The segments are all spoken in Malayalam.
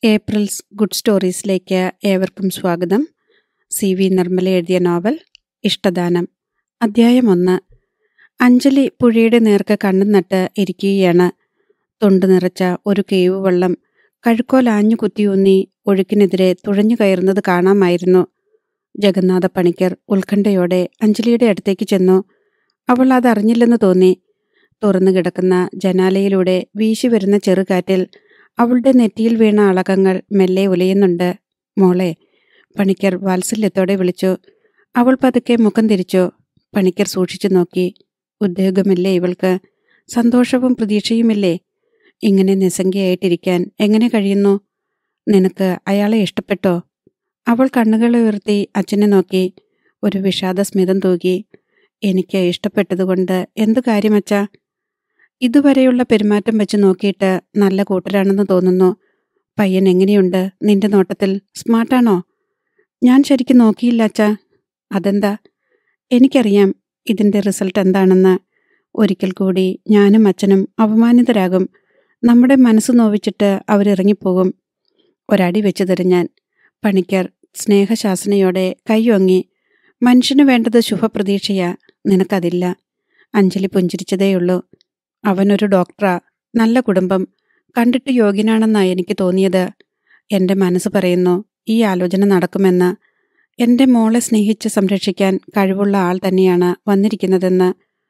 ഏപ്രിൽസ് ഗുഡ് സ്റ്റോറീസിലേക്ക് ഏവർക്കും സ്വാഗതം സി വി നിർമ്മല എഴുതിയ നോവൽ ഇഷ്ടദാനം അദ്ധ്യായം ഒന്ന് അഞ്ജലി പുഴയുടെ നേർക്ക് കണ്ണും നട്ട് ഇരിക്കുകയാണ് തൊണ്ട് നിറച്ച ഒരു കേവ് വെള്ളം കഴുക്കോൽ ആഞ്ഞു കുത്തിയൂന്നി ഒഴുക്കിനെതിരെ തുഴഞ്ഞു കയറുന്നത് കാണാമായിരുന്നു ജഗന്നാഥ പണിക്കർ ഉത്കണ്ഠയോടെ അഞ്ജലിയുടെ അടുത്തേക്ക് ചെന്നു അവൾ അതറിഞ്ഞില്ലെന്ന് തോന്നി തുറന്നു കിടക്കുന്ന ജനാലയിലൂടെ വീശി വരുന്ന ചെറുകാറ്റിൽ അവളുടെ നെറ്റിയിൽ വീണ അളകങ്ങൾ മെല്ലെ ഉലയുന്നുണ്ട് മോളെ പണിക്കർ വാത്സല്യത്തോടെ വിളിച്ചു അവൾ പതുക്കെ മുഖം തിരിച്ചു പണിക്കർ സൂക്ഷിച്ചു നോക്കി ഉദ്യോഗമില്ലേ ഇവൾക്ക് സന്തോഷവും പ്രതീക്ഷയുമില്ലേ ഇങ്ങനെ നിസ്സംഗിയായിട്ടിരിക്കാൻ എങ്ങനെ കഴിയുന്നു നിനക്ക് അയാളെ ഇഷ്ടപ്പെട്ടോ അവൾ കണ്ണുകൾ ഉയർത്തി അച്ഛനെ നോക്കി ഒരു വിഷാദ സ്മിതം തൂകി എനിക്ക് ഇഷ്ടപ്പെട്ടതുകൊണ്ട് എന്തു കാര്യമച്ചാ ഇതുവരെയുള്ള പെരുമാറ്റം വെച്ച് നോക്കിയിട്ട് നല്ല കൂട്ടരാണെന്ന് തോന്നുന്നു പയ്യൻ എങ്ങനെയുണ്ട് നിന്റെ നോട്ടത്തിൽ സ്മാർട്ടാണോ ഞാൻ ശരിക്കും നോക്കിയില്ല അച്ഛാ അതെന്താ എനിക്കറിയാം ഇതിന്റെ റിസൾട്ട് എന്താണെന്ന് ഒരിക്കൽ കൂടി ഞാനും അച്ഛനും അപമാനിതരാകും നമ്മുടെ മനസ്സ് നോവിച്ചിട്ട് അവരിറങ്ങിപ്പോകും ഒരടി വെച്ച് തെറിഞ്ഞാൻ പണിക്കർ സ്നേഹശാസനയോടെ കൈയൊങ്ങി മനുഷ്യന് വേണ്ടത് ശുഭപ്രതീക്ഷയാ നിനക്കതില്ല അഞ്ജലി പുഞ്ചിരിച്ചതേയുള്ളൂ അവനൊരു ഡോക്ടറാ നല്ല കുടുംബം കണ്ടിട്ട് യോഗ്യനാണെന്നാ എനിക്ക് തോന്നിയത് എൻ്റെ മനസ്സ് പറയുന്നു ഈ ആലോചന നടക്കുമെന്ന് എൻ്റെ മോളെ സ്നേഹിച്ച് സംരക്ഷിക്കാൻ കഴിവുള്ള ആൾ തന്നെയാണ് വന്നിരിക്കുന്നതെന്ന്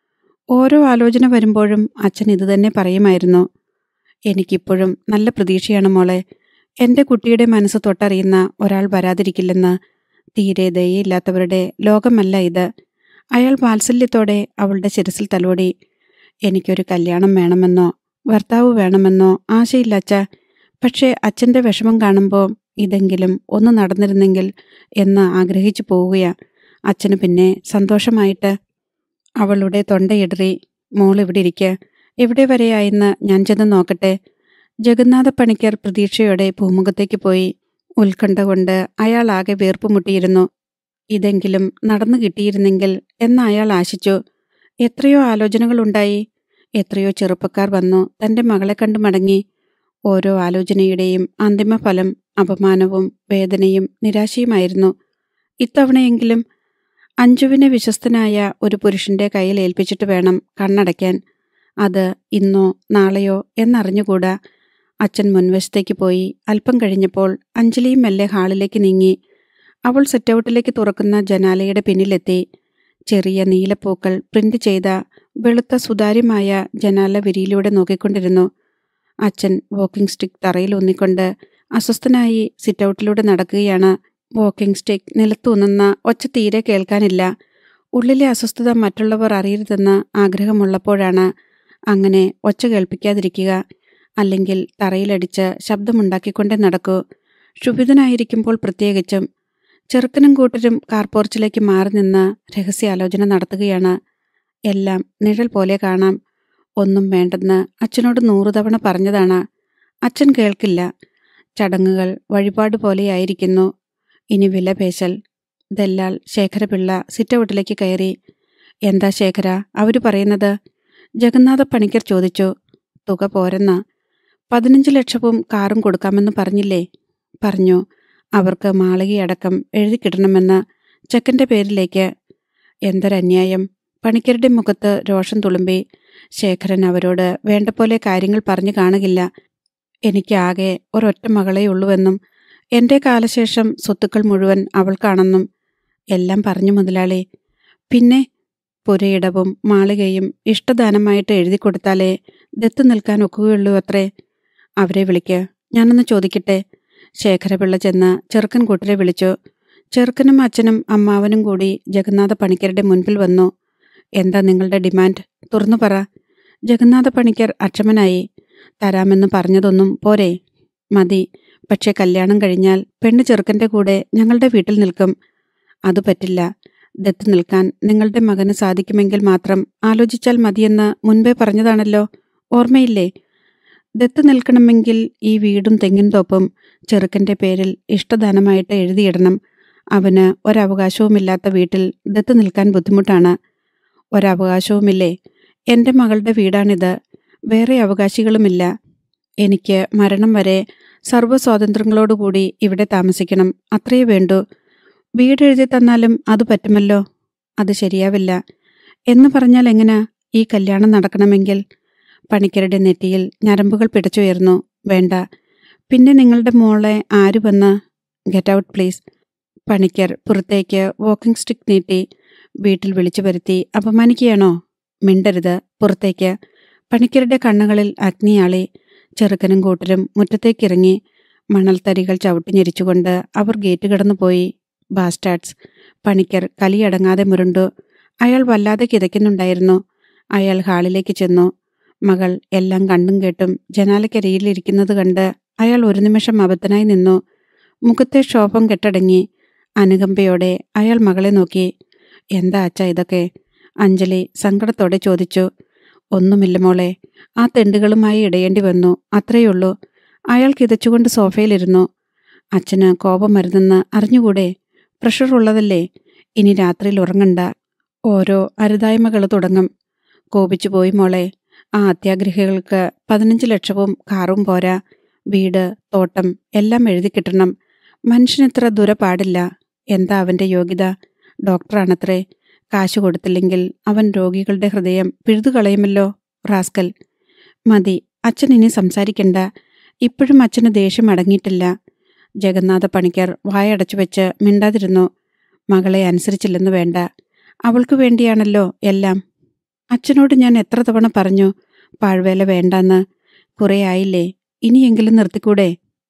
ഓരോ ആലോചന വരുമ്പോഴും അച്ഛൻ ഇതുതന്നെ പറയുമായിരുന്നു എനിക്കിപ്പോഴും നല്ല പ്രതീക്ഷയാണ് മോളെ എൻ്റെ കുട്ടിയുടെ മനസ്സ് തൊട്ടറിയുന്ന ഒരാൾ വരാതിരിക്കില്ലെന്ന് തീരെ ദയയില്ലാത്തവരുടെ ലോകമല്ല ഇത് അയാൾ വാത്സല്യത്തോടെ അവളുടെ ശിരസിൽ തലോടി എനിക്കൊരു കല്യാണം വേണമെന്നോ ഭർത്താവ് വേണമെന്നോ ആശയില്ല അച്ഛ പക്ഷേ അച്ഛൻ്റെ വിഷമം കാണുമ്പോൾ ഇതെങ്കിലും ഒന്ന് നടന്നിരുന്നെങ്കിൽ എന്ന് ആഗ്രഹിച്ചു പോവുകയാ അച്ഛന് പിന്നെ സന്തോഷമായിട്ട് അവളുടെ തൊണ്ടയിടറി മോൾ ഇവിടെ ഇരിക്കുക എവിടെ വരെയായെന്ന് ഞാൻ ചെന്ന് നോക്കട്ടെ ജഗന്നാഥ പണിക്കർ പ്രതീക്ഷയോടെ ഭൂമുഖത്തേക്ക് പോയി ഉത്കണ്ഠ കൊണ്ട് അയാൾ ആകെ വീർപ്പുമുട്ടിയിരുന്നു ഇതെങ്കിലും നടന്നു കിട്ടിയിരുന്നെങ്കിൽ എന്ന് അയാൾ ആശിച്ചു എത്രയോ ആലോചനകളുണ്ടായി എത്രയോ ചെറുപ്പക്കാർ വന്നു തന്റെ മകളെ കണ്ടു മടങ്ങി ഓരോ ആലോചനയുടെയും അന്തിമഫലം അപമാനവും വേദനയും നിരാശയുമായിരുന്നു ഇത്തവണയെങ്കിലും അഞ്ജുവിനെ വിശ്വസ്തനായ ഒരു പുരുഷന്റെ കയ്യിൽ ഏൽപ്പിച്ചിട്ട് വേണം കണ്ണടയ്ക്കാൻ അത് ഇന്നോ നാളെയോ എന്നറിഞ്ഞുകൂടാ അച്ഛൻ മുൻവശത്തേക്ക് പോയി അല്പം കഴിഞ്ഞപ്പോൾ അഞ്ജലിയും മെല്ലെ ഹാളിലേക്ക് നീങ്ങി അവൾ സെറ്റൗട്ടിലേക്ക് തുറക്കുന്ന ജനാലയുടെ പിന്നിലെത്തി ചെറിയ നീലപ്പൂക്കൾ പ്രിന്റ് ചെയ്ത വെളുത്ത സുതാര്യമായ ജനാല വിരിയിലൂടെ നോക്കിക്കൊണ്ടിരുന്നു അച്ഛൻ വാക്കിംഗ് സ്റ്റിക്ക് തറയിൽ ഊന്നിക്കൊണ്ട് അസ്വസ്ഥനായി സിറ്റൗട്ടിലൂടെ നടക്കുകയാണ് വാക്കിംഗ് സ്റ്റിക്ക് നിലത്തൂന്നുന്ന ഒച്ച തീരെ കേൾക്കാനില്ല ഉള്ളിലെ അസ്വസ്ഥത മറ്റുള്ളവർ അറിയരുതെന്ന് ആഗ്രഹമുള്ളപ്പോഴാണ് അങ്ങനെ ഒച്ച കേൾപ്പിക്കാതിരിക്കുക അല്ലെങ്കിൽ തറയിലടിച്ച് ശബ്ദമുണ്ടാക്കിക്കൊണ്ടേ നടക്കൂ ക്ഷുഭിതനായിരിക്കുമ്പോൾ പ്രത്യേകിച്ചും ചെറുക്കനും കൂട്ടരും കാർപോർച്ചിലേക്ക് മാറി നിന്ന് രഹസ്യാലോചന നടത്തുകയാണ് എല്ലാം നിഴൽ പോലെ കാണാം ഒന്നും വേണ്ടെന്ന് അച്ഛനോട് നൂറു തവണ പറഞ്ഞതാണ് അച്ഛൻ കേൾക്കില്ല ചടങ്ങുകൾ വഴിപാട് പോലെയായിരിക്കുന്നു ഇനി വിലപേശൽ ദല്ലാൽ ശേഖരപിള്ള സിറ്റൗട്ടിലേക്ക് കയറി എന്താ ശേഖര അവര് പറയുന്നത് ജഗന്നാഥ പണിക്കർ ചോദിച്ചു തുക പോരെന്ന പതിനഞ്ച് ലക്ഷവും കാറും കൊടുക്കാമെന്ന് പറഞ്ഞില്ലേ പറഞ്ഞു അവർക്ക് മാളികയടക്കം എഴുതി കിട്ടണമെന്ന് ചെക്കൻ്റെ പേരിലേക്ക് എന്തൊരന്യായം പണിക്കരുടെ മുഖത്ത് രോഷം തുളുമ്പി ശേഖരൻ അവരോട് വേണ്ട പോലെ കാര്യങ്ങൾ പറഞ്ഞു കാണുകില്ല എനിക്കാകെ ഒരൊറ്റ മകളേ ഉള്ളുവെന്നും എൻ്റെ കാലശേഷം സ്വത്തുക്കൾ മുഴുവൻ അവൾക്കാണെന്നും എല്ലാം പറഞ്ഞു മുതലാളി പിന്നെ പുരയിടവും മാളികയും ഇഷ്ടദാനമായിട്ട് എഴുതി കൊടുത്താലേ ദത്ത് നിൽക്കാൻ ഒക്കുകയുള്ളൂ അത്രേ അവരെ വിളിക്ക് ഞാനൊന്ന് ചോദിക്കട്ടെ ശേഖരപിള്ള ചെന്ന് ചെറുക്കൻ കൂട്ടരെ വിളിച്ചു ചെറുക്കനും അച്ഛനും അമ്മാവനും കൂടി ജഗന്നാഥ പണിക്കരുടെ മുൻപിൽ വന്നു എന്താ നിങ്ങളുടെ ഡിമാൻഡ് തുറന്നു പറ ജഗന്നാഥ പണിക്കർ അക്ഷമനായി തരാമെന്ന് പറഞ്ഞതൊന്നും പോരെ മതി പക്ഷേ കല്യാണം കഴിഞ്ഞാൽ പെണ്ണ് ചെറുക്കൻ്റെ കൂടെ ഞങ്ങളുടെ വീട്ടിൽ നിൽക്കും അത് പറ്റില്ല ദത്ത് നിൽക്കാൻ നിങ്ങളുടെ മകന് സാധിക്കുമെങ്കിൽ മാത്രം ആലോചിച്ചാൽ മതിയെന്ന് മുൻപേ പറഞ്ഞതാണല്ലോ ഓർമ്മയില്ലേ ദത്ത് നിൽക്കണമെങ്കിൽ ഈ വീടും തെങ്ങിൻ തോപ്പും ചെറുക്കൻ്റെ പേരിൽ ഇഷ്ടദാനമായിട്ട് എഴുതിയിടണം അവന് ഒരവകാശവുമില്ലാത്ത വീട്ടിൽ ദത്ത് നിൽക്കാൻ ബുദ്ധിമുട്ടാണ് ഒരവകാശവുമില്ലേ എൻ്റെ മകളുടെ വീടാണിത് വേറെ അവകാശികളുമില്ല എനിക്ക് മരണം വരെ സർവ്വ സ്വാതന്ത്ര്യങ്ങളോടുകൂടി ഇവിടെ താമസിക്കണം അത്രയേ വേണ്ടൂ വീട് എഴുതി തന്നാലും അത് പറ്റുമല്ലോ അത് ശരിയാവില്ല എന്ന് പറഞ്ഞാൽ എങ്ങനാ ഈ കല്യാണം നടക്കണമെങ്കിൽ പണിക്കരുടെ നെറ്റിയിൽ ഞരമ്പുകൾ പിടച്ചുയർന്നു വേണ്ട പിന്നെ നിങ്ങളുടെ മോളെ ആര് വന്ന് ഗെറ്റ് ഔട്ട് പ്ലീസ് പണിക്കർ പുറത്തേക്ക് വാക്കിംഗ് സ്റ്റിക്ക് നീട്ടി വീട്ടിൽ വിളിച്ചു വരുത്തി അപമാനിക്കുകയാണോ മിണ്ടരുത് പുറത്തേക്ക് പണിക്കരുടെ കണ്ണുകളിൽ അഗ്നിയാളി ചെറുക്കനും കൂട്ടരും മുറ്റത്തേക്കിറങ്ങി മണൽത്തരികൾ ചവിട്ടി ഞെരിച്ചുകൊണ്ട് അവർ ഗേറ്റ് കടന്നുപോയി ബാസ്റ്റാർഡ്സ് പണിക്കർ കലിയടങ്ങാതെ മുരുണ്ടു അയാൾ വല്ലാതെ കിതയ്ക്കുന്നുണ്ടായിരുന്നു അയാൾ ഹാളിലേക്ക് ചെന്നു മകൾ എല്ലാം കണ്ടും കേട്ടും ജനാലക്കരിയിലിരിക്കുന്നത് കണ്ട് അയാൾ ഒരു നിമിഷം അബദ്ധനായി നിന്നു മുഖത്തെ ക്ഷോഭം കെട്ടടങ്ങി അനുകമ്പയോടെ അയാൾ മകളെ നോക്കി എന്താ അച്ഛ ഇതൊക്കെ അഞ്ജലി സങ്കടത്തോടെ ചോദിച്ചു ഒന്നുമില്ല മോളെ ആ തെണ്ടുകളുമായി ഇടയേണ്ടി വന്നു അത്രയുള്ളൂ അയാൾ കിതച്ചുകൊണ്ട് സോഫയിലിരുന്നു അച്ഛന് കോപം വരുന്നെന്ന് അറിഞ്ഞുകൂടെ പ്രഷർ ഉള്ളതല്ലേ ഇനി രാത്രിയിൽ ഉറങ്ങണ്ട ഓരോ അരുതായ്മകൾ തുടങ്ങും കോപിച്ചു പോയി മോളെ ആ അത്യാഗ്രഹികൾക്ക് പതിനഞ്ച് ലക്ഷവും കാറും പോരാ വീട് തോട്ടം എല്ലാം എഴുതി കിട്ടണം മനുഷ്യനിത്ര ദുര പാടില്ല എന്താ അവന്റെ യോഗ്യത ഡോക്ടറാണത്രേ കാശ് കൊടുത്തില്ലെങ്കിൽ അവൻ രോഗികളുടെ ഹൃദയം പിഴുതുകളയുമല്ലോ റാസ്കൽ മതി അച്ഛൻ ഇനി സംസാരിക്കണ്ട ഇപ്പോഴും അച്ഛന് ദേഷ്യം അടങ്ങിയിട്ടില്ല ജഗന്നാഥ പണിക്കർ വായടച്ചു വെച്ച് മിണ്ടാതിരുന്നു മകളെ അനുസരിച്ചില്ലെന്ന് വേണ്ട അവൾക്ക് വേണ്ടിയാണല്ലോ എല്ലാം അച്ഛനോട് ഞാൻ എത്ര തവണ പറഞ്ഞു പാഴ്വേല വേണ്ടാന്ന് കുറേ ആയില്ലേ ഇനിയെങ്കിലും നിർത്തിക്കൂടെ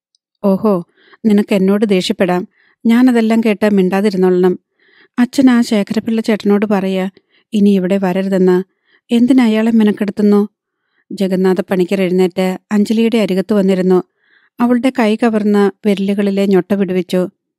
ഓഹോ നിനക്ക് എന്നോട് ദേഷ്യപ്പെടാം ഞാനതെല്ലാം കേട്ട് മിണ്ടാതിരുന്നോളണം അച്ഛൻ ആ ശേഖരപിള്ള ചേട്ടനോട് പറയാ ഇനി ഇവിടെ വരരുതെന്ന് എന്തിന് അയാളെ മെനക്കെടുത്തുന്നു ജഗന്നാഥ പണിക്കർ എഴുന്നേറ്റ് അഞ്ജലിയുടെ അരികത്ത് വന്നിരുന്നു അവളുടെ കൈ കവർന്ന വിരലുകളിലെ ഞൊട്ട വിടുവിച്ചു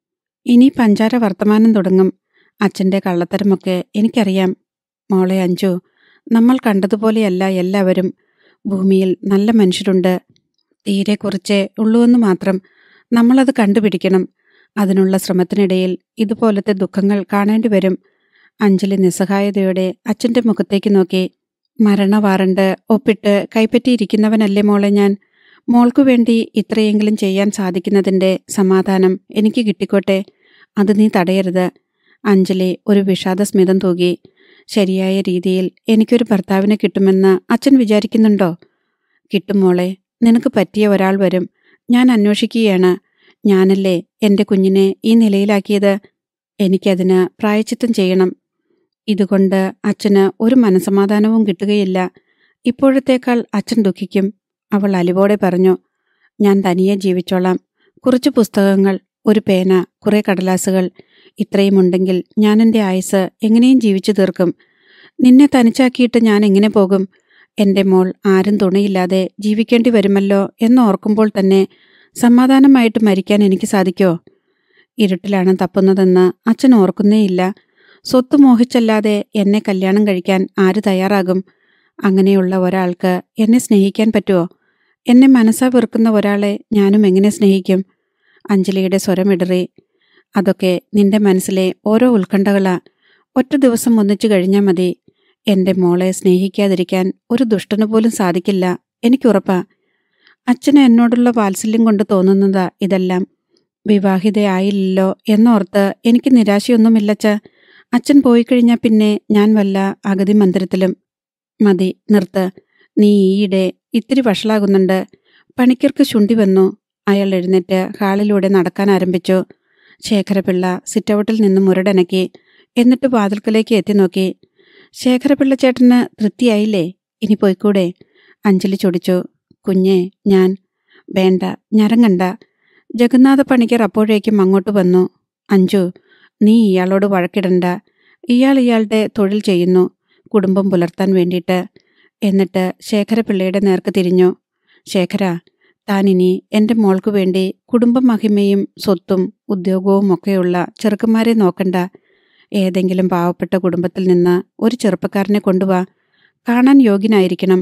ഇനി പഞ്ചാര വർത്തമാനം തുടങ്ങും അച്ഛൻ്റെ കള്ളത്തരമൊക്കെ എനിക്കറിയാം മോളെ അഞ്ചു നമ്മൾ കണ്ടതുപോലെയല്ല എല്ലാവരും ഭൂമിയിൽ നല്ല മനുഷ്യരുണ്ട് തീരെ കുറച്ചേ ഉള്ളൂവെന്ന് മാത്രം നമ്മളത് കണ്ടുപിടിക്കണം അതിനുള്ള ശ്രമത്തിനിടയിൽ ഇതുപോലത്തെ ദുഃഖങ്ങൾ കാണേണ്ടി വരും അഞ്ജലി നിസ്സഹായതയോടെ അച്ഛൻ്റെ മുഖത്തേക്ക് നോക്കി മരണ വാറണ്ട് ഒപ്പിട്ട് കൈപ്പറ്റിയിരിക്കുന്നവനല്ലേ മോളെ ഞാൻ മോൾക്കു വേണ്ടി ഇത്രയെങ്കിലും ചെയ്യാൻ സാധിക്കുന്നതിൻ്റെ സമാധാനം എനിക്ക് കിട്ടിക്കോട്ടെ അത് നീ തടയരുത് അഞ്ജലി ഒരു വിഷാദസ്മിതം തൂകി ശരിയായ രീതിയിൽ എനിക്കൊരു ഭർത്താവിനെ കിട്ടുമെന്ന് അച്ഛൻ വിചാരിക്കുന്നുണ്ടോ കിട്ടും മോളെ നിനക്ക് പറ്റിയ ഒരാൾ വരും ഞാൻ അന്വേഷിക്കുകയാണ് ഞാനല്ലേ എൻ്റെ കുഞ്ഞിനെ ഈ നിലയിലാക്കിയത് എനിക്കതിന് പ്രായച്ചിത്തം ചെയ്യണം ഇതുകൊണ്ട് അച്ഛന് ഒരു മനസമാധാനവും കിട്ടുകയില്ല ഇപ്പോഴത്തേക്കാൾ അച്ഛൻ ദുഃഖിക്കും അവൾ അലിവോടെ പറഞ്ഞു ഞാൻ തനിയെ ജീവിച്ചോളാം കുറച്ച് പുസ്തകങ്ങൾ ഒരു പേന കുറെ കടലാസുകൾ ഇത്രയും ഉണ്ടെങ്കിൽ ഞാൻ എൻ്റെ ആയുസ് എങ്ങനെയും ജീവിച്ചു തീർക്കും നിന്നെ തനിച്ചാക്കിയിട്ട് ഞാൻ എങ്ങനെ പോകും എൻ്റെ മോൾ ആരും തുണയില്ലാതെ ജീവിക്കേണ്ടി വരുമല്ലോ എന്നോർക്കുമ്പോൾ തന്നെ സമാധാനമായിട്ട് മരിക്കാൻ എനിക്ക് സാധിക്കോ ഇരുട്ടിലാണ് തപ്പുന്നതെന്ന് അച്ഛൻ ഓർക്കുന്നേയില്ല സ്വത്ത് മോഹിച്ചല്ലാതെ എന്നെ കല്യാണം കഴിക്കാൻ ആര് തയ്യാറാകും അങ്ങനെയുള്ള ഒരാൾക്ക് എന്നെ സ്നേഹിക്കാൻ പറ്റുമോ എന്നെ മനസ്സാ വെറുക്കുന്ന ഒരാളെ ഞാനും എങ്ങനെ സ്നേഹിക്കും അഞ്ജലിയുടെ സ്വരമിടറി അതൊക്കെ നിന്റെ മനസ്സിലെ ഓരോ ഉത്കണ്ഠകളാ ഒറ്റ ദിവസം ഒന്നിച്ചു കഴിഞ്ഞാൽ മതി എന്റെ മോളെ സ്നേഹിക്കാതിരിക്കാൻ ഒരു ദുഷ്ടന് പോലും സാധിക്കില്ല എനിക്കുറപ്പാ അച്ഛന് എന്നോടുള്ള വാത്സല്യം കൊണ്ട് തോന്നുന്നതാ ഇതെല്ലാം വിവാഹിതയായില്ലല്ലോ എന്നോർത്ത് എനിക്ക് നിരാശയൊന്നുമില്ലച്ച അച്ഛൻ പോയി കഴിഞ്ഞാൽ പിന്നെ ഞാൻ വല്ല അഗതി മന്ദിരത്തിലും മതി നിർത്ത് നീ ഈയിടെ ഇത്തിരി വഷളാകുന്നുണ്ട് പണിക്കർക്ക് ശുണ്ടി വന്നു അയാൾ എഴുന്നേറ്റ് ഹാളിലൂടെ നടക്കാൻ ആരംഭിച്ചു ശേഖരപിള്ള സിറ്റൗട്ടിൽ നിന്ന് മുരടനക്കി എന്നിട്ട് വാതിൽക്കലേക്ക് എത്തി നോക്കി ശേഖരപിള്ള ചേട്ടന് തൃപ്തിയായില്ലേ ഇനി പോയിക്കൂടെ അഞ്ജലി ചൊടിച്ചു കുഞ്ഞെ ഞാൻ വേണ്ട ഞരങ്ങണ്ട ജഗന്നാഥ പണിക്കർ അപ്പോഴേക്കും അങ്ങോട്ട് വന്നു അഞ്ജു നീ ഇയാളോട് വഴക്കിടണ്ട ഇയാൾ ഇയാളുടെ തൊഴിൽ ചെയ്യുന്നു കുടുംബം പുലർത്താൻ വേണ്ടിയിട്ട് എന്നിട്ട് ശേഖരപിള്ളയുടെ നേർക്ക് തിരിഞ്ഞു ശേഖര താൻ ഇനി എൻ്റെ മോൾക്ക് വേണ്ടി കുടുംബ മഹിമയും സ്വത്തും ഉദ്യോഗവും ഒക്കെയുള്ള ചെറുക്കന്മാരെ നോക്കണ്ട ഏതെങ്കിലും പാവപ്പെട്ട കുടുംബത്തിൽ നിന്ന് ഒരു ചെറുപ്പക്കാരനെ കൊണ്ടുവാ കാണാൻ യോഗ്യനായിരിക്കണം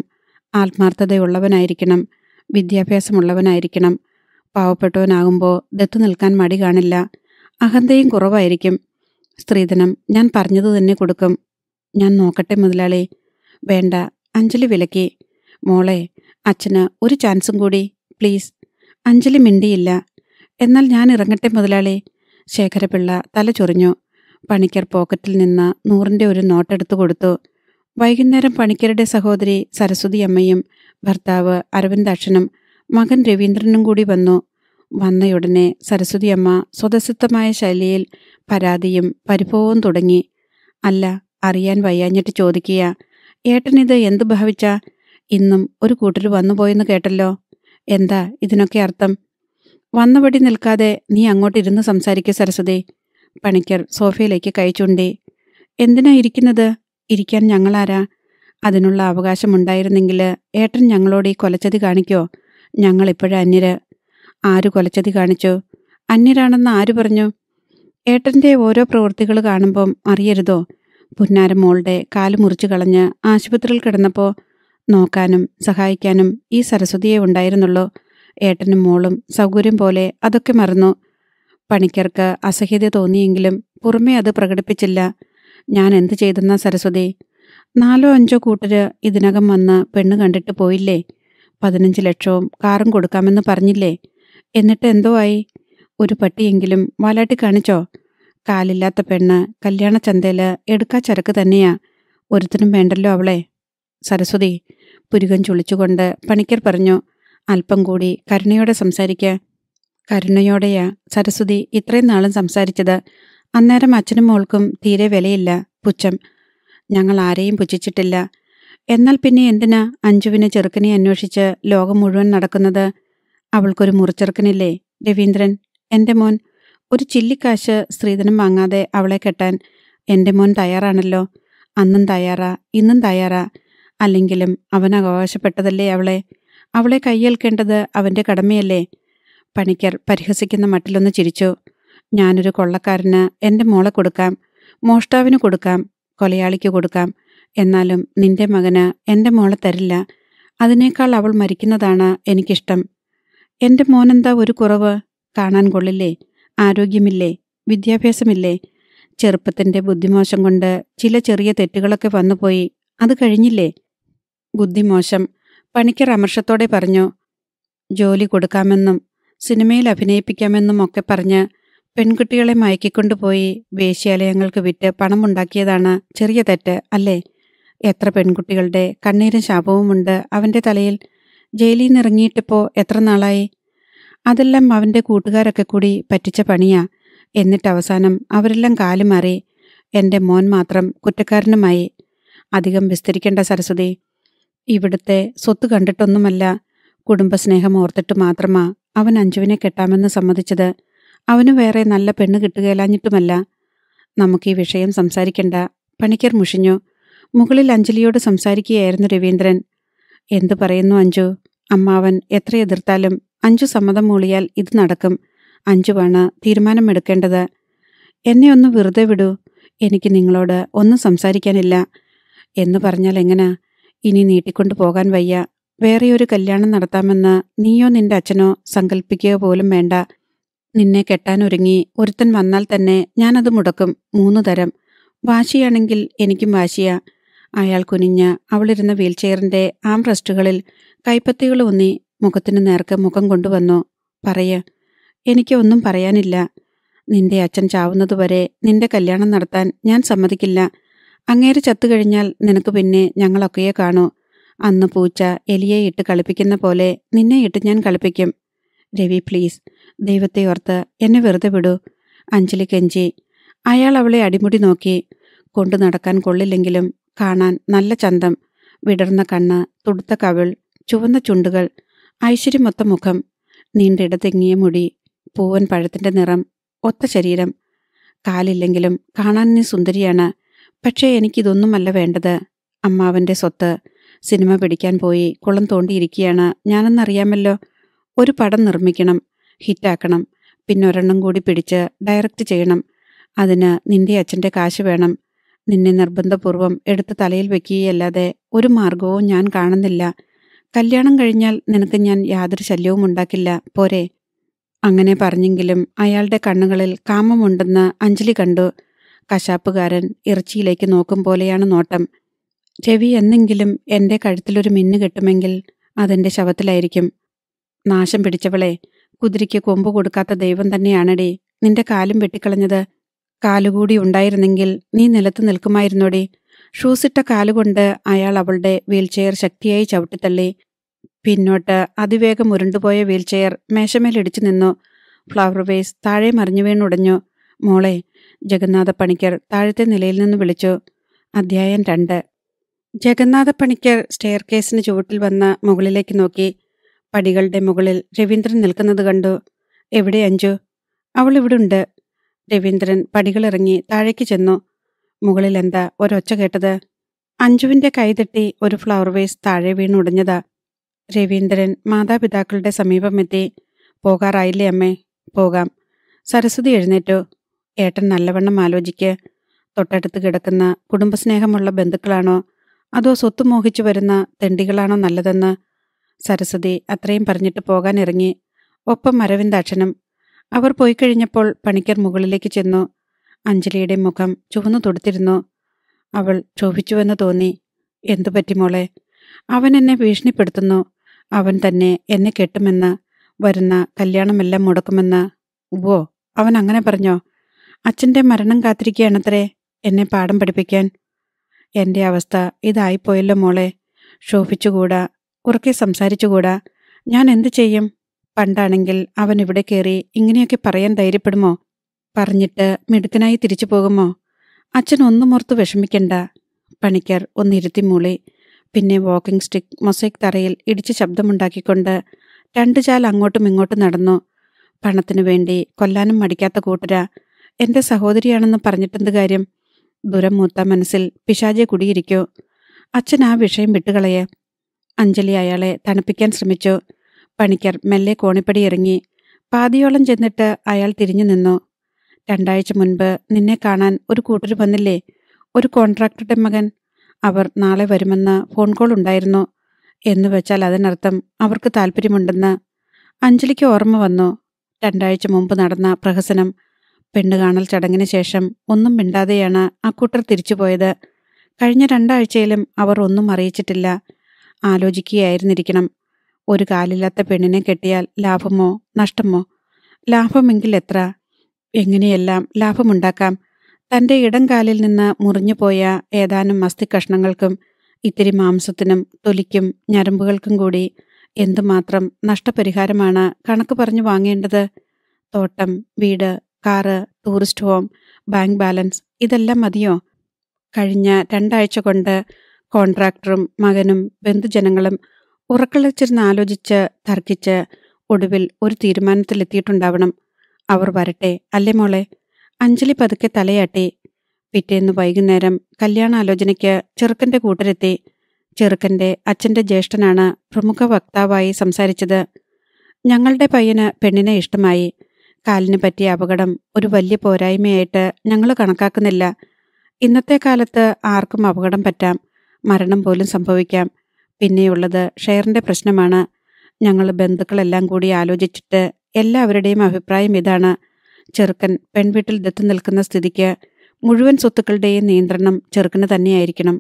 ആത്മാർത്ഥതയുള്ളവനായിരിക്കണം വിദ്യാഭ്യാസമുള്ളവനായിരിക്കണം പാവപ്പെട്ടവനാകുമ്പോൾ ദത്തു നിൽക്കാൻ മടി കാണില്ല അഹന്തയും കുറവായിരിക്കും സ്ത്രീധനം ഞാൻ പറഞ്ഞത് തന്നെ കൊടുക്കും ഞാൻ നോക്കട്ടെ മുതലാളി വേണ്ട അഞ്ജലി വിലക്കി മോളെ അച്ഛന് ഒരു ചാൻസും കൂടി പ്ലീസ് അഞ്ജലി മിണ്ടിയില്ല എന്നാൽ ഞാൻ ഇറങ്ങട്ടെ മുതലാളി ശേഖരപിള്ള തല ചൊറിഞ്ഞു പണിക്കർ പോക്കറ്റിൽ നിന്ന് നൂറിൻ്റെ ഒരു നോട്ടെടുത്തു കൊടുത്തു വൈകുന്നേരം പണിക്കരുടെ സഹോദരി സരസ്വതി അമ്മയും ഭർത്താവ് അരവിന്ദാക്ഷനും മകൻ രവീന്ദ്രനും കൂടി വന്നു വന്നയുടനെ സരസ്വതി അമ്മ സ്വതസിദ്ധമായ ശൈലിയിൽ പരാതിയും പരിഭവവും തുടങ്ങി അല്ല അറിയാൻ വയ്യാഞ്ഞിട്ട് ചോദിക്കുക ഏട്ടനിത് എന്തു ഭാവിച്ച ഇന്നും ഒരു കൂട്ടർ വന്നുപോയെന്ന് കേട്ടല്ലോ എന്താ ഇതിനൊക്കെ അർത്ഥം വന്നപടി നിൽക്കാതെ നീ അങ്ങോട്ടിരുന്ന് സംസാരിക്കുക സരസ്വതി പണിക്കർ സോഫയിലേക്ക് കൈ ചൂണ്ടി എന്തിനാ ഇരിക്കുന്നത് ഇരിക്കാൻ ഞങ്ങളാരാ അതിനുള്ള അവകാശമുണ്ടായിരുന്നെങ്കിൽ ഏട്ടൻ ഞങ്ങളോട് ഈ കൊലച്ചതി കാണിക്കോ ഞങ്ങളിപ്പോഴും അന്യര് ആര് കൊലച്ചതി കാണിച്ചു അന്യരാണെന്ന് ആര് പറഞ്ഞു ഏട്ടൻ്റെ ഓരോ പ്രവൃത്തികൾ കാണുമ്പം അറിയരുതോ പുന്നാരം മോളുടെ കാല് മുറിച്ചു കളഞ്ഞ് ആശുപത്രിയിൽ കിടന്നപ്പോൾ നോക്കാനും സഹായിക്കാനും ഈ സരസ്വതിയെ ഉണ്ടായിരുന്നുള്ളൂ ഏട്ടനും മോളും സൗകര്യം പോലെ അതൊക്കെ മറന്നു പണിക്കർക്ക് അസഹ്യത തോന്നിയെങ്കിലും പുറമേ അത് പ്രകടിപ്പിച്ചില്ല ഞാൻ എന്ത് ചെയ്തെന്ന സരസ്വതി നാലോ അഞ്ചോ കൂട്ടര് ഇതിനകം വന്ന് പെണ്ണ് കണ്ടിട്ട് പോയില്ലേ പതിനഞ്ച് ലക്ഷവും കാറും കൊടുക്കാമെന്ന് പറഞ്ഞില്ലേ എന്നിട്ട് എന്തോ ആയി ഒരു പട്ടിയെങ്കിലും വാലാട്ടി കാണിച്ചോ കാലില്ലാത്ത പെണ്ണ് കല്യാണ ചന്തയില് എടുക്കാ ചരക്ക് തന്നെയാ ഒരുത്തനും വേണ്ടല്ലോ അവളെ സരസ്വതി പുരുകൻ ചുളിച്ചുകൊണ്ട് പണിക്കർ പറഞ്ഞു അല്പം കൂടി കരുണയോടെ സംസാരിക്ക കരുണയോടെയാ സരസ്വതി ഇത്രയും നാളും സംസാരിച്ചത് അന്നേരം അച്ഛനും മോൾക്കും തീരെ വിലയില്ല പുച്ഛം ഞങ്ങൾ ആരെയും പുച്ഛിച്ചിട്ടില്ല എന്നാൽ പിന്നെ എന്തിനാ അഞ്ജുവിനെ ചെറുക്കനെ അന്വേഷിച്ച് ലോകം മുഴുവൻ നടക്കുന്നത് അവൾക്കൊരു മുറിച്ചെറുക്കനില്ലേ രവീന്ദ്രൻ എൻ്റെ മോൻ ഒരു ചില്ലിക്കാശ് സ്ത്രീധനം വാങ്ങാതെ അവളെ കെട്ടാൻ എൻ്റെ മോൻ തയ്യാറാണല്ലോ അന്നും തയ്യാറാ ഇന്നും തയ്യാറാ അല്ലെങ്കിലും അവൻ അവകാശപ്പെട്ടതല്ലേ അവളെ അവളെ കയ്യേൽക്കേണ്ടത് അവൻ്റെ കടമയല്ലേ പണിക്കർ പരിഹസിക്കുന്ന മട്ടിലൊന്ന് ചിരിച്ചു ഞാനൊരു കൊള്ളക്കാരന് എൻ്റെ മോളെ കൊടുക്കാം മോഷ്ടാവിന് കൊടുക്കാം കൊലയാളിക്ക് കൊടുക്കാം എന്നാലും നിന്റെ മകന് എൻ്റെ മോളെ തരില്ല അതിനേക്കാൾ അവൾ മരിക്കുന്നതാണ് എനിക്കിഷ്ടം എൻ്റെ മോനെന്താ ഒരു കുറവ് കാണാൻ കൊള്ളില്ലേ ആരോഗ്യമില്ലേ വിദ്യാഭ്യാസമില്ലേ ചെറുപ്പത്തിൻ്റെ ബുദ്ധിമോശം കൊണ്ട് ചില ചെറിയ തെറ്റുകളൊക്കെ വന്നുപോയി അത് കഴിഞ്ഞില്ലേ ബുദ്ധിമോശം പണിക്കർ അമർഷത്തോടെ പറഞ്ഞു ജോലി കൊടുക്കാമെന്നും സിനിമയിൽ അഭിനയിപ്പിക്കാമെന്നും ഒക്കെ പറഞ്ഞ് പെൺകുട്ടികളെ മയക്കിക്കൊണ്ടുപോയി വേശ്യാലയങ്ങൾക്ക് വിറ്റ് പണമുണ്ടാക്കിയതാണ് ചെറിയ തെറ്റ് അല്ലേ എത്ര പെൺകുട്ടികളുടെ കണ്ണീരും ശാപവുമുണ്ട് അവൻ്റെ തലയിൽ ജയിലിൽ നിന്ന് ഇറങ്ങിയിട്ടിപ്പോ എത്ര നാളായി അതെല്ലാം അവൻ്റെ കൂട്ടുകാരൊക്കെ കൂടി പറ്റിച്ച പണിയാ എന്നിട്ട് അവസാനം അവരെല്ലാം കാലു മാറി എൻ്റെ മോൻ മാത്രം കുറ്റക്കാരനുമായി അധികം വിസ്തരിക്കേണ്ട സരസ്വതി ഇവിടുത്തെ സ്വത്ത് കണ്ടിട്ടൊന്നുമല്ല കുടുംബസ്നേഹം ഓർത്തിട്ട് മാത്രമാ അവൻ അഞ്ജുവിനെ കെട്ടാമെന്ന് സമ്മതിച്ചത് അവന് വേറെ നല്ല പെണ്ണ് കിട്ടുകയില്ലാഞ്ഞിട്ടുമല്ല നമുക്ക് ഈ വിഷയം സംസാരിക്കണ്ട പണിക്കർ മുഷിഞ്ഞു മുകളിൽ അഞ്ജലിയോട് സംസാരിക്കുകയായിരുന്നു രവീന്ദ്രൻ എന്തു പറയുന്നു അഞ്ജു അമ്മാവൻ എത്ര എതിർത്താലും അഞ്ചു സമ്മതം മൂളിയാൽ ഇത് നടക്കും അഞ്ചുവാണ് തീരുമാനമെടുക്കേണ്ടത് എന്നെ ഒന്ന് വെറുതെ വിടൂ എനിക്ക് നിങ്ങളോട് ഒന്നും സംസാരിക്കാനില്ല എന്ന് പറഞ്ഞാൽ എങ്ങനാ ഇനി നീട്ടിക്കൊണ്ടു പോകാൻ വയ്യ വേറെ ഒരു കല്യാണം നടത്താമെന്ന് നീയോ നിന്റെ അച്ഛനോ സങ്കല്പിക്കുക പോലും വേണ്ട നിന്നെ കെട്ടാനൊരുങ്ങി ഒരുത്തൻ വന്നാൽ തന്നെ ഞാനത് മുടക്കും മൂന്നു തരം വാശിയാണെങ്കിൽ എനിക്കും വാശിയാ അയാൾ കുനിഞ്ഞ് അവളിരുന്ന വീൽചെയറിന്റെ ആം റെസ്റ്റുകളിൽ കൈപ്പത്തികൾ ഊന്നി മുഖത്തിന് നേർക്ക് മുഖം കൊണ്ടുവന്നു പറയ എനിക്ക് ഒന്നും പറയാനില്ല നിന്റെ അച്ഛൻ ചാവുന്നതുവരെ നിന്റെ കല്യാണം നടത്താൻ ഞാൻ സമ്മതിക്കില്ല അങ്ങേര് ചത്തുകഴിഞ്ഞാൽ നിനക്ക് പിന്നെ ഞങ്ങളൊക്കെയെ കാണൂ അന്ന് പൂച്ച എലിയെ ഇട്ട് കളിപ്പിക്കുന്ന പോലെ നിന്നെ ഇട്ട് ഞാൻ കളിപ്പിക്കും രവി പ്ലീസ് ദൈവത്തെ ഓർത്ത് എന്നെ വെറുതെ വിടൂ അഞ്ജലി കെഞ്ചി അയാൾ അവളെ അടിമുടി നോക്കി കൊണ്ടു നടക്കാൻ കൊള്ളില്ലെങ്കിലും കാണാൻ നല്ല ചന്തം വിടർന്ന കണ്ണ് തുടുത്ത കവിൾ ചുവന്ന ചുണ്ടുകൾ ഐശ്വര്യമൊത്ത മുഖം നീണ്ടിടതെങ്ങിയ മുടി പൂവൻ പഴത്തിന്റെ നിറം ഒത്ത ശരീരം കാലില്ലെങ്കിലും കാണാൻ നീ സുന്ദരിയാണ് പക്ഷേ എനിക്കിതൊന്നുമല്ല വേണ്ടത് അമ്മാവന്റെ സ്വത്ത് സിനിമ പിടിക്കാൻ പോയി കുളം തോണ്ടിയിരിക്കുകയാണ് ഞാനെന്നറിയാമല്ലോ ഒരു പടം നിർമ്മിക്കണം ഹിറ്റാക്കണം പിന്നെ ഒരെണ്ണം കൂടി പിടിച്ച് ഡയറക്റ്റ് ചെയ്യണം അതിന് നിന്റെ അച്ഛൻ്റെ കാശ് വേണം നിന്നെ നിർബന്ധപൂർവം എടുത്ത് തലയിൽ വെക്കുകയല്ലാതെ ഒരു മാർഗവും ഞാൻ കാണുന്നില്ല കല്യാണം കഴിഞ്ഞാൽ നിനക്ക് ഞാൻ യാതൊരു ശല്യവും ഉണ്ടാക്കില്ല പോരെ അങ്ങനെ പറഞ്ഞെങ്കിലും അയാളുടെ കണ്ണുകളിൽ കാമമുണ്ടെന്ന് അഞ്ജലി കണ്ടു കശാപ്പുകാരൻ ഇറച്ചിയിലേക്ക് നോക്കും പോലെയാണ് നോട്ടം രവി എന്നെങ്കിലും എൻ്റെ കഴുത്തിലൊരു മിന്നു കെട്ടുമെങ്കിൽ അതെൻ്റെ ശവത്തിലായിരിക്കും നാശം പിടിച്ചവളെ കുതിരയ്ക്ക് കൊമ്പ് കൊടുക്കാത്ത ദൈവം തന്നെയാണടി നിന്റെ കാലും വെട്ടിക്കളഞ്ഞത് കാലുകൂടി ഉണ്ടായിരുന്നെങ്കിൽ നീ നിലത്ത് നിൽക്കുമായിരുന്നോടി ഷൂസിട്ട കാലുകൊണ്ട് അയാൾ അവളുടെ വീൽചെയർ ശക്തിയായി ചവിട്ടിത്തള്ളി പിന്നോട്ട് അതിവേഗം ഉരുണ്ടുപോയ വീൽചെയർ മേശമേലിടിച്ചു നിന്നു ഫ്ലവർ വേസ് താഴെ മറിഞ്ഞു വീണുടഞ്ഞു മോളെ ജഗന്നാഥ പണിക്കർ താഴത്തെ നിലയിൽ നിന്ന് വിളിച്ചു അധ്യായം രണ്ട് ജഗന്നാഥ പണിക്കർ സ്റ്റെയർ കേസിന് ചുവട്ടിൽ വന്ന് മുകളിലേക്ക് നോക്കി പടികളുടെ മുകളിൽ രവീന്ദ്രൻ നിൽക്കുന്നത് കണ്ടു എവിടെ അഞ്ചു അവൾ ഇവിടുണ്ട് രവീന്ദ്രൻ പടികളിറങ്ങി താഴേക്ക് ചെന്നു മുകളിൽ എന്താ ഒരൊച്ച കേട്ടത് അഞ്ജുവിന്റെ കൈതട്ടി ഒരു ഫ്ലവർ വേസ് താഴെ വീണുടഞ്ഞതാ രവീന്ദ്രൻ മാതാപിതാക്കളുടെ സമീപമെത്തി പോകാറായില്ലേ അമ്മേ പോകാം സരസ്വതി എഴുന്നേറ്റു ഏട്ടൻ നല്ലവണ്ണം ആലോചിക്ക് തൊട്ടടുത്ത് കിടക്കുന്ന കുടുംബസ്നേഹമുള്ള ബന്ധുക്കളാണോ അതോ സ്വത്ത് മോഹിച്ചു വരുന്ന തെണ്ടികളാണോ നല്ലതെന്ന് സരസ്വതി അത്രയും പറഞ്ഞിട്ട് പോകാൻ ഇറങ്ങി ഒപ്പം അരവിന്ദാക്ഷനും അവർ പോയി കഴിഞ്ഞപ്പോൾ പണിക്കർ മുകളിലേക്ക് ചെന്നു അഞ്ജലിയുടെ മുഖം ചുവന്നു തൊടുത്തിരുന്നു അവൾ ക്ഷോഭിച്ചുവെന്ന് തോന്നി എന്തു പറ്റി മോളെ അവൻ എന്നെ ഭീഷണിപ്പെടുത്തുന്നു അവൻ തന്നെ എന്നെ കെട്ടുമെന്ന് വരുന്ന കല്യാണമെല്ലാം മുടക്കുമെന്ന് ഉവ്വോ അവൻ അങ്ങനെ പറഞ്ഞോ അച്ഛൻ്റെ മരണം കാത്തിരിക്കുകയാണത്രേ എന്നെ പാഠം പഠിപ്പിക്കാൻ എൻ്റെ അവസ്ഥ ഇതായിപ്പോയല്ലോ മോളെ ക്ഷോഭിച്ചുകൂടാ ഉറക്കെ സംസാരിച്ചുകൂടാ ഞാൻ എന്തു ചെയ്യും പണ്ടാണെങ്കിൽ അവൻ ഇവിടെ കയറി ഇങ്ങനെയൊക്കെ പറയാൻ ധൈര്യപ്പെടുമോ പറഞ്ഞിട്ട് മിടുക്കനായി തിരിച്ചു പോകുമോ അച്ഛൻ ഒന്നും ഓർത്ത് വിഷമിക്കണ്ട പണിക്കർ ഒന്നിരുത്തി മൂളി പിന്നെ വാക്കിംഗ് സ്റ്റിക്ക് മൊസൈക്ക് തറയിൽ ഇടിച്ച് ശബ്ദമുണ്ടാക്കിക്കൊണ്ട് രണ്ടു ചാൽ അങ്ങോട്ടും ഇങ്ങോട്ടും നടന്നു പണത്തിനു വേണ്ടി കൊല്ലാനും മടിക്കാത്ത കൂട്ടര എന്റെ സഹോദരിയാണെന്ന് പറഞ്ഞിട്ടെന്ത് കാര്യം ദുരം മൂത്ത മനസ്സിൽ പിശാചെ കുടിയിരിക്കൂ അച്ഛൻ ആ വിഷയം വിട്ടുകളയെ അഞ്ജലി അയാളെ തണുപ്പിക്കാൻ ശ്രമിച്ചു പണിക്കർ മെല്ലെ കോണിപ്പടി ഇറങ്ങി പാതിയോളം ചെന്നിട്ട് അയാൾ തിരിഞ്ഞു നിന്നു രണ്ടാഴ്ച മുൻപ് നിന്നെ കാണാൻ ഒരു കൂട്ടർ വന്നില്ലേ ഒരു കോൺട്രാക്ടറുടെ മകൻ അവർ നാളെ വരുമെന്ന് ഫോൺ കോൾ ഉണ്ടായിരുന്നു എന്ന് വെച്ചാൽ അതിനർത്ഥം അവർക്ക് താല്പര്യമുണ്ടെന്ന് അഞ്ജലിക്ക് ഓർമ്മ വന്നു രണ്ടാഴ്ച മുമ്പ് നടന്ന പ്രഹസനം പെണ്ണുകാണൽ ചടങ്ങിന് ശേഷം ഒന്നും മിണ്ടാതെയാണ് അക്കൂട്ടർ തിരിച്ചുപോയത് കഴിഞ്ഞ രണ്ടാഴ്ചയിലും അവർ ഒന്നും അറിയിച്ചിട്ടില്ല ആലോചിക്കുകയായിരുന്നിരിക്കണം ഒരു കാലില്ലാത്ത പെണ്ണിനെ കെട്ടിയാൽ ലാഭമോ നഷ്ടമോ ലാഭമെങ്കിൽ എത്ര എങ്ങനെയെല്ലാം ലാഭമുണ്ടാക്കാം തന്റെ ഇടം കാലിൽ നിന്ന് മുറിഞ്ഞുപോയ ഏതാനും മസ്തി കഷ്ണങ്ങൾക്കും ഇത്തിരി മാംസത്തിനും തൊലിക്കും ഞരമ്പുകൾക്കും കൂടി എന്തുമാത്രം നഷ്ടപരിഹാരമാണ് കണക്ക് പറഞ്ഞു വാങ്ങേണ്ടത് തോട്ടം വീട് car tourist home bank balance ഇതെല്ലാം മതിയോ കഴിഞ്ഞ രണ്ടാഴ്ച കൊണ്ട് കോൺട്രാക്ടറും മകനും ബന്ധുജനങ്ങളും ഉറക്കളിച്ചിരുന്ന് ആലോചിച്ച് തർക്കിച്ച് ഒടുവിൽ ഒരു തീരുമാനത്തിലെത്തിയിട്ടുണ്ടാവണം അവർ വരട്ടെ അല്ലേ മോളെ അഞ്ജലി പതുക്കെ തലയാട്ടി പിറ്റേന്ന് വൈകുന്നേരം കല്യാണാലോചനയ്ക്ക് ചെറുക്കന്റെ കൂട്ടരെത്തി ചെറുക്കന്റെ അച്ഛന്റെ ജ്യേഷ്ഠനാണ് പ്രമുഖ വക്താവായി സംസാരിച്ചത് ഞങ്ങളുടെ പയ്യന് പെണ്ണിനെ ഇഷ്ടമായി കാലിന് പറ്റിയ അപകടം ഒരു വലിയ പോരായ്മയായിട്ട് ഞങ്ങൾ കണക്കാക്കുന്നില്ല ഇന്നത്തെ കാലത്ത് ആർക്കും അപകടം പറ്റാം മരണം പോലും സംഭവിക്കാം പിന്നെയുള്ളത് ഷെയറിന്റെ പ്രശ്നമാണ് ഞങ്ങൾ ബന്ധുക്കളെല്ലാം കൂടി ആലോചിച്ചിട്ട് എല്ലാവരുടെയും അഭിപ്രായം ഇതാണ് ചെറുക്കൻ പെൺവീട്ടിൽ ദത്ത് നിൽക്കുന്ന സ്ഥിതിക്ക് മുഴുവൻ സ്വത്തുക്കളുടെയും നിയന്ത്രണം ചെറുക്കന് തന്നെയായിരിക്കണം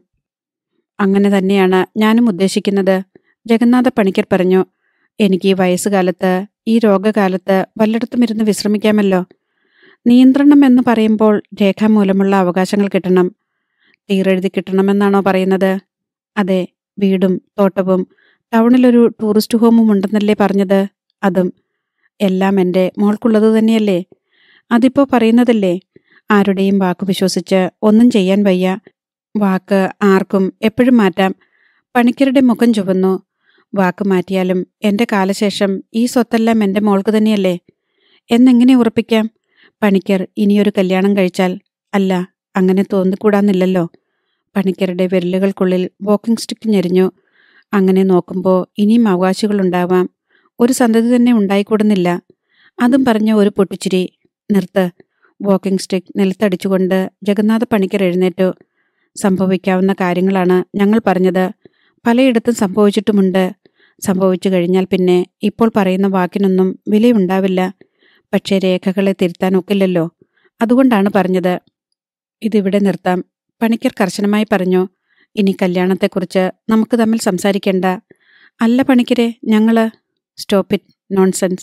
അങ്ങനെ തന്നെയാണ് ഞാനും ഉദ്ദേശിക്കുന്നത് ജഗന്നാഥ പണിക്കർ പറഞ്ഞു എനിക്ക് ഈ വയസ്സുകാലത്ത് ഈ രോഗകാലത്ത് വല്ലയിടത്തും ഇരുന്ന് വിശ്രമിക്കാമല്ലോ നിയന്ത്രണം എന്ന് പറയുമ്പോൾ രേഖാമൂലമുള്ള അവകാശങ്ങൾ കിട്ടണം തീരെഴുതി കിട്ടണമെന്നാണോ പറയുന്നത് അതെ വീടും തോട്ടവും ടൗണിലൊരു ടൂറിസ്റ്റ് ഹോമും ഉണ്ടെന്നല്ലേ പറഞ്ഞത് അതും എല്ലാം എൻ്റെ മോൾക്കുള്ളത് തന്നെയല്ലേ അതിപ്പോ പറയുന്നതല്ലേ ആരുടെയും വാക്ക് വിശ്വസിച്ച് ഒന്നും ചെയ്യാൻ വയ്യ വാക്ക് ആർക്കും എപ്പോഴും മാറ്റാം പണിക്കരുടെ മുഖം ചുവന്നു വാക്ക് മാറ്റിയാലും എൻ്റെ കാലശേഷം ഈ സ്വത്തെല്ലാം എൻ്റെ മോൾക്ക് തന്നെയല്ലേ എന്നെങ്ങനെ ഉറപ്പിക്കാം പണിക്കർ ഇനിയൊരു കല്യാണം കഴിച്ചാൽ അല്ല അങ്ങനെ തോന്നിക്കൂടാന്നില്ലല്ലോ പണിക്കരുടെ വിരലുകൾക്കുള്ളിൽ വാക്കിംഗ് സ്റ്റിക്ക് ഞെരിഞ്ഞു അങ്ങനെ നോക്കുമ്പോൾ ഇനിയും അവകാശികളുണ്ടാവാം ഒരു സന്തതി തന്നെ ഉണ്ടായിക്കൂടുന്നില്ല അതും പറഞ്ഞ ഒരു പൊട്ടിച്ചിരി നിർത്ത് വാക്കിംഗ് സ്റ്റിക്ക് നിലത്തടിച്ചുകൊണ്ട് ജഗന്നാഥ പണിക്കർ എഴുന്നേറ്റു സംഭവിക്കാവുന്ന കാര്യങ്ങളാണ് ഞങ്ങൾ പറഞ്ഞത് പലയിടത്തും സംഭവിച്ചിട്ടുമുണ്ട് സംഭവിച്ചു കഴിഞ്ഞാൽ പിന്നെ ഇപ്പോൾ പറയുന്ന വാക്കിനൊന്നും വിലയുണ്ടാവില്ല പക്ഷേ രേഖകളെ തിരുത്താൻ ഒക്കില്ലല്ലോ അതുകൊണ്ടാണ് പറഞ്ഞത് ഇതിവിടെ നിർത്താം പണിക്കർ കർശനമായി പറഞ്ഞു ഇനി കല്യാണത്തെക്കുറിച്ച് നമുക്ക് തമ്മിൽ സംസാരിക്കേണ്ട അല്ല പണിക്കരെ ഞങ്ങള് സ്റ്റോപ്പ് ഇറ്റ് നോൺസെൻസ്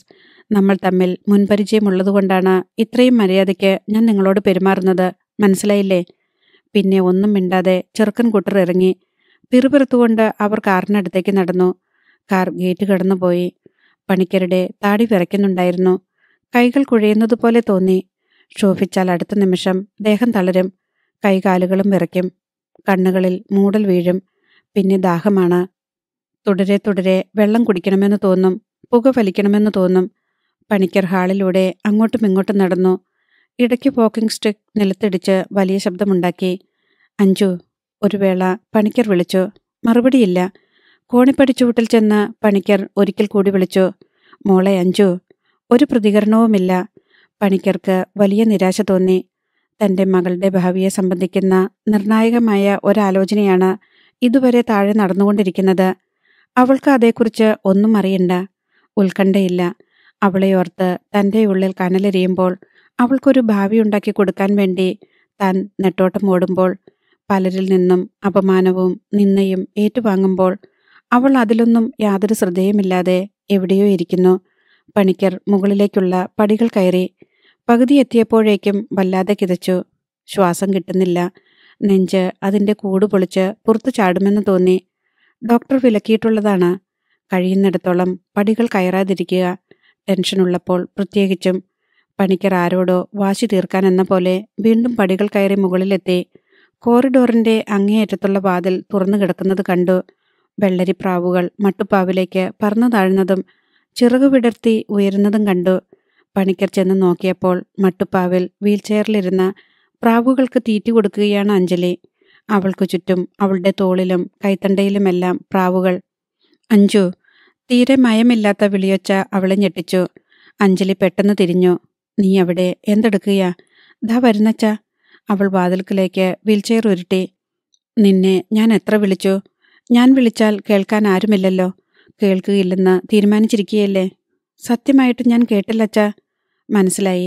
നമ്മൾ തമ്മിൽ മുൻപരിചയമുള്ളതുകൊണ്ടാണ് ഇത്രയും മര്യാദയ്ക്ക് ഞാൻ നിങ്ങളോട് പെരുമാറുന്നത് മനസ്സിലായില്ലേ പിന്നെ ഒന്നും മിണ്ടാതെ ചെറുക്കൻ കൂട്ടർ ഇറങ്ങി പിറുപിറുത്തുകൊണ്ട് അവർ കാറിനടുത്തേക്ക് നടന്നു കാർ ഗേറ്റ് കടന്നുപോയി പണിക്കരുടെ താടി വിറയ്ക്കുന്നുണ്ടായിരുന്നു കൈകൾ കുഴയുന്നത് പോലെ തോന്നി ക്ഷോഭിച്ചാൽ അടുത്ത നിമിഷം ദേഹം തളരും കൈകാലുകളും വിറയ്ക്കും കണ്ണുകളിൽ മൂടൽ വീഴും പിന്നെ ദാഹമാണ് തുടരെ തുടരെ വെള്ളം കുടിക്കണമെന്ന് തോന്നും പുക വലിക്കണമെന്ന് തോന്നും പണിക്കർ ഹാളിലൂടെ അങ്ങോട്ടും ഇങ്ങോട്ടും നടന്നു ഇടയ്ക്ക് പോക്കിംഗ് സ്റ്റിക്ക് നിലത്തിടിച്ച് വലിയ ശബ്ദമുണ്ടാക്കി അഞ്ചു ഒരു വേള പണിക്കർ വിളിച്ചു മറുപടിയില്ല കോണിപ്പടി ചൂട്ടിൽ ചെന്ന് പണിക്കർ ഒരിക്കൽ കൂടി വിളിച്ചു മോളെ അഞ്ചു ഒരു പ്രതികരണവുമില്ല പണിക്കർക്ക് വലിയ നിരാശ തോന്നി തന്റെ മകളുടെ ഭാവിയെ സംബന്ധിക്കുന്ന നിർണായകമായ ഒരാലോചനയാണ് ഇതുവരെ താഴെ നടന്നുകൊണ്ടിരിക്കുന്നത് അവൾക്ക് അതേക്കുറിച്ച് ഒന്നും അറിയണ്ട ഉത്കണ്ഠയില്ല അവളെ ഓർത്ത് തൻ്റെ ഉള്ളിൽ കനലെറിയുമ്പോൾ അവൾക്കൊരു ഭാവി ഉണ്ടാക്കി കൊടുക്കാൻ വേണ്ടി താൻ നെട്ടോട്ടം ഓടുമ്പോൾ പലരിൽ നിന്നും അപമാനവും നിന്നയും ഏറ്റുവാങ്ങുമ്പോൾ അവൾ അതിലൊന്നും യാതൊരു ശ്രദ്ധയുമില്ലാതെ എവിടെയോ ഇരിക്കുന്നു പണിക്കർ മുകളിലേക്കുള്ള പടികൾ കയറി പകുതി എത്തിയപ്പോഴേക്കും വല്ലാതെ കിതച്ചു ശ്വാസം കിട്ടുന്നില്ല നെഞ്ച് അതിൻ്റെ കൂട് പൊളിച്ച് പുറത്തു ചാടുമെന്ന് തോന്നി ഡോക്ടർ വിലക്കിയിട്ടുള്ളതാണ് കഴിയുന്നിടത്തോളം പടികൾ കയറാതിരിക്കുക ടെൻഷനുള്ളപ്പോൾ പ്രത്യേകിച്ചും പണിക്കർ ആരോടോ വാശി തീർക്കാൻ എന്ന പോലെ വീണ്ടും പടികൾ കയറി മുകളിലെത്തി കോറിഡോറിന്റെ അങ്ങേയറ്റത്തുള്ള വാതിൽ തുറന്നു കിടക്കുന്നത് കണ്ടു വെള്ളരിപ്രാവുകൾ മട്ടുപ്പാവിലേക്ക് പറന്നു താഴ്ന്നതും ചിറകു വിടർത്തി ഉയരുന്നതും കണ്ടു പണിക്കർ ചെന്ന് നോക്കിയപ്പോൾ മട്ടുപ്പാവിൽ വീൽചെയറിലിരുന്ന പ്രാവുകൾക്ക് തീറ്റി കൊടുക്കുകയാണ് അഞ്ജലി അവൾക്കു ചുറ്റും അവളുടെ തോളിലും കൈത്തണ്ടയിലുമെല്ലാം പ്രാവുകൾ അഞ്ചു തീരെ മയമില്ലാത്ത വിളിയൊച്ച അവളെ ഞെട്ടിച്ചു അഞ്ജലി പെട്ടെന്ന് തിരിഞ്ഞു നീ അവിടെ എന്തെടുക്കുകയാ ദാ വരുന്നച്ച അവൾ വാതിൽക്കിലേക്ക് വീൽചെയർ ഉരുട്ടി നിന്നെ ഞാൻ എത്ര വിളിച്ചു ഞാൻ വിളിച്ചാൽ കേൾക്കാൻ ആരുമില്ലല്ലോ കേൾക്കുകയില്ലെന്ന് തീരുമാനിച്ചിരിക്കുകയല്ലേ സത്യമായിട്ട് ഞാൻ കേട്ടില്ലച്ച മനസ്സിലായി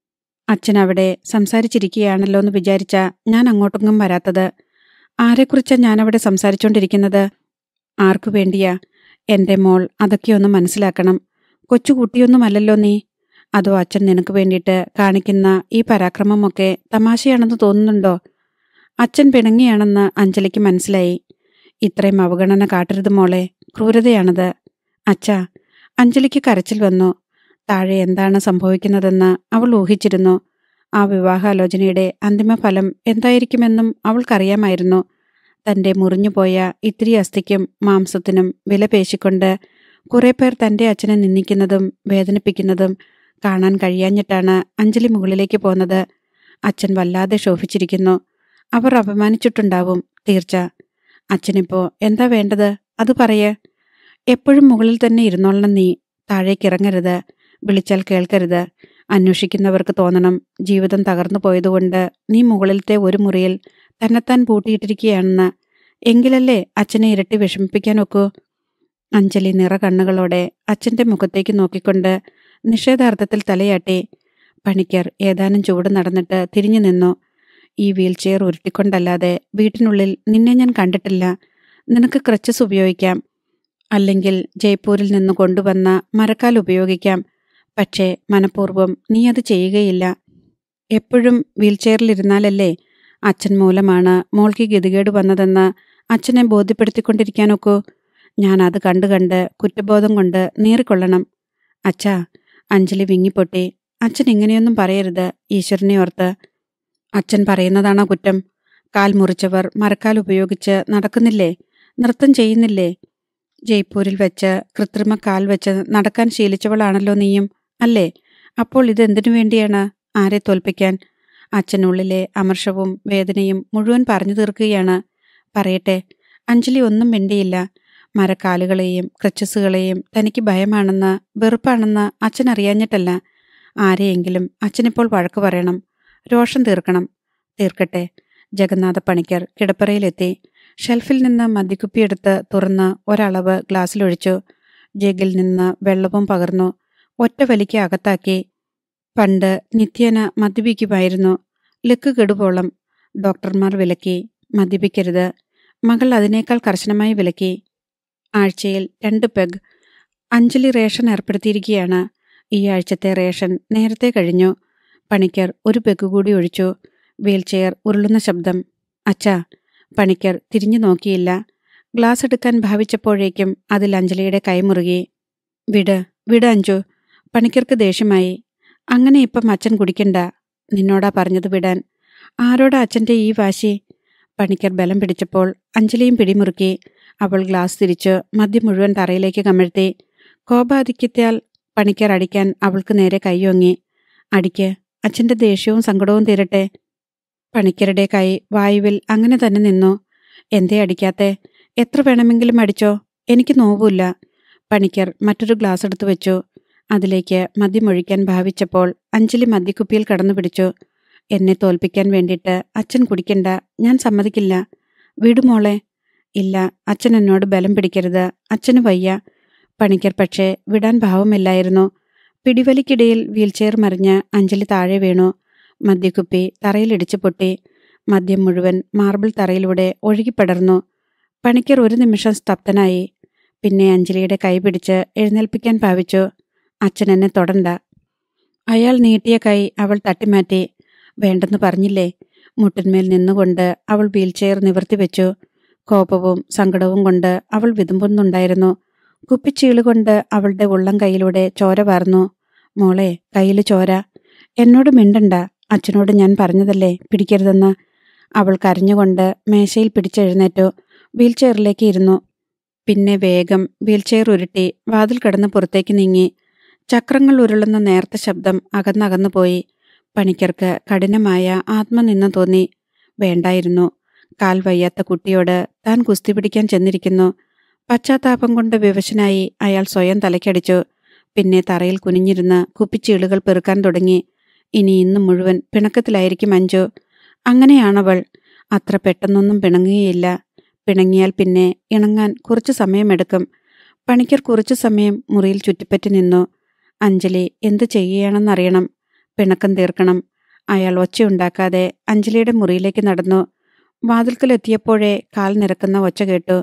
അച്ഛൻ അവിടെ സംസാരിച്ചിരിക്കുകയാണല്ലോ എന്ന് വിചാരിച്ച ഞാൻ അങ്ങോട്ടൊന്നും വരാത്തത് ആരെക്കുറിച്ചാ ഞാനവിടെ സംസാരിച്ചുകൊണ്ടിരിക്കുന്നത് ആർക്കു വേണ്ടിയാ എൻ്റെ മോൾ അതൊക്കെ ഒന്ന് മനസ്സിലാക്കണം കൊച്ചുകുട്ടിയൊന്നുമല്ലല്ലോ നീ അതോ അച്ഛൻ നിനക്ക് വേണ്ടിയിട്ട് കാണിക്കുന്ന ഈ പരാക്രമമൊക്കെ തമാശയാണെന്ന് തോന്നുന്നുണ്ടോ അച്ഛൻ പിണങ്ങിയാണെന്ന് അഞ്ജലിക്ക് മനസ്സിലായി ഇത്രയും അവഗണന കാട്ടരുത് മോളെ ക്രൂരതയാണത് അച്ഛാ അഞ്ജലിക്ക് കരച്ചിൽ വന്നു താഴെ എന്താണ് സംഭവിക്കുന്നതെന്ന് അവൾ ഊഹിച്ചിരുന്നു ആ വിവാഹാലോചനയുടെ അന്തിമഫലം എന്തായിരിക്കുമെന്നും അവൾക്കറിയാമായിരുന്നു തന്റെ മുറിഞ്ഞുപോയ ഇത്തിരി അസ്ഥിക്കും മാംസത്തിനും വില പേശിക്കൊണ്ട് കുറെ പേർ തന്റെ അച്ഛനെ നിന്ദിക്കുന്നതും വേദനിപ്പിക്കുന്നതും കാണാൻ കഴിയാഞ്ഞിട്ടാണ് അഞ്ജലി മുകളിലേക്ക് പോന്നത് അച്ഛൻ വല്ലാതെ ശോഭിച്ചിരിക്കുന്നു അവർ അപമാനിച്ചിട്ടുണ്ടാവും തീർച്ച അച്ഛനിപ്പോ എന്താ വേണ്ടത് അത് പറയേ എപ്പോഴും മുകളിൽ തന്നെ ഇരുന്നോളണം നീ താഴേക്ക് ഇറങ്ങരുത് വിളിച്ചാൽ കേൾക്കരുത് അന്വേഷിക്കുന്നവർക്ക് തോന്നണം ജീവിതം തകർന്നു പോയതുകൊണ്ട് നീ മുകളിലത്തെ ഒരു മുറിയിൽ തന്നെത്താൻ പൂട്ടിയിട്ടിരിക്കുകയാണെന്ന് എങ്കിലല്ലേ അച്ഛനെ ഇരട്ടി വിഷമിപ്പിക്കാൻ ഒക്കൂ അഞ്ജലി നിറ കണ്ണുകളോടെ അച്ഛന്റെ മുഖത്തേക്ക് നോക്കിക്കൊണ്ട് നിഷേധാർത്ഥത്തിൽ തലയാട്ടി പണിക്കർ ഏതാനും ചുവട് നടന്നിട്ട് തിരിഞ്ഞു നിന്നു ഈ വീൽചെയർ ഉരുട്ടിക്കൊണ്ടല്ലാതെ വീട്ടിനുള്ളിൽ നിന്നെ ഞാൻ കണ്ടിട്ടില്ല നിനക്ക് ക്രച്ചസ് ഉപയോഗിക്കാം അല്ലെങ്കിൽ ജയ്പൂരിൽ നിന്ന് കൊണ്ടുവന്ന മരക്കാൽ ഉപയോഗിക്കാം പക്ഷേ മനഃപൂർവ്വം നീ അത് ചെയ്യുകയില്ല എപ്പോഴും വീൽചെയറിലിരുന്നാലല്ലേ അച്ഛൻ മൂലമാണ് മോൾക്ക് ഗതികേട് വന്നതെന്ന് അച്ഛനെ ബോധ്യപ്പെടുത്തിക്കൊണ്ടിരിക്കാനൊക്കൂ ഞാൻ അത് കണ്ടു കണ്ട് കുറ്റബോധം കൊണ്ട് നീറിക്കൊള്ളണം അച്ഛാ അഞ്ജലി വിങ്ങിപ്പൊട്ടി അച്ഛൻ ഇങ്ങനെയൊന്നും പറയരുത് ഈശ്വരനെ ഓർത്ത് അച്ഛൻ പറയുന്നതാണോ കുറ്റം കാൽ മുറിച്ചവർ മരക്കാൽ ഉപയോഗിച്ച് നടക്കുന്നില്ലേ നൃത്തം ചെയ്യുന്നില്ലേ ജയ്പൂരിൽ വെച്ച് കൃത്രിമ കാൽ വെച്ച് നടക്കാൻ ശീലിച്ചവളാണല്ലോ നീയും അല്ലേ അപ്പോൾ ഇത് എന്തിനു വേണ്ടിയാണ് ആരെ തോൽപ്പിക്കാൻ അച്ഛനുള്ളിലെ അമർഷവും വേദനയും മുഴുവൻ പറഞ്ഞു തീർക്കുകയാണ് പറയട്ടെ അഞ്ജലി ഒന്നും മിണ്ടിയില്ല മരക്കാലുകളെയും ക്രച്ചസുകളെയും തനിക്ക് ഭയമാണെന്ന് വെറുപ്പാണെന്ന് അച്ഛൻ അറിയാഞ്ഞിട്ടല്ല ആരെയെങ്കിലും അച്ഛനിപ്പോൾ വഴക്ക് പറയണം രോഷം തീർക്കണം തീർക്കട്ടെ ജഗന്നാഥ പണിക്കർ കിടപ്പറയിലെത്തി ഷെൽഫിൽ നിന്ന് മദ്യക്കുപ്പിയെടുത്ത് തുറന്ന് ഒരളവ് ഗ്ലാസ്സിലൊഴിച്ചു ജഗിൽ നിന്ന് വെള്ളവും പകർന്നു ഒറ്റ വലിക്ക് അകത്താക്കി പണ്ട് നിത്യേന മദ്യപിക്കുമായിരുന്നു ലിക്ക് കെടുപോളം ഡോക്ടർമാർ വിലക്കി മദ്യപിക്കരുത് മകൾ അതിനേക്കാൾ കർശനമായി വിലക്കി ആഴ്ചയിൽ രണ്ട് പെഗ് അഞ്ജലി റേഷൻ ഏർപ്പെടുത്തിയിരിക്കുകയാണ് ഈ ആഴ്ചത്തെ റേഷൻ നേരത്തെ കഴിഞ്ഞു പണിക്കർ ഒരു പെഗ് കൂടി ഒഴിച്ചു വീൽചെയർ ഉരുളുന്ന ശബ്ദം അച്ഛാ പണിക്കർ തിരിഞ്ഞു നോക്കിയില്ല ഗ്ലാസ് എടുക്കാൻ ഭാവിച്ചപ്പോഴേക്കും അതിൽ അഞ്ജലിയുടെ കൈമുറുകി വിട് വിട് അഞ്ചു പണിക്കർക്ക് ദേഷ്യമായി അങ്ങനെ ഇപ്പം അച്ഛൻ കുടിക്കണ്ട നിന്നോടാ പറഞ്ഞത് വിടാൻ ആരോടാ അച്ഛൻ്റെ ഈ വാശി പണിക്കർ ബലം പിടിച്ചപ്പോൾ അഞ്ജലിയും പിടിമുറുക്കി അവൾ ഗ്ലാസ് തിരിച്ച് മദ്യം മുഴുവൻ തറയിലേക്ക് കമിഴ്ത്തി കോപാധിക്യത്താൽ പണിക്കർ അടിക്കാൻ അവൾക്ക് നേരെ കൈയൊങ്ങി അടിക്ക് അച്ഛൻ്റെ ദേഷ്യവും സങ്കടവും തീരട്ടെ പണിക്കരുടെ കൈ വായുവിൽ അങ്ങനെ തന്നെ നിന്നു എന്തേ അടിക്കാത്തെ എത്ര വേണമെങ്കിലും അടിച്ചോ എനിക്ക് നോവില്ല പണിക്കർ മറ്റൊരു ഗ്ലാസ് എടുത്തു വെച്ചു അതിലേക്ക് മദ്യമൊഴിക്കാൻ ഭാവിച്ചപ്പോൾ അഞ്ജലി മദ്യക്കുപ്പിയിൽ കടന്നു പിടിച്ചു എന്നെ തോൽപ്പിക്കാൻ വേണ്ടിയിട്ട് അച്ഛൻ കുടിക്കണ്ട ഞാൻ സമ്മതിക്കില്ല വിടുമോളെ ഇല്ല അച്ഛൻ എന്നോട് ബലം പിടിക്കരുത് അച്ഛന് വയ്യ പണിക്കർ പക്ഷേ വിടാൻ ഭാവമില്ലായിരുന്നു പിടിവലിക്കിടയിൽ വീൽചെയർ മറിഞ്ഞ് അഞ്ജലി താഴെ വീണു മദ്യക്കുപ്പി തറയിലിടിച്ചു പൊട്ടി മദ്യം മുഴുവൻ മാർബിൾ തറയിലൂടെ ഒഴുകിപ്പടർന്നു പണിക്കർ ഒരു നിമിഷം സ്തബ്ധനായി പിന്നെ അഞ്ജലിയുടെ കൈ പിടിച്ച് എഴുന്നേൽപ്പിക്കാൻ ഭാവിച്ചു അച്ഛൻ എന്നെ തൊടണ്ട അയാൾ നീട്ടിയ കൈ അവൾ തട്ടിമാറ്റി വേണ്ടെന്ന് പറഞ്ഞില്ലേ മുട്ടിന്മേൽ നിന്നുകൊണ്ട് അവൾ വീൽചെയർ നിവർത്തി വെച്ചു കോപവും സങ്കടവും കൊണ്ട് അവൾ വിതുമ്പുന്നുണ്ടായിരുന്നു കുപ്പിച്ചീളുകൊണ്ട് അവളുടെ ഉള്ളം കൈയിലൂടെ ചോര വാർന്നു മോളെ കയ്യിൽ ചോര എന്നോട് മിണ്ടണ്ട അച്ഛനോട് ഞാൻ പറഞ്ഞതല്ലേ പിടിക്കരുതെന്ന് അവൾ കരഞ്ഞുകൊണ്ട് മേശയിൽ പിടിച്ചെഴുന്നേറ്റു വീൽചെയറിലേക്ക് ഇരുന്നു പിന്നെ വേഗം വീൽചെയർ ഉരുട്ടി വാതിൽ കടന്ന് പുറത്തേക്ക് നീങ്ങി ചക്രങ്ങൾ ഉരുളുന്ന നേർത്ത ശബ്ദം അകന്നകന്നു പോയി പണിക്കർക്ക് കഠിനമായ ആത്മനിന്ദം തോന്നി വേണ്ടായിരുന്നു കാൽ വയ്യാത്ത കുട്ടിയോട് താൻ കുസ്തി പിടിക്കാൻ ചെന്നിരിക്കുന്നു പശ്ചാത്താപം കൊണ്ട് വിവശനായി അയാൾ സ്വയം തലയ്ക്കടിച്ചു പിന്നെ തറയിൽ കുനിഞ്ഞിരുന്ന് കുപ്പിച്ചീളുകൾ പെറുക്കാൻ തുടങ്ങി ഇനി ഇന്ന് മുഴുവൻ പിണക്കത്തിലായിരിക്കും അഞ്ചു അങ്ങനെയാണവൾ അത്ര പെട്ടെന്നൊന്നും പിണങ്ങുകയില്ല പിണങ്ങിയാൽ പിന്നെ ഇണങ്ങാൻ കുറച്ചു സമയമെടുക്കും പണിക്കർ കുറച്ചു സമയം മുറിയിൽ ചുറ്റിപ്പറ്റി നിന്നു അഞ്ജലി എന്തു ചെയ്യുകയാണെന്നറിയണം പിണക്കം തീർക്കണം അയാൾ ഒച്ചയുണ്ടാക്കാതെ അഞ്ജലിയുടെ മുറിയിലേക്ക് നടന്നു വാതിൽക്കലെത്തിയപ്പോഴേ കാൽ നിരക്കുന്ന ഒച്ച കേട്ടു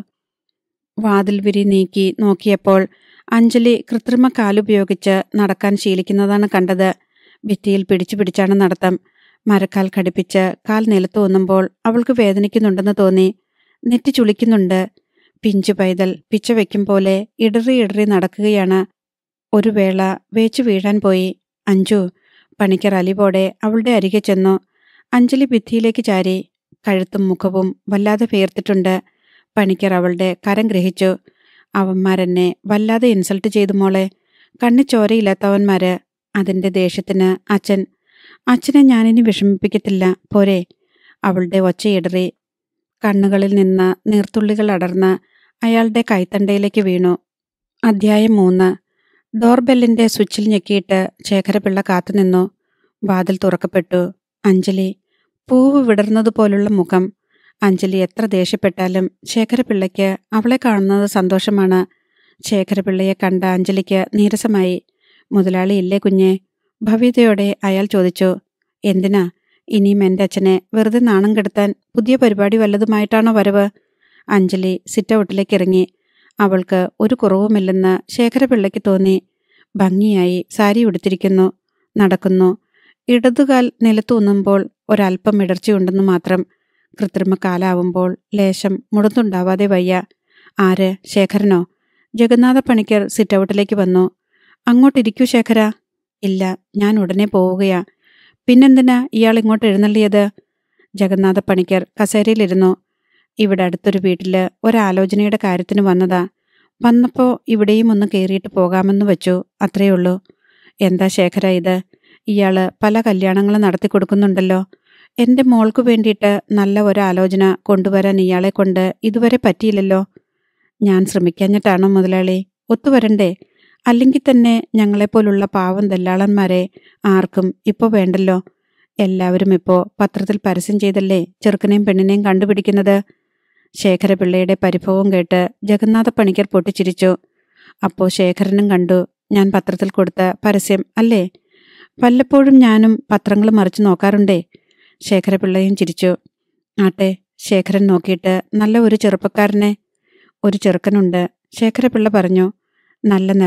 വാതിൽ വിരി നീക്കി നോക്കിയപ്പോൾ അഞ്ജലി കൃത്രിമ കാലുപയോഗിച്ച് നടക്കാൻ ശീലിക്കുന്നതാണ് കണ്ടത് ഭിത്തിയിൽ പിടിച്ചു പിടിച്ചാണ് നടത്തം മരക്കാൽ ഘടിപ്പിച്ച് കാൽ നിലത്ത് ഊന്നുമ്പോൾ അവൾക്ക് വേദനിക്കുന്നുണ്ടെന്ന് തോന്നി നെറ്റി ചുളിക്കുന്നുണ്ട് പിഞ്ചു പൈതൽ പിച്ച വയ്ക്കും പോലെ ഇടറി ഇടറി നടക്കുകയാണ് ഒരു വേള വേച്ചു വീഴാൻ പോയി അഞ്ജു പണിക്കർ അലിവോടെ അവളുടെ അരികെ ചെന്നു അഞ്ജലി ഭിത്തിയിലേക്ക് ചാരി കഴുത്തും മുഖവും വല്ലാതെ പേർത്തിട്ടുണ്ട് പണിക്കർ അവളുടെ കരം ഗ്രഹിച്ചു അവന്മാരെന്നെ വല്ലാതെ ഇൻസൾട്ട് ചെയ്തു മോളെ കണ്ണി ചോരയില്ലാത്തവന്മാര് അതിന്റെ ദേഷ്യത്തിന് അച്ഛൻ അച്ഛനെ ഞാനിനി വിഷമിപ്പിക്കത്തില്ല പോരെ അവളുടെ ഒച്ചയിടറി കണ്ണുകളിൽ നിന്ന് നീർത്തുള്ളികൾ അടർന്ന് അയാളുടെ കൈത്തണ്ടയിലേക്ക് വീണു അധ്യായം മൂന്ന് ഡോർബെല്ലിന്റെ സ്വിച്ചിൽ ഞെക്കിയിട്ട് ശേഖരപിള്ള കാത്തുനിന്നു വാതിൽ തുറക്കപ്പെട്ടു അഞ്ജലി പൂവ് വിടർന്നതുപോലുള്ള മുഖം അഞ്ജലി എത്ര ദേഷ്യപ്പെട്ടാലും ശേഖരപിള്ളയ്ക്ക് അവളെ കാണുന്നത് സന്തോഷമാണ് ശേഖരപിള്ളയെ കണ്ട അഞ്ജലിക്ക് നീരസമായി മുതലാളി ഇല്ലേ കുഞ്ഞെ ഭവ്യതയോടെ അയാൾ ചോദിച്ചു എന്തിനാ ഇനിയും എൻ്റെ അച്ഛനെ വെറുതെ നാണം കെടുത്താൻ പുതിയ പരിപാടി വല്ലതുമായിട്ടാണോ വരവ് അഞ്ജലി സിറ്റൗട്ടിലേക്ക് ഇറങ്ങി അവൾക്ക് ഒരു കുറവുമില്ലെന്ന് ശേഖരപിള്ളയ്ക്ക് തോന്നി ഭംഗിയായി സാരി ഉടുത്തിരിക്കുന്നു നടക്കുന്നു ഇടതുകാൽ നിലത്തൂന്നുമ്പോൾ ഒരല്പം ഇടർച്ചയുണ്ടെന്ന് മാത്രം കൃത്രിമ കാലാവുമ്പോൾ ലേശം മുടന്തുണ്ടാവാതെ വയ്യ ആര് ശേഖരനോ ജഗന്നാഥ പണിക്കർ സിറ്റൗട്ടിലേക്ക് വന്നു അങ്ങോട്ടിരിക്കൂ ശേഖര ഇല്ല ഞാൻ ഉടനെ പോവുകയാ പിന്നെന്തിനാ ഇയാൾ ഇങ്ങോട്ട് എഴുന്നള്ളിയത് ജഗന്നാഥ പണിക്കർ കസേരയിലിരുന്നു ഇവിടെ അടുത്തൊരു വീട്ടില് ഒരാലോചനയുടെ കാര്യത്തിന് വന്നതാ വന്നപ്പോ ഇവിടെയും ഒന്ന് കയറിയിട്ട് പോകാമെന്ന് വെച്ചു അത്രയേ ഉള്ളൂ എന്താ ശേഖര ഇത് ഇയാള് പല കല്യാണങ്ങളും നടത്തി കൊടുക്കുന്നുണ്ടല്ലോ എന്റെ മോൾക്ക് വേണ്ടിയിട്ട് നല്ല ഒരു ആലോചന കൊണ്ടുവരാൻ ഇയാളെ കൊണ്ട് ഇതുവരെ പറ്റിയില്ലല്ലോ ഞാൻ ശ്രമിക്കാഞ്ഞിട്ടാണോ മുതലാളി ഒത്തുവരണ്ടേ അല്ലെങ്കിൽ തന്നെ ഞങ്ങളെപ്പോലുള്ള പാവം ദല്ലാളന്മാരെ ആർക്കും ഇപ്പോൾ വേണ്ടല്ലോ എല്ലാവരും ഇപ്പോൾ പത്രത്തിൽ പരസ്യം ചെയ്തല്ലേ ചെറുക്കനെയും പെണ്ണിനെയും കണ്ടുപിടിക്കുന്നത് ശേഖരപിള്ളയുടെ പരിഭവം കേട്ട് ജഗന്നാഥ പണിക്കർ പൊട്ടിച്ചിരിച്ചു അപ്പോൾ ശേഖരനും കണ്ടു ഞാൻ പത്രത്തിൽ കൊടുത്ത പരസ്യം അല്ലേ വല്ലപ്പോഴും ഞാനും പത്രങ്ങൾ മറിച്ചു നോക്കാറുണ്ടേ ശേഖരപിള്ളയും ചിരിച്ചു ആട്ടെ ശേഖരൻ നോക്കിയിട്ട് നല്ല ഒരു ചെറുപ്പക്കാരനെ ഒരു ചെറുക്കനുണ്ട് ശേഖരപിള്ള പറഞ്ഞു നല്ല നിറം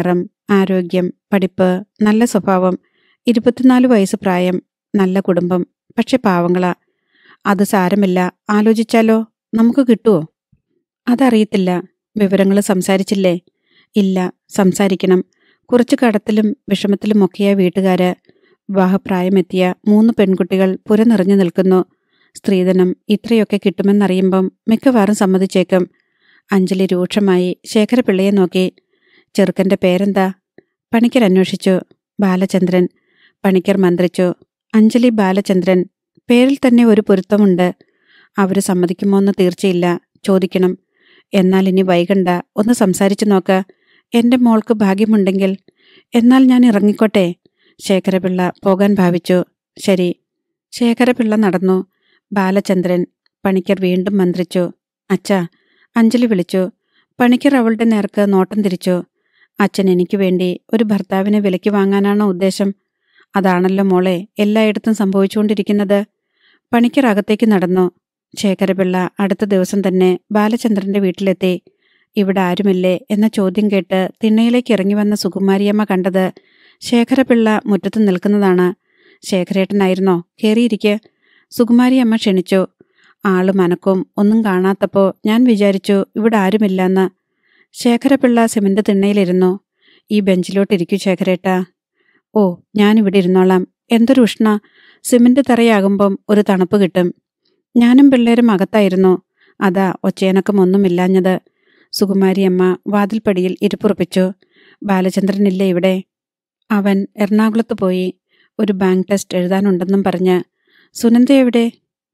ആരോഗ്യം പഠിപ്പ് നല്ല സ്വഭാവം ഇരുപത്തിനാല് വയസ്സ് പ്രായം നല്ല കുടുംബം പക്ഷെ പാവങ്ങളാ അത് സാരമില്ല ആലോചിച്ചാലോ നമുക്ക് കിട്ടുമോ അതറിയത്തില്ല വിവരങ്ങൾ സംസാരിച്ചില്ലേ ഇല്ല സംസാരിക്കണം കുറച്ച് കടത്തിലും വിഷമത്തിലുമൊക്കെയാ വീട്ടുകാര് വിവാഹപ്രായമെത്തിയ മൂന്ന് പെൺകുട്ടികൾ പുരനിറഞ്ഞു നിൽക്കുന്നു സ്ത്രീധനം ഇത്രയൊക്കെ കിട്ടുമെന്നറിയുമ്പം മിക്കവാറും സമ്മതിച്ചേക്കും അഞ്ജലി രൂക്ഷമായി ശേഖരപിള്ളയെ നോക്കി ചെറുക്കന്റെ പേരെന്താ പണിക്കർ അന്വേഷിച്ചു ബാലചന്ദ്രൻ പണിക്കർ മന്ത്രിച്ചു അഞ്ജലി ബാലചന്ദ്രൻ പേരിൽ തന്നെ ഒരു പൊരുത്തമുണ്ട് അവര് സമ്മതിക്കുമോ എന്ന് തീർച്ചയില്ല ചോദിക്കണം എന്നാൽ ഇനി വൈകണ്ട ഒന്ന് സംസാരിച്ചു നോക്ക് എന്റെ മോൾക്ക് ഭാഗ്യമുണ്ടെങ്കിൽ എന്നാൽ ഞാൻ ഇറങ്ങിക്കോട്ടെ ശേഖരപിള്ള പോകാൻ ഭാവിച്ചു ശരി ശേഖരപിള്ള നടന്നു ബാലചന്ദ്രൻ പണിക്കർ വീണ്ടും മന്ത്രിച്ചു അച്ഛാ അഞ്ജലി വിളിച്ചു പണിക്കർ അവളുടെ നേർക്ക് നോട്ടം തിരിച്ചു അച്ഛൻ എനിക്ക് വേണ്ടി ഒരു ഭർത്താവിനെ വിലയ്ക്ക് വാങ്ങാനാണോ ഉദ്ദേശം അതാണല്ലോ മോളെ എല്ലായിടത്തും സംഭവിച്ചുകൊണ്ടിരിക്കുന്നത് പണിക്കർ അകത്തേക്ക് നടന്നു ശേഖരപിള്ള അടുത്ത ദിവസം തന്നെ ബാലചന്ദ്രന്റെ വീട്ടിലെത്തി ഇവിടെ ആരുമില്ലേ എന്ന ചോദ്യം കേട്ട് തിണ്ണയിലേക്ക് ഇറങ്ങി വന്ന സുകുമാരിയമ്മ കണ്ടത് ശേഖരപിള്ള മുറ്റത്ത് നിൽക്കുന്നതാണ് ശേഖരേട്ടനായിരുന്നോ കേറിയിരിക്കെ സുകുമാരിയമ്മ ക്ഷണിച്ചു ആള് മനക്കും ഒന്നും കാണാത്തപ്പോ ഞാൻ വിചാരിച്ചു ഇവിടെ ആരുമില്ലെന്ന് ശേഖരപിള്ള സിമന്റ് തിണ്ണയിലിരുന്നു ഈ ബെഞ്ചിലോട്ടിരിക്കൂ ശേഖരേട്ടാ ഓ ഞാനിവിടെ ഇരുന്നോളാം എന്തൊരു ഉഷ്ണ സിമന്റ് തറയാകുമ്പം ഒരു തണുപ്പ് കിട്ടും ഞാനും പിള്ളേരും അകത്തായിരുന്നു അതാ ഒച്ചയനക്കം ഒന്നുമില്ലാഞ്ഞത് സുകുമാരിയമ്മ വാതിൽപ്പടിയിൽ ഇരിപ്പുറപ്പിച്ചു ബാലചന്ദ്രനില്ലേ ഇവിടെ അവൻ എറണാകുളത്ത് പോയി ഒരു ബാങ്ക് ടെസ്റ്റ് എഴുതാനുണ്ടെന്നും പറഞ്ഞ് സുനന്ദ എവിടെ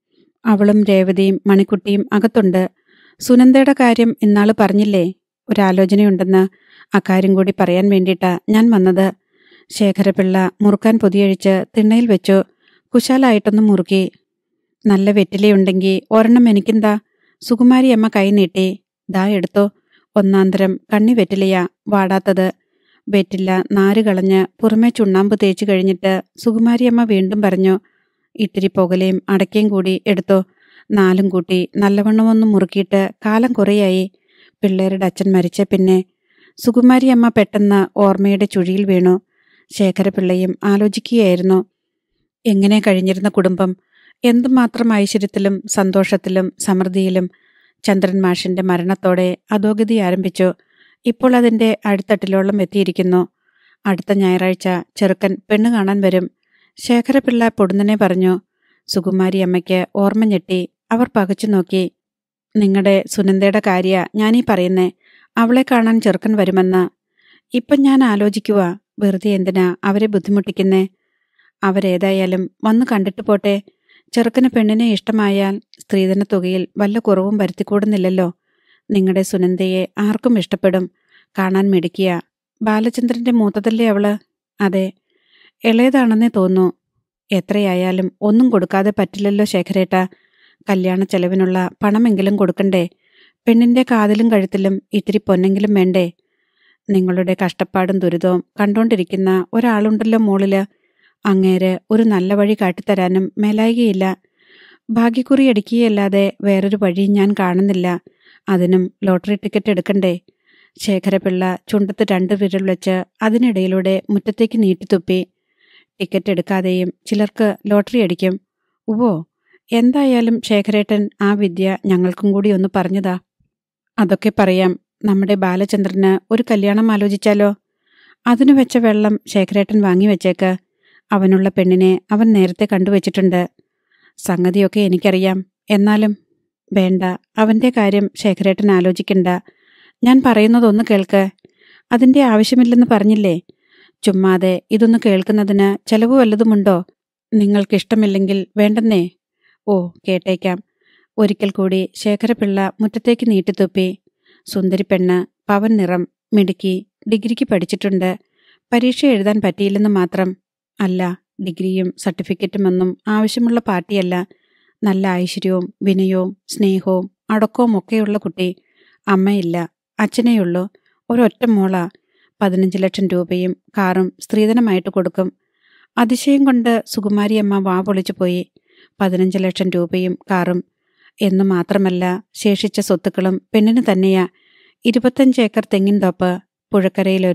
അവളും രേവതിയും മണിക്കുട്ടിയും അകത്തുണ്ട് സുനന്ദയുടെ കാര്യം ഇന്നാള് പറഞ്ഞില്ലേ ഒരാലോചനയുണ്ടെന്ന് അക്കാര്യം കൂടി പറയാൻ വേണ്ടിയിട്ടാ ഞാൻ വന്നത് ശേഖരപിള്ള മുറുക്കാൻ പൊതിയഴിച്ച് തിണ്ണയിൽ വെച്ചു കുശാലായിട്ടൊന്ന് മുറുക്കി നല്ല വെറ്റിലയുണ്ടെങ്കിൽ ഒരെണ്ണം എനിക്കെന്താ സുകുമാരി അമ്മ കൈ നീട്ടി ദാ എടുത്തോ ഒന്നാന്തരം കണ്ണി വെറ്റിലയാ വാടാത്തത് വെറ്റില്ല നാര് കളഞ്ഞ് പുറമെ ചുണ്ണാമ്പ് തേച്ച് കഴിഞ്ഞിട്ട് സുകുമാരിയമ്മ വീണ്ടും പറഞ്ഞു ഇത്തിരി പുകലയും അടയ്ക്കയും കൂടി എടുത്തോ നാലും കൂട്ടി നല്ലവണ്ണമൊന്ന് മുറുക്കിയിട്ട് കാലം കുറേയായി പിള്ളേരുടെ അച്ഛൻ മരിച്ച പിന്നെ സുകുമാരിയമ്മ പെട്ടെന്ന് ഓർമ്മയുടെ ചുഴിയിൽ വീണു ശേഖരപിള്ളയും ആലോചിക്കുകയായിരുന്നു എങ്ങനെ കഴിഞ്ഞിരുന്ന കുടുംബം എന്തുമാത്രം ഐശ്വര്യത്തിലും സന്തോഷത്തിലും സമൃദ്ധിയിലും ചന്ദ്രൻ മാഷിന്റെ മരണത്തോടെ അധോഗതി ആരംഭിച്ചു ഇപ്പോൾ അതിന്റെ അടിത്തട്ടിലോളം എത്തിയിരിക്കുന്നു അടുത്ത ഞായറാഴ്ച ചെറുക്കൻ പെണ്ണ് കാണാൻ വരും ശേഖരപിള്ള പൊടുന്നനെ പറഞ്ഞു സുകുമാരി അമ്മയ്ക്ക് ഓർമ്മ ഞെട്ടി അവർ പകച്ചു നോക്കി നിങ്ങളുടെ സുനന്ദയുടെ കാര്യ ഞാനീ പറയുന്നേ അവളെ കാണാൻ ചെറുക്കൻ വരുമെന്ന് ഇപ്പം ഞാൻ ആലോചിക്കുക വെറുതെ എന്തിനാ അവരെ ബുദ്ധിമുട്ടിക്കുന്നേ അവരേതായാലും വന്നു കണ്ടിട്ട് പോട്ടെ ചെറുക്കന് പെണ്ണിനെ ഇഷ്ടമായാൽ സ്ത്രീധന തുകയിൽ വല്ല കുറവും വരുത്തിക്കൂടുന്നില്ലല്ലോ നിങ്ങളുടെ സുനന്ദയെ ആർക്കും ഇഷ്ടപ്പെടും കാണാൻ മിടിക്കുക ബാലചന്ദ്രന്റെ മൂത്തതല്ലേ അവള് അതെ ഇളയതാണെന്നേ തോന്നൂ എത്രയായാലും ഒന്നും കൊടുക്കാതെ പറ്റില്ലല്ലോ ശേഖരേട്ട കല്യാണ ചെലവിനുള്ള പണമെങ്കിലും കൊടുക്കണ്ടേ പെണ്ണിന്റെ കാതിലും കഴുത്തിലും ഇത്തിരി പൊന്നെങ്കിലും വേണ്ടേ നിങ്ങളുടെ കഷ്ടപ്പാടും ദുരിതവും കണ്ടോണ്ടിരിക്കുന്ന ഒരാളുണ്ടല്ലോ മോളില് അങ്ങേര് ഒരു നല്ല വഴി കാട്ടിത്തരാനും മേലായികയില്ല ഭാഗ്യക്കുറി അടിക്കുകയല്ലാതെ വേറൊരു വഴി ഞാൻ കാണുന്നില്ല അതിനും ലോട്ടറി ടിക്കറ്റ് എടുക്കണ്ടേ ശേഖരപിള്ള ചുണ്ടത്ത് രണ്ട് വിരൽ വെച്ച് അതിനിടയിലൂടെ മുറ്റത്തേക്ക് നീട്ടിത്തുപ്പി ടിക്കറ്റ് എടുക്കാതെയും ചിലർക്ക് ലോട്ടറി അടിക്കും ഉവോ എന്തായാലും ശേഖരേട്ടൻ ആ വിദ്യ ഞങ്ങൾക്കും കൂടി ഒന്ന് പറഞ്ഞതാ അതൊക്കെ പറയാം നമ്മുടെ ബാലചന്ദ്രന് ഒരു കല്യാണം ആലോചിച്ചാലോ അതിനു വെച്ച വെള്ളം ശേഖരേട്ടൻ വാങ്ങി വെച്ചേക്ക് അവനുള്ള പെണ്ണിനെ അവൻ നേരത്തെ കണ്ടുവച്ചിട്ടുണ്ട് സംഗതിയൊക്കെ എനിക്കറിയാം എന്നാലും വേണ്ട അവന്റെ കാര്യം ശേഖരേട്ടൻ ആലോചിക്കണ്ട ഞാൻ പറയുന്നതൊന്ന് കേൾക്ക് അതിന്റെ ആവശ്യമില്ലെന്ന് പറഞ്ഞില്ലേ ചുമ്മാതെ ഇതൊന്ന് കേൾക്കുന്നതിന് ചെലവ് വല്ലതുമുണ്ടോ നിങ്ങൾക്കിഷ്ടമില്ലെങ്കിൽ വേണ്ടെന്നേ ഓ കേട്ടേക്കാം ഒരിക്കൽ കൂടി ശേഖരപിള്ള മുറ്റത്തേക്ക് നീട്ടിത്തുപ്പി സുന്ദരി പെണ്ണ് പവൻ നിറം മിടുക്കി ഡിഗ്രിക്ക് പഠിച്ചിട്ടുണ്ട് പരീക്ഷ എഴുതാൻ പറ്റിയില്ലെന്ന് മാത്രം അല്ല ഡിഗ്രിയും സർട്ടിഫിക്കറ്റും ഒന്നും ആവശ്യമുള്ള പാർട്ടിയല്ല നല്ല ഐശ്വര്യവും വിനയവും സ്നേഹവും അടക്കവും ഒക്കെയുള്ള കുട്ടി അമ്മയില്ല അച്ഛനേയുള്ളൂ ഒരൊറ്റ മോളാ പതിനഞ്ച് ലക്ഷം രൂപയും കാറും സ്ത്രീധനമായിട്ട് കൊടുക്കും അതിശയം കൊണ്ട് സുകുമാരി അമ്മ വാ പൊളിച്ചു പോയി പതിനഞ്ച് ലക്ഷം രൂപയും കാറും എന്നു മാത്രമല്ല ശേഷിച്ച സ്വത്തുക്കളും പെണ്ണിന് തന്നെയാ ഇരുപത്തഞ്ച് ഏക്കർ തെങ്ങിൻ തോപ്പ് പുഴക്കരയിലൊരു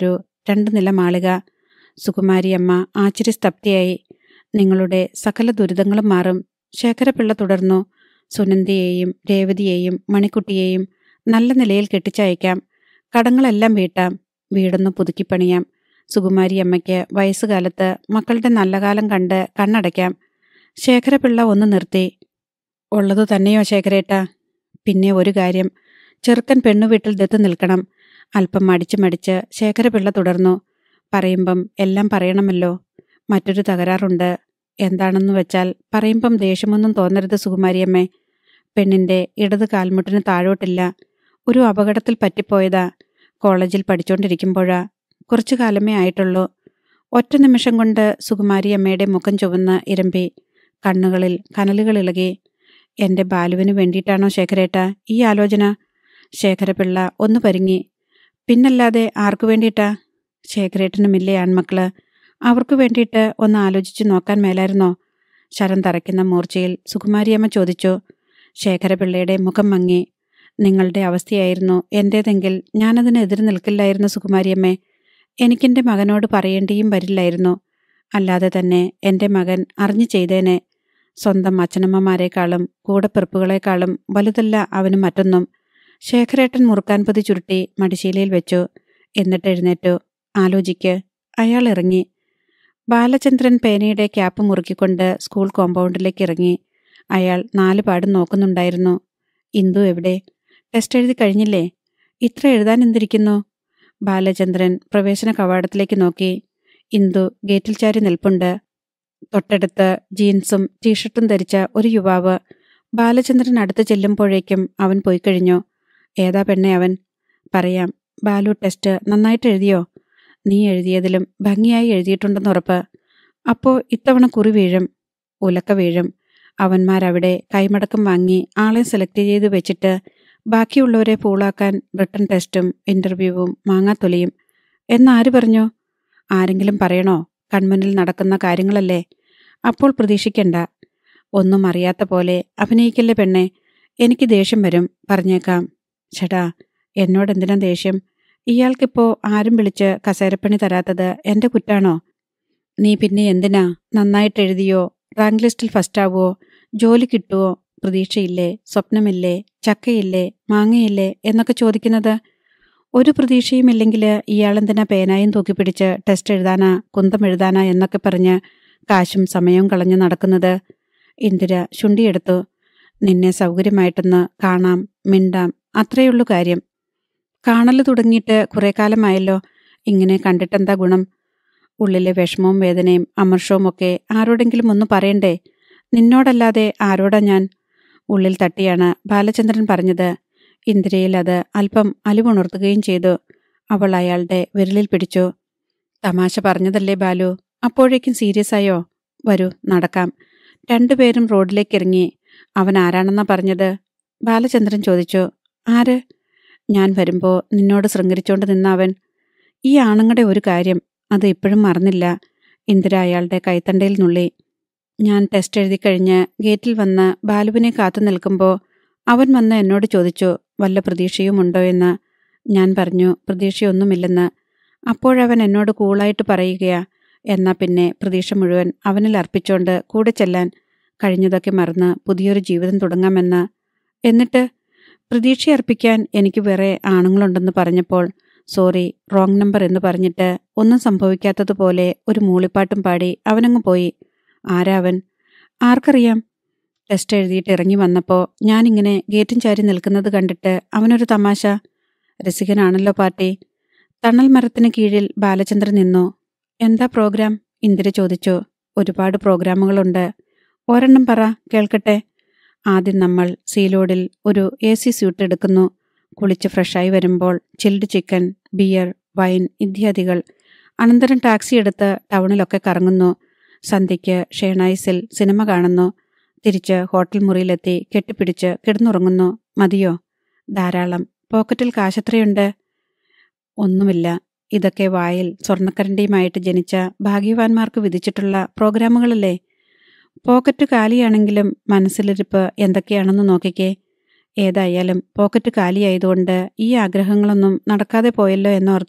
രണ്ട് നില മാളിക സുകുമാരിയമ്മ ആശ്ചര്യസ്തബ്ധിയായി നിങ്ങളുടെ സകല ദുരിതങ്ങളും മാറും ശേഖരപിള്ള തുടർന്നു സുനന്ദിയെയും രേവതിയെയും മണിക്കുട്ടിയെയും നല്ല നിലയിൽ കെട്ടിച്ചയക്കാം കടങ്ങളെല്ലാം വീട്ടാം വീടൊന്ന് പുതുക്കിപ്പണിയാം സുകുമാരി അമ്മയ്ക്ക് വയസ്സുകാലത്ത് മക്കളുടെ നല്ല കാലം കണ്ട് കണ്ണടയ്ക്കാം ശേഖരപിള്ള ഒന്ന് നിർത്തി ഉള്ളതു തന്നെയോ ശേഖരേട്ട പിന്നെ ഒരു കാര്യം ചെറുക്കൻ പെണ്ണുവീട്ടിൽ ദത്ത് നിൽക്കണം അല്പം മടിച്ച് മടിച്ച് ശേഖരപിള്ള തുടർന്നു പറയുമ്പം എല്ലാം പറയണമല്ലോ മറ്റൊരു തകരാറുണ്ട് എന്താണെന്ന് വെച്ചാൽ പറയുമ്പം ദേഷ്യമൊന്നും തോന്നരുത് സുകുമാരിയമ്മേ പെണ്ണിന്റെ ഇടത് കാൽമുട്ടിന് താഴോട്ടില്ല ഒരു അപകടത്തിൽ പറ്റിപ്പോയതാ കോളേജിൽ പഠിച്ചുകൊണ്ടിരിക്കുമ്പോഴാ കുറച്ചു കാലമേ ആയിട്ടുള്ളൂ ഒറ്റ നിമിഷം കൊണ്ട് സുകുമാരിയമ്മയുടെ മുഖം ചുവന്ന് ഇരമ്പി കണ്ണുകളിൽ കനലുകൾ ഇളകി എന്റെ ബാലുവിന് വേണ്ടിയിട്ടാണോ ശേഖരേട്ട ഈ ആലോചന ശേഖരപിള്ള ഒന്ന് പരിങ്ങി പിന്നല്ലാതെ ആർക്കു വേണ്ടിയിട്ടാ ശേഖരേട്ടനുമില്ലേ ആൺമക്കള് അവർക്ക് വേണ്ടിയിട്ട് ഒന്ന് ആലോചിച്ചു നോക്കാൻ മേലായിരുന്നോ ശരം തറയ്ക്കുന്ന മൂർച്ചയിൽ സുകുമാരിയമ്മ ചോദിച്ചു ശേഖരപിള്ളയുടെ മുഖം മങ്ങി നിങ്ങളുടെ അവസ്ഥയായിരുന്നു എന്റേതെങ്കിൽ ഞാനതിന് എതിര് നിൽക്കില്ലായിരുന്നു സുകുമാരിയമ്മേ എനിക്കെന്റെ മകനോട് പറയേണ്ടിയും വരില്ലായിരുന്നു അല്ലാതെ തന്നെ എന്റെ മകൻ അറിഞ്ഞു ചെയ്തേനെ സ്വന്തം അച്ഛനമ്മമാരെക്കാളും കൂടപ്പിറപ്പുകളെക്കാളും വലുതല്ല അവന് മറ്റൊന്നും ശേഖരേട്ടൻ മുറുക്കാൻ പൊതി ചുരുട്ടി മടിശീലയിൽ വെച്ചു എന്നിട്ട് എഴുന്നേറ്റു ആലോചിക്ക് അയാൾ ഇറങ്ങി ബാലചന്ദ്രൻ പേനയുടെ ക്യാപ്പ് മുറുക്കിക്കൊണ്ട് സ്കൂൾ കോമ്പൗണ്ടിലേക്ക് ഇറങ്ങി അയാൾ നാല് പാടും നോക്കുന്നുണ്ടായിരുന്നു ഇന്ദു എവിടെ ടെസ്റ്റ് എഴുതി കഴിഞ്ഞില്ലേ ഇത്ര എഴുതാൻ എന്തിരിക്കുന്നു ബാലചന്ദ്രൻ പ്രവേശന കവാടത്തിലേക്ക് നോക്കി ഇന്ദു ഗേറ്റിൽ ചാരി നിൽപ്പുണ്ട് തൊട്ടടുത്ത് ജീൻസും ടീഷർട്ടും ധരിച്ച ഒരു യുവാവ് ബാലചന്ദ്രൻ അടുത്ത് ചെല്ലുമ്പോഴേക്കും അവൻ പോയി കഴിഞ്ഞു ഏതാ പെണ്ണെ അവൻ പറയാം ബാലു ടെസ്റ്റ് നന്നായിട്ട് എഴുതിയോ നീ എഴുതിയതിലും ഭംഗിയായി എഴുതിയിട്ടുണ്ടെന്ന് ഉറപ്പ് അപ്പോ ഇത്തവണ കുറി വീഴും ഉലക്ക വീഴും അവന്മാരവിടെ കൈമടക്കം വാങ്ങി ആളെ സെലക്ട് ചെയ്ത് വെച്ചിട്ട് ബാക്കിയുള്ളവരെ പൂളാക്കാൻ റിട്ടൺ ടെസ്റ്റും ഇന്റർവ്യൂവും മാങ്ങാത്തൊലിയും എന്നാര് പറഞ്ഞു ആരെങ്കിലും പറയണോ കൺമുന്നിൽ നടക്കുന്ന കാര്യങ്ങളല്ലേ അപ്പോൾ പ്രതീക്ഷിക്കണ്ട ഒന്നും അറിയാത്ത പോലെ അഭിനയിക്കല്ലേ പെണ്ണെ എനിക്ക് ദേഷ്യം വരും പറഞ്ഞേക്കാം ചേട്ടാ എന്നോടെന്തിനാ ദേഷ്യം ഇയാൾക്കിപ്പോ ആരും വിളിച്ച് കസേരപ്പണി തരാത്തത് എന്റെ കുറ്റാണോ നീ പിന്നെ എന്തിനാ നന്നായിട്ട് എഴുതിയോ റാങ്ക് ലിസ്റ്റിൽ ഫസ്റ്റ് ആവുമോ ജോലി കിട്ടുമോ പ്രതീക്ഷയില്ലേ സ്വപ്നമില്ലേ ചക്കയില്ലേ മാങ്ങയില്ലേ എന്നൊക്കെ ചോദിക്കുന്നത് ഒരു പ്രതീക്ഷയും ഇല്ലെങ്കിൽ ഇയാളെന്തിനാ പേനായും തൂക്കിപ്പിടിച്ച് ടെസ്റ്റ് എഴുതാനാ കുന്തം എഴുതാനാ എന്നൊക്കെ പറഞ്ഞ് കാശും സമയവും കളഞ്ഞു നടക്കുന്നത് ഇന്ദിര ശുണ്ടിയെടുത്തു നിന്നെ സൗകര്യമായിട്ടൊന്ന് കാണാം മിണ്ടാം അത്രയുള്ളൂ കാര്യം കാണല് തുടങ്ങിയിട്ട് കുറെ കാലമായല്ലോ ഇങ്ങനെ കണ്ടിട്ടെന്താ ഗുണം ഉള്ളിലെ വിഷമവും വേദനയും അമർഷവും ഒക്കെ ആരോടെങ്കിലും ഒന്ന് പറയണ്ടേ നിന്നോടല്ലാതെ ആരോടാ ഞാൻ ഉള്ളിൽ തട്ടിയാണ് ബാലചന്ദ്രൻ പറഞ്ഞത് ഇന്ദിരയിൽ അത് അല്പം അലിവുണർത്തുകയും ചെയ്തു അവൾ അയാളുടെ വിരലിൽ പിടിച്ചു തമാശ പറഞ്ഞതല്ലേ ബാലു അപ്പോഴേക്കും സീരിയസ് ആയോ വരൂ നടക്കാം രണ്ടുപേരും റോഡിലേക്ക് ഇറങ്ങി അവൻ ആരാണെന്നാ പറഞ്ഞത് ബാലചന്ദ്രൻ ചോദിച്ചു ആര് ഞാൻ വരുമ്പോ നിന്നോട് ശൃംഗരിച്ചോണ്ട് നിന്ന അവൻ ഈ ആണുങ്ങളുടെ ഒരു കാര്യം അത് ഇപ്പോഴും മറന്നില്ല ഇന്ദിര അയാളുടെ കൈത്തണ്ടയിൽ നുള്ളി ഞാൻ ടെസ്റ്റ് എഴുതി കഴിഞ്ഞ് ഗേറ്റിൽ വന്ന് ബാലുവിനെ കാത്തു നിൽക്കുമ്പോൾ അവൻ വന്ന് എന്നോട് ചോദിച്ചു വല്ല പ്രതീക്ഷയുമുണ്ടോ എന്ന് ഞാൻ പറഞ്ഞു പ്രതീക്ഷയൊന്നുമില്ലെന്ന് അപ്പോഴവൻ എന്നോട് കൂളായിട്ട് പറയുകയാ എന്നാ പിന്നെ പ്രതീക്ഷ മുഴുവൻ അവനിൽ അർപ്പിച്ചോണ്ട് കൂടെ ചെല്ലാൻ കഴിഞ്ഞതൊക്കെ മറന്ന് പുതിയൊരു ജീവിതം തുടങ്ങാമെന്ന് എന്നിട്ട് പ്രതീക്ഷ അർപ്പിക്കാൻ എനിക്ക് വേറെ ആണുങ്ങളുണ്ടെന്ന് പറഞ്ഞപ്പോൾ സോറി റോങ് നമ്പർ എന്ന് പറഞ്ഞിട്ട് ഒന്നും സംഭവിക്കാത്തതുപോലെ ഒരു മൂളിപ്പാട്ടും പാടി അവനങ്ങ് പോയി ആരാ അവൻ ആർക്കറിയാം ടെസ്റ്റ് എഴുതിയിട്ട് ഇറങ്ങി വന്നപ്പോൾ ഞാനിങ്ങനെ ഗേറ്റും ചാരി നിൽക്കുന്നത് കണ്ടിട്ട് അവനൊരു തമാശ രസികനാണല്ലോ പാർട്ടി തണൽ മരത്തിന് കീഴിൽ ബാലചന്ദ്രൻ നിന്നു എന്താ പ്രോഗ്രാം ഇന്ദിര ചോദിച്ചു ഒരുപാട് പ്രോഗ്രാമുകളുണ്ട് ഒരെണ്ണം പറ കേൾക്കട്ടെ ആദ്യം നമ്മൾ സീലോഡിൽ ഒരു എ സി സ്യൂട്ട് എടുക്കുന്നു കുളിച്ച് ഫ്രഷായി വരുമ്പോൾ ചിൽഡ് ചിക്കൻ ബിയർ വൈൻ ഇത്യാദികൾ അനന്തരം ടാക്സി എടുത്ത് ടൗണിലൊക്കെ കറങ്ങുന്നു സന്ധ്യയ്ക്ക് ഷേണായിസിൽ സിനിമ കാണുന്നു തിരിച്ച് ഹോട്ടൽ മുറിയിലെത്തി കെട്ടിപ്പിടിച്ച് കിടന്നുറങ്ങുന്നു മതിയോ ധാരാളം പോക്കറ്റിൽ കാശത്രയുണ്ട് ഒന്നുമില്ല ഇതൊക്കെ വായിൽ സ്വർണ്ണക്കരണ്ടിയുമായിട്ട് ജനിച്ച ഭാഗ്യവാന്മാർക്ക് വിധിച്ചിട്ടുള്ള പ്രോഗ്രാമുകളല്ലേ പോക്കറ്റ് കാലിയാണെങ്കിലും മനസ്സിലിരിപ്പ് എന്തൊക്കെയാണെന്ന് നോക്കിക്കേ ഏതായാലും പോക്കറ്റ് കാലിയായതുകൊണ്ട് ഈ ആഗ്രഹങ്ങളൊന്നും നടക്കാതെ പോയല്ലോ എന്നോർത്ത്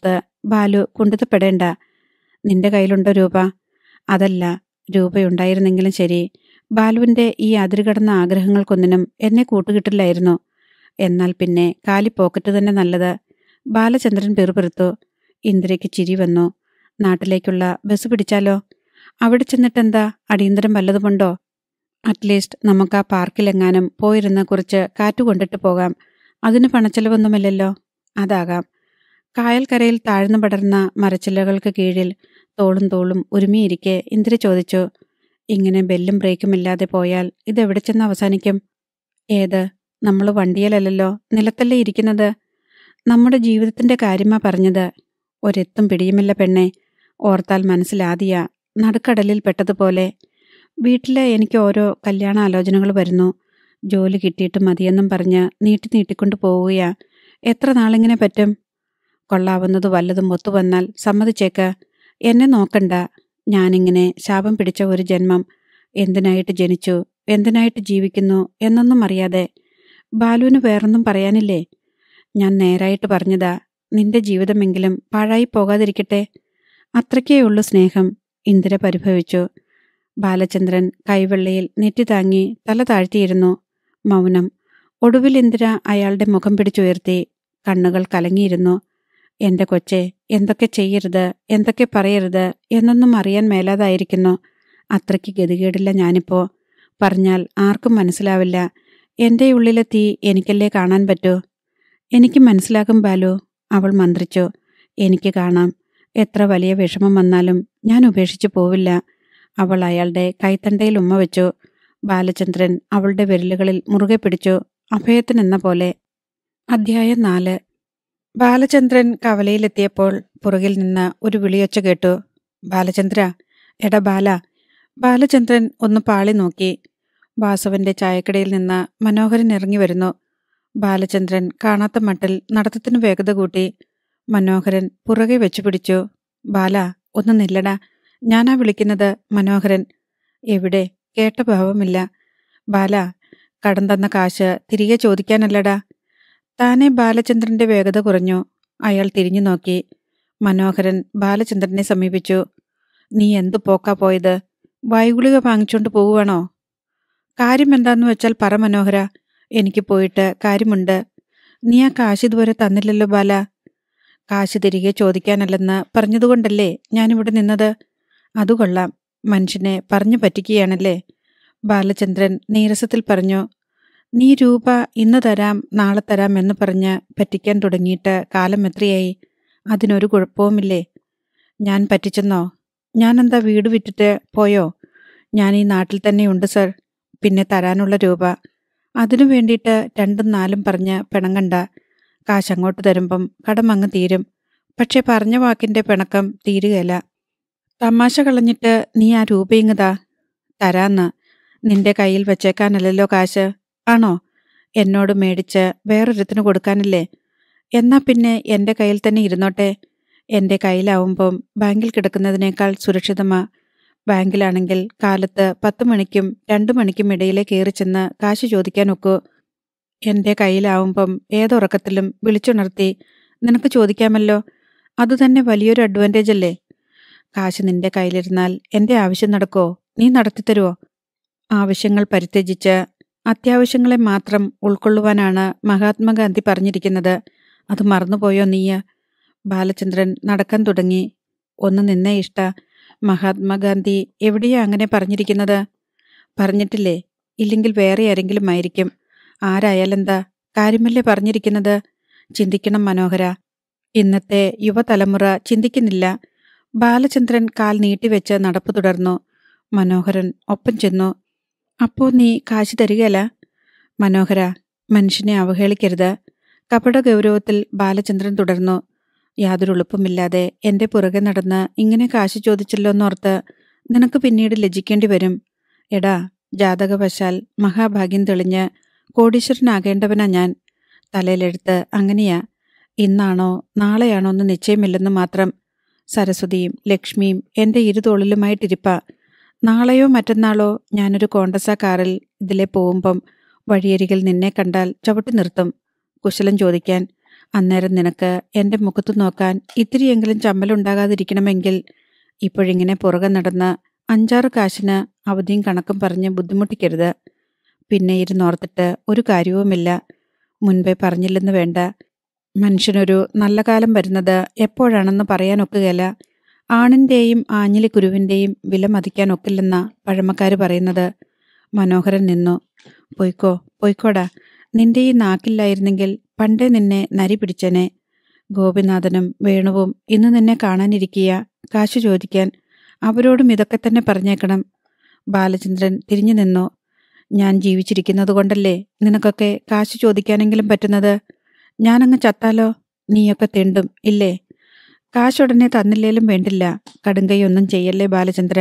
ബാലു കുണ്ടിതപ്പെടേണ്ട നിന്റെ കയ്യിലുണ്ടോ രൂപ അതല്ല രൂപയുണ്ടായിരുന്നെങ്കിലും ശരി ബാലുവിന്റെ ഈ അതിരുകടന്ന ആഗ്രഹങ്ങൾക്കൊന്നിനും എന്നെ കൂട്ടുകിട്ടില്ലായിരുന്നു എന്നാൽ പിന്നെ കാലി പോക്കറ്റ് തന്നെ നല്ലത് ബാലചന്ദ്രൻ പിറുപിറുത്തു ഇന്ദിരയ്ക്ക് ചിരി വന്നു നാട്ടിലേക്കുള്ള ബസ് പിടിച്ചാലോ അവിടെ ചെന്നിട്ടെന്താ അടിയന്തരം വല്ലതുമുണ്ടോ അറ്റ്ലീസ്റ്റ് നമുക്ക് ആ പാർക്കിലെങ്ങാനും പോയിരുന്ന് കുറച്ച് കാറ്റ് കൊണ്ടിട്ട് പോകാം അതിന് പണച്ചെലവൊന്നുമില്ലല്ലോ അതാകാം കായൽക്കരയിൽ താഴ്ന്നു പടർന്ന മരച്ചില്ലകൾക്ക് കീഴിൽ തോളും തോളും ഒരുമിയിരിക്കെ ഇന്ദിര ചോദിച്ചു ഇങ്ങനെ ബെല്ലും ബ്രേക്കും ഇല്ലാതെ പോയാൽ ഇതെവിടെ ചെന്ന് അവസാനിക്കും ഏത് നമ്മൾ വണ്ടിയിലല്ലല്ലോ നിലത്തല്ലേ ഇരിക്കുന്നത് നമ്മുടെ ജീവിതത്തിന്റെ കാര്യമാ പറഞ്ഞത് ഒരെത്തും പിടിയുമില്ല പെണ്ണെ ഓർത്താൽ മനസ്സിലാദിയ നടുക്കടലിൽ പെട്ടതുപോലെ വീട്ടിലെ എനിക്ക് ഓരോ കല്യാണ ആലോചനകൾ വരുന്നു ജോലി കിട്ടിയിട്ട് മതിയെന്നും പറഞ്ഞ് നീട്ടി നീട്ടിക്കൊണ്ട് പോവുകയാ എത്ര നാളിങ്ങനെ പറ്റും കൊള്ളാവുന്നത് വല്ലതും ഒത്തുവന്നാൽ സമ്മതിച്ചേക്ക് എന്നെ നോക്കണ്ട ഞാനിങ്ങനെ ശാപം പിടിച്ച ഒരു ജന്മം എന്തിനായിട്ട് ജനിച്ചു എന്തിനായിട്ട് ജീവിക്കുന്നു എന്നൊന്നും അറിയാതെ ബാലുവിന് വേറൊന്നും പറയാനില്ലേ ഞാൻ നേരായിട്ട് പറഞ്ഞതാ നിന്റെ ജീവിതമെങ്കിലും പാഴായി പോകാതിരിക്കട്ടെ അത്രയ്ക്കേ ഉള്ളൂ സ്നേഹം ഇന്ദിര പരിഭവിച്ചു ബാലചന്ദ്രൻ കൈവെള്ളയിൽ നെറ്റി താങ്ങി തല താഴ്ത്തിയിരുന്നു മൗനം ഒടുവിൽ ഇന്ദിര അയാളുടെ മുഖം പിടിച്ചുയർത്തി കണ്ണുകൾ കലങ്ങിയിരുന്നു എന്റെ കൊച്ചെ എന്തൊക്കെ ചെയ്യരുത് എന്തൊക്കെ പറയരുത് എന്നൊന്നും അറിയാൻ മേലാതായിരിക്കുന്നു അത്രയ്ക്ക് ഗതികേടില്ല ഞാനിപ്പോ പറഞ്ഞാൽ ആർക്കും മനസ്സിലാവില്ല എന്റെ ഉള്ളിലെ തീ എനിക്കല്ലേ കാണാൻ പറ്റൂ എനിക്ക് മനസ്സിലാകും ബാലു അവൾ മന്ത്രിച്ചു എനിക്ക് കാണാം എത്ര വലിയ വിഷമം വന്നാലും ഞാൻ ഉപേക്ഷിച്ചു പോവില്ല അവൾ അയാളുടെ കൈത്തണ്ടയിൽ ഉമ്മ വെച്ചു ബാലചന്ദ്രൻ അവളുടെ വിരലുകളിൽ മുറുകെ പിടിച്ചു അഭയത്തിനെന്ന പോലെ അധ്യായം നാല് ബാലചന്ദ്രൻ കവലയിലെത്തിയപ്പോൾ പുറകിൽ നിന്ന് ഒരു വിളിയൊച്ച കേട്ടു ബാലചന്ദ്ര എടാ ബാല ബാലചന്ദ്രൻ ഒന്ന് പാളി നോക്കി വാസവന്റെ ചായക്കടയിൽ നിന്ന് മനോഹരൻ ഇറങ്ങി വരുന്നു ബാലചന്ദ്രൻ കാണാത്ത മട്ടിൽ നടത്തത്തിന് വേഗത കൂട്ടി മനോഹരൻ പുറകെ വെച്ചു പിടിച്ചു ബാല ഒന്ന് നില്ലടാ ഞാനാ വിളിക്കുന്നത് മനോഹരൻ എവിടെ കേട്ട ഭാവമില്ല ബാല കടം തന്ന കാശ് തിരികെ ചോദിക്കാനല്ലടാ താനെ ബാലചന്ദ്രന്റെ വേഗത കുറഞ്ഞു അയാൾ തിരിഞ്ഞു നോക്കി മനോഹരൻ ബാലചന്ദ്രനെ സമീപിച്ചു നീ എന്തു പോക്കാ പോയത് വായുഗുളിക വാങ്ങിച്ചോണ്ട് പോവുകയാണോ കാര്യം എന്താന്ന് വെച്ചാൽ പറ മനോഹര എനിക്ക് പോയിട്ട് കാര്യമുണ്ട് നീ ആ കാശ് ഇതുവരെ തന്നില്ലല്ലോ ബാല കാശ് തിരികെ ചോദിക്കാനല്ലെന്ന് പറഞ്ഞതുകൊണ്ടല്ലേ ഞാനിവിടെ നിന്നത് അത് കൊള്ളാം മനുഷ്യനെ പറഞ്ഞു പറ്റിക്കുകയാണല്ലേ ബാലചന്ദ്രൻ നീരസത്തിൽ പറഞ്ഞു നീ രൂപ ഇന്ന് തരാം നാളെ തരാം എന്ന് പറഞ്ഞ് പറ്റിക്കാൻ തുടങ്ങിയിട്ട് കാലം എത്രയായി അതിനൊരു കുഴപ്പവുമില്ലേ ഞാൻ പറ്റിച്ചെന്നോ ഞാനെന്താ വീട് വിറ്റിട്ട് പോയോ ഞാൻ ഈ നാട്ടിൽ തന്നെയുണ്ട് സർ പിന്നെ തരാനുള്ള രൂപ അതിനു വേണ്ടിയിട്ട് രണ്ടും നാലും പറഞ്ഞ് പിണങ്ങണ്ട കാശ് അങ്ങോട്ട് തരുമ്പം കടം അങ്ങ് തീരും പക്ഷെ പറഞ്ഞ വാക്കിന്റെ പിണക്കം തീരുകയില്ല തമാശ കളഞ്ഞിട്ട് നീ ആ രൂപയിങ്ങതാ തരാന്ന് നിന്റെ കയ്യിൽ വെച്ചേക്കാനല്ലല്ലോ കാശ് ആണോ എന്നോട് മേടിച്ച് വേറൊരുത്തിന് കൊടുക്കാനില്ലേ എന്നാ പിന്നെ എന്റെ കയ്യിൽ തന്നെ ഇരുന്നോട്ടെ എന്റെ കയ്യിലാവുമ്പം ബാങ്കിൽ കിടക്കുന്നതിനേക്കാൾ സുരക്ഷിതമാ ബാങ്കിലാണെങ്കിൽ കാലത്ത് പത്ത് മണിക്കും രണ്ടു മണിക്കും ഇടയിലെ കയറി ചെന്ന് കാശ് ചോദിക്കാൻ ഒക്കൂ എന്റെ കയ്യിലാവുമ്പം ഏതുറക്കത്തിലും വിളിച്ചുണർത്തി നിനക്ക് ചോദിക്കാമല്ലോ അതുതന്നെ വലിയൊരു അഡ്വാൻറ്റേജ് അല്ലേ കാശ് നിന്റെ കയ്യിലിരുന്നാൽ എന്റെ ആവശ്യം നടക്കോ നീ നടത്തിത്തരുവോ ആവശ്യങ്ങൾ പരിത്യജിച്ച് അത്യാവശ്യങ്ങളെ മാത്രം ഉൾക്കൊള്ളുവാനാണ് മഹാത്മാഗാന്ധി പറഞ്ഞിരിക്കുന്നത് അത് മറന്നുപോയോ നീയ് ബാലചന്ദ്രൻ നടക്കാൻ തുടങ്ങി ഒന്ന് നിന്നേ ഇഷ്ട മഹാത്മാഗാന്ധി എവിടെയാ അങ്ങനെ പറഞ്ഞിരിക്കുന്നത് പറഞ്ഞിട്ടില്ലേ ഇല്ലെങ്കിൽ വേറെ ആരെങ്കിലും ആയിരിക്കും ആരായാലെന്താ കാര്യമല്ലേ പറഞ്ഞിരിക്കുന്നത് ചിന്തിക്കണം മനോഹര ഇന്നത്തെ യുവതലമുറ ചിന്തിക്കുന്നില്ല ബാലചന്ദ്രൻ കാൽ നീട്ടിവെച്ച് നടപ്പ് തുടർന്നു മനോഹരൻ ഒപ്പം ചെന്നു അപ്പോ നീ കാശ് തരികയല്ല മനോഹര മനുഷ്യനെ അവഹേളിക്കരുത് കപട ഗൗരവത്തിൽ ബാലചന്ദ്രൻ തുടർന്നു യാതൊരു എളുപ്പമില്ലാതെ എന്റെ പുറകെ നടന്ന് ഇങ്ങനെ കാശ് ചോദിച്ചല്ലോ എന്നോർത്ത് നിനക്ക് പിന്നീട് ലജിക്കേണ്ടി വരും എടാ ജാതകവശാൽ മഹാഭാഗ്യം തെളിഞ്ഞ് കോടീശ്വരനാകേണ്ടവനാ ഞാൻ തലയിലെടുത്ത് അങ്ങനെയാ ഇന്നാണോ നാളെയാണോ എന്ന് നിശ്ചയമില്ലെന്ന് മാത്രം സരസ്വതിയും ലക്ഷ്മിയും എന്റെ ഇരുതോളിലുമായിട്ടിരിപ്പ നാളെയോ മറ്റന്നാളോ ഞാനൊരു കോണ്ടസ കാറിൽ ഇതിലെ പോകുമ്പം വഴിയരികിൽ നിന്നെ കണ്ടാൽ ചവിട്ടി നിർത്തും കുശലം ചോദിക്കാൻ അന്നേരം നിനക്ക് എൻ്റെ മുഖത്ത് നോക്കാൻ ഇത്തിരിയെങ്കിലും ചമ്മലുണ്ടാകാതിരിക്കണമെങ്കിൽ ഇപ്പോഴിങ്ങനെ പുറകെ നടന്ന് അഞ്ചാറ് കാശിന് അവധിയും കണക്കും പറഞ്ഞ് ബുദ്ധിമുട്ടിക്കരുത് പിന്നെ ഇരുന്നോർത്തിട്ട് ഒരു കാര്യവുമില്ല മുൻപേ പറഞ്ഞില്ലെന്ന് വേണ്ട മനുഷ്യനൊരു നല്ല കാലം വരുന്നത് എപ്പോഴാണെന്ന് പറയാനൊക്കുകയില്ല ആണിൻ്റെയും ആഞ്ഞിലി കുരുവിൻ്റെയും വില മതിക്കാൻ ഒക്കില്ലെന്ന പഴമക്കാർ പറയുന്നത് മനോഹരൻ നിന്നു പൊയ്ക്കോ പൊയ്ക്കോടാ നിന്റെ ഈ നാക്കില്ലായിരുന്നെങ്കിൽ പണ്ടേ നിന്നെ നരി പിടിച്ചനെ ഗോപിനാഥനും വേണുവും ഇന്ന് നിന്നെ കാണാനിരിക്കുക കാശ് ചോദിക്കാൻ അവരോടും ഇതൊക്കെ തന്നെ പറഞ്ഞേക്കണം ബാലചന്ദ്രൻ തിരിഞ്ഞു നിന്നു ഞാൻ ജീവിച്ചിരിക്കുന്നത് കൊണ്ടല്ലേ നിനക്കൊക്കെ കാശ് ചോദിക്കാനെങ്കിലും പറ്റുന്നത് ഞാനങ്ങ് ചത്താലോ നീയൊക്കെ തെണ്ടും ഇല്ലേ കാശുടനെ തന്നില്ലേലും വേണ്ടില്ല കടുങ്കൈയൊന്നും ചെയ്യല്ലേ ബാലചന്ദ്ര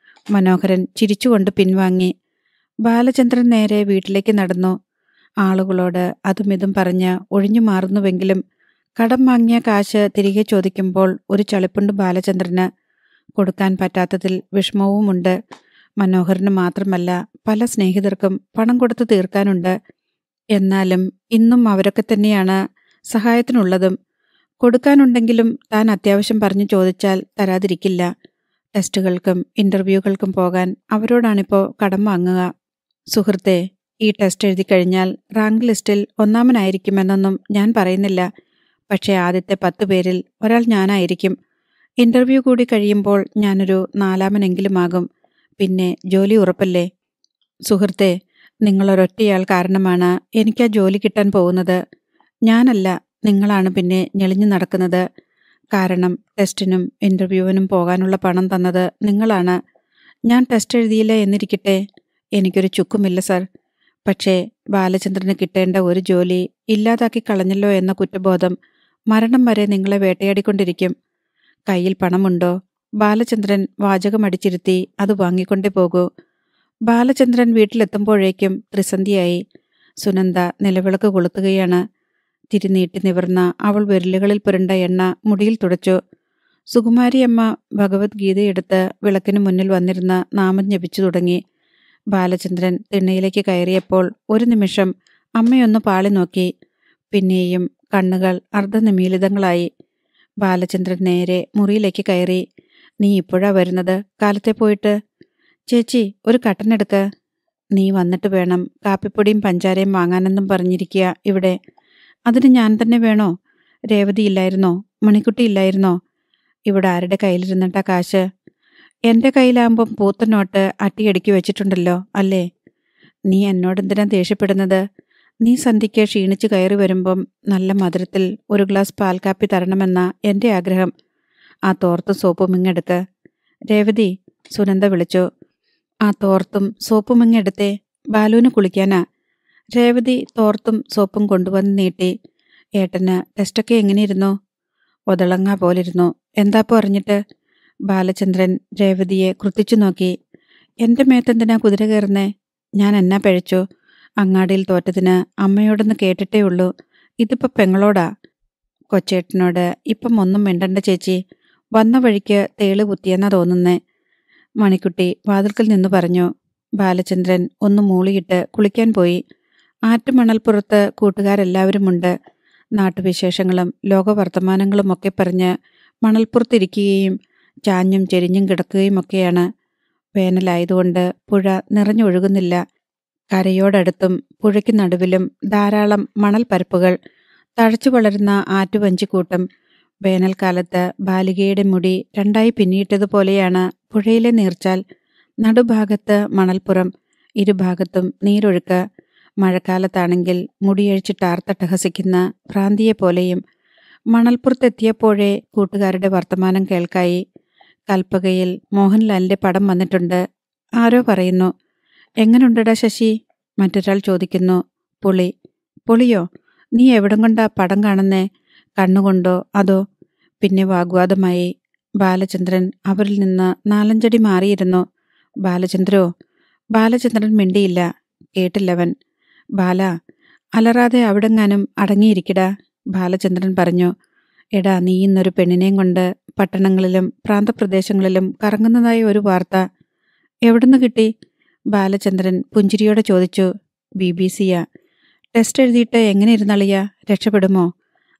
മനോഹരൻ ചിരിച്ചുകൊണ്ട് പിൻവാങ്ങി ബാലചന്ദ്രൻ നേരെ വീട്ടിലേക്ക് നടന്നു ആളുകളോട് അതും ഇതും പറഞ്ഞ് ഒഴിഞ്ഞു മാറുന്നുവെങ്കിലും കടം വാങ്ങിയ കാശ് തിരികെ ചോദിക്കുമ്പോൾ ഒരു ചളിപ്പുണ്ട് ബാലചന്ദ്രന് കൊടുക്കാൻ പറ്റാത്തതിൽ വിഷമവുമുണ്ട് മനോഹരന് മാത്രമല്ല പല സ്നേഹിതർക്കും പണം കൊടുത്തു തീർക്കാനുണ്ട് എന്നാലും ഇന്നും അവരൊക്കെ തന്നെയാണ് സഹായത്തിനുള്ളതും കൊടുക്കാനുണ്ടെങ്കിലും താൻ അത്യാവശ്യം പറഞ്ഞു ചോദിച്ചാൽ തരാതിരിക്കില്ല ടെസ്റ്റുകൾക്കും ഇന്റർവ്യൂകൾക്കും പോകാൻ അവരോടാണിപ്പോൾ കടം വാങ്ങുക സുഹൃത്തെ ഈ ടെസ്റ്റ് എഴുതി കഴിഞ്ഞാൽ റാങ്ക് ലിസ്റ്റിൽ ഒന്നാമനായിരിക്കുമെന്നൊന്നും ഞാൻ പറയുന്നില്ല പക്ഷേ ആദ്യത്തെ പത്ത് പേരിൽ ഒരാൾ ഞാനായിരിക്കും ഇന്റർവ്യൂ കൂടി കഴിയുമ്പോൾ ഞാനൊരു നാലാമനെങ്കിലും ആകും പിന്നെ ജോലി ഉറപ്പല്ലേ സുഹൃത്തെ നിങ്ങളൊരൊറ്റയാൾ കാരണമാണ് എനിക്ക് ആ ജോലി കിട്ടാൻ പോകുന്നത് ഞാനല്ല നിങ്ങളാണ് പിന്നെ ഞെളിഞ്ഞു നടക്കുന്നത് കാരണം ടെസ്റ്റിനും ഇന്റർവ്യൂവിനും പോകാനുള്ള പണം തന്നത് നിങ്ങളാണ് ഞാൻ ടെസ്റ്റ് എഴുതിയില്ല എന്നിരിക്കട്ടെ എനിക്കൊരു ചുക്കുമില്ല സർ പക്ഷേ ബാലചന്ദ്രന് കിട്ടേണ്ട ഒരു ജോലി ഇല്ലാതാക്കി കളഞ്ഞല്ലോ എന്ന കുറ്റബോധം മരണം വരെ നിങ്ങളെ വേട്ടയാടിക്കൊണ്ടിരിക്കും കയ്യിൽ പണമുണ്ടോ ബാലചന്ദ്രൻ വാചകമടിച്ചിരുത്തി അത് വാങ്ങിക്കൊണ്ടേ പോകൂ ബാലചന്ദ്രൻ വീട്ടിലെത്തുമ്പോഴേക്കും ത്രിസന്ധിയായി സുനന്ദ നിലവിളക്ക് കൊളുത്തുകയാണ് തിരിനീട്ടി നിവർന്ന അവൾ വിരലുകളിൽ പുരണ്ട എണ്ണ മുടിയിൽ തുടച്ചു സുകുമാരിയമ്മ ഭഗവത്ഗീതയെടുത്ത് വിളക്കിന് മുന്നിൽ വന്നിരുന്ന നാമം ജപിച്ചു തുടങ്ങി ബാലചന്ദ്രൻ തിണ്ണയിലേക്ക് കയറിയപ്പോൾ ഒരു നിമിഷം അമ്മയൊന്ന് പാളി നോക്കി പിന്നെയും കണ്ണുകൾ അർദ്ധനിമീലിതങ്ങളായി ബാലചന്ദ്രൻ നേരെ മുറിയിലേക്ക് കയറി നീ ഇപ്പോഴാ വരുന്നത് കാലത്തെ പോയിട്ട് ചേച്ചി ഒരു കട്ടനെടുക്ക് നീ വന്നിട്ട് വേണം കാപ്പിപ്പൊടിയും പഞ്ചാരയും വാങ്ങാനെന്നും പറഞ്ഞിരിക്കുക ഇവിടെ അതിന് ഞാൻ തന്നെ വേണോ രേവതി ഇല്ലായിരുന്നോ മണിക്കുട്ടി ഇല്ലായിരുന്നോ ഇവിടെ ആരുടെ കയ്യിലിരുന്നിട്ടാ കാശ് എന്റെ കയ്യിലാകുമ്പം പൂത്ത നോട്ട് അട്ടിയടുക്കി വെച്ചിട്ടുണ്ടല്ലോ അല്ലേ നീ എന്നോടെന്തിനാ ദേഷ്യപ്പെടുന്നത് നീ സന്ധ്യയ്ക്ക് ക്ഷീണിച്ച് കയറി വരുമ്പം നല്ല മധുരത്തിൽ ഒരു ഗ്ലാസ് പാൽക്കാപ്പി തരണമെന്ന എൻ്റെ ആഗ്രഹം ആ തോർത്തും സോപ്പും ഇങ്ങെടുക്ക് രേവതി സുനന്ദ വിളിച്ചു ആ തോർത്തും സോപ്പും ഇങ്ങെടുത്തേ ബാലുവിന് കുളിക്കാനാ രേവതി തോർത്തും സോപ്പും കൊണ്ടുവന്ന് നീട്ടി ഏട്ടന് ടെസ്റ്റൊക്കെ എങ്ങനെയിരുന്നു ഒതളങ്ങ പോലിരുന്നു എന്താപ്പോ അറിഞ്ഞിട്ട് ബാലചന്ദ്രൻ രേവതിയെ കൃത്തിച്ചു നോക്കി എന്റെ മേത്തെന്തിനാ കുതിര കയറുന്നേ ഞാൻ എന്നാ പഴച്ചു അങ്ങാടിയിൽ തോറ്റതിന് അമ്മയോടൊന്ന് കേട്ടിട്ടേ ഉള്ളൂ ഇതിപ്പോ പെങ്ങളോടാ കൊച്ചേട്ടനോട് ഇപ്പം ഒന്നും മിണ്ടണ്ട ചേച്ചി വന്ന വഴിക്ക് തേള് കുത്തിയെന്നാ തോന്നുന്നേ മണിക്കുട്ടി വാതിൽക്കൽ നിന്ന് പറഞ്ഞു ബാലചന്ദ്രൻ ഒന്ന് മൂളിയിട്ട് കുളിക്കാൻ പോയി ആറ്റുമണൽപ്പുറത്ത് കൂട്ടുകാരെല്ലാവരുമുണ്ട് നാട്ടുവിശേഷങ്ങളും ലോകവർത്തമാനങ്ങളും ഒക്കെ പറഞ്ഞ് മണൽപ്പുറത്തിരിക്കുകയും ചാഞ്ഞും ചെരിഞ്ഞും കിടക്കുകയുമൊക്കെയാണ് വേനലായതുകൊണ്ട് പുഴ നിറഞ്ഞൊഴുകുന്നില്ല കരയോടടുത്തും പുഴയ്ക്ക് നടുവിലും ധാരാളം മണൽ പരപ്പുകൾ തഴച്ചു വളരുന്ന ആറ്റുവഞ്ചിക്കൂട്ടം വേനൽക്കാലത്ത് ബാലികയുടെ മുടി രണ്ടായി പിന്നിയിട്ടതുപോലെയാണ് പുഴയിലെ നീർച്ചാൽ നടുഭാഗത്ത് മണൽപ്പുറം ഇരുഭാഗത്തും നീരൊഴുക്ക് മഴക്കാലത്താണെങ്കിൽ മുടിയഴിച്ചിട്ടാർത്തട്ടഹസിക്കുന്ന ഭ്രാന്തിയെ പോലെയും മണൽപ്പുറത്തെത്തിയപ്പോഴേ കൂട്ടുകാരുടെ വർത്തമാനം കേൾക്കായി കൽപ്പകയിൽ മോഹൻലാലിന്റെ പടം വന്നിട്ടുണ്ട് ആരോ പറയുന്നു എങ്ങനുണ്ടടാ ശശി മറ്റൊരാൾ ചോദിക്കുന്നു പുളി പുളിയോ നീ എവിടം കൊണ്ടാ പടം കാണുന്നേ കണ്ണുകൊണ്ടോ അതോ പിന്നെ വാഗ്വാദമായി ബാലചന്ദ്രൻ അവരിൽ നിന്ന് നാലഞ്ചടി മാറിയിരുന്നു ബാലചന്ദ്രോ ബാലചന്ദ്രൻ മിണ്ടിയില്ല കേട്ടില്ലവൻ ബാല അലറാതെ അവിടെങ്ങാനും അടങ്ങിയിരിക്കടാ ബാലചന്ദ്രൻ പറഞ്ഞു എടാ നീ ഇന്നൊരു പെണ്ണിനെയും കൊണ്ട് പട്ടണങ്ങളിലും പ്രാന്തപ്രദേശങ്ങളിലും കറങ്ങുന്നതായ ഒരു വാർത്ത എവിടുന്ന് കിട്ടി ബാലചന്ദ്രൻ പുഞ്ചിരിയോടെ ചോദിച്ചു ബി ബി സിയാ ടെസ്റ്റ് എഴുതിയിട്ട് എങ്ങനെ ഇരുന്നളിയ രക്ഷപ്പെടുമോ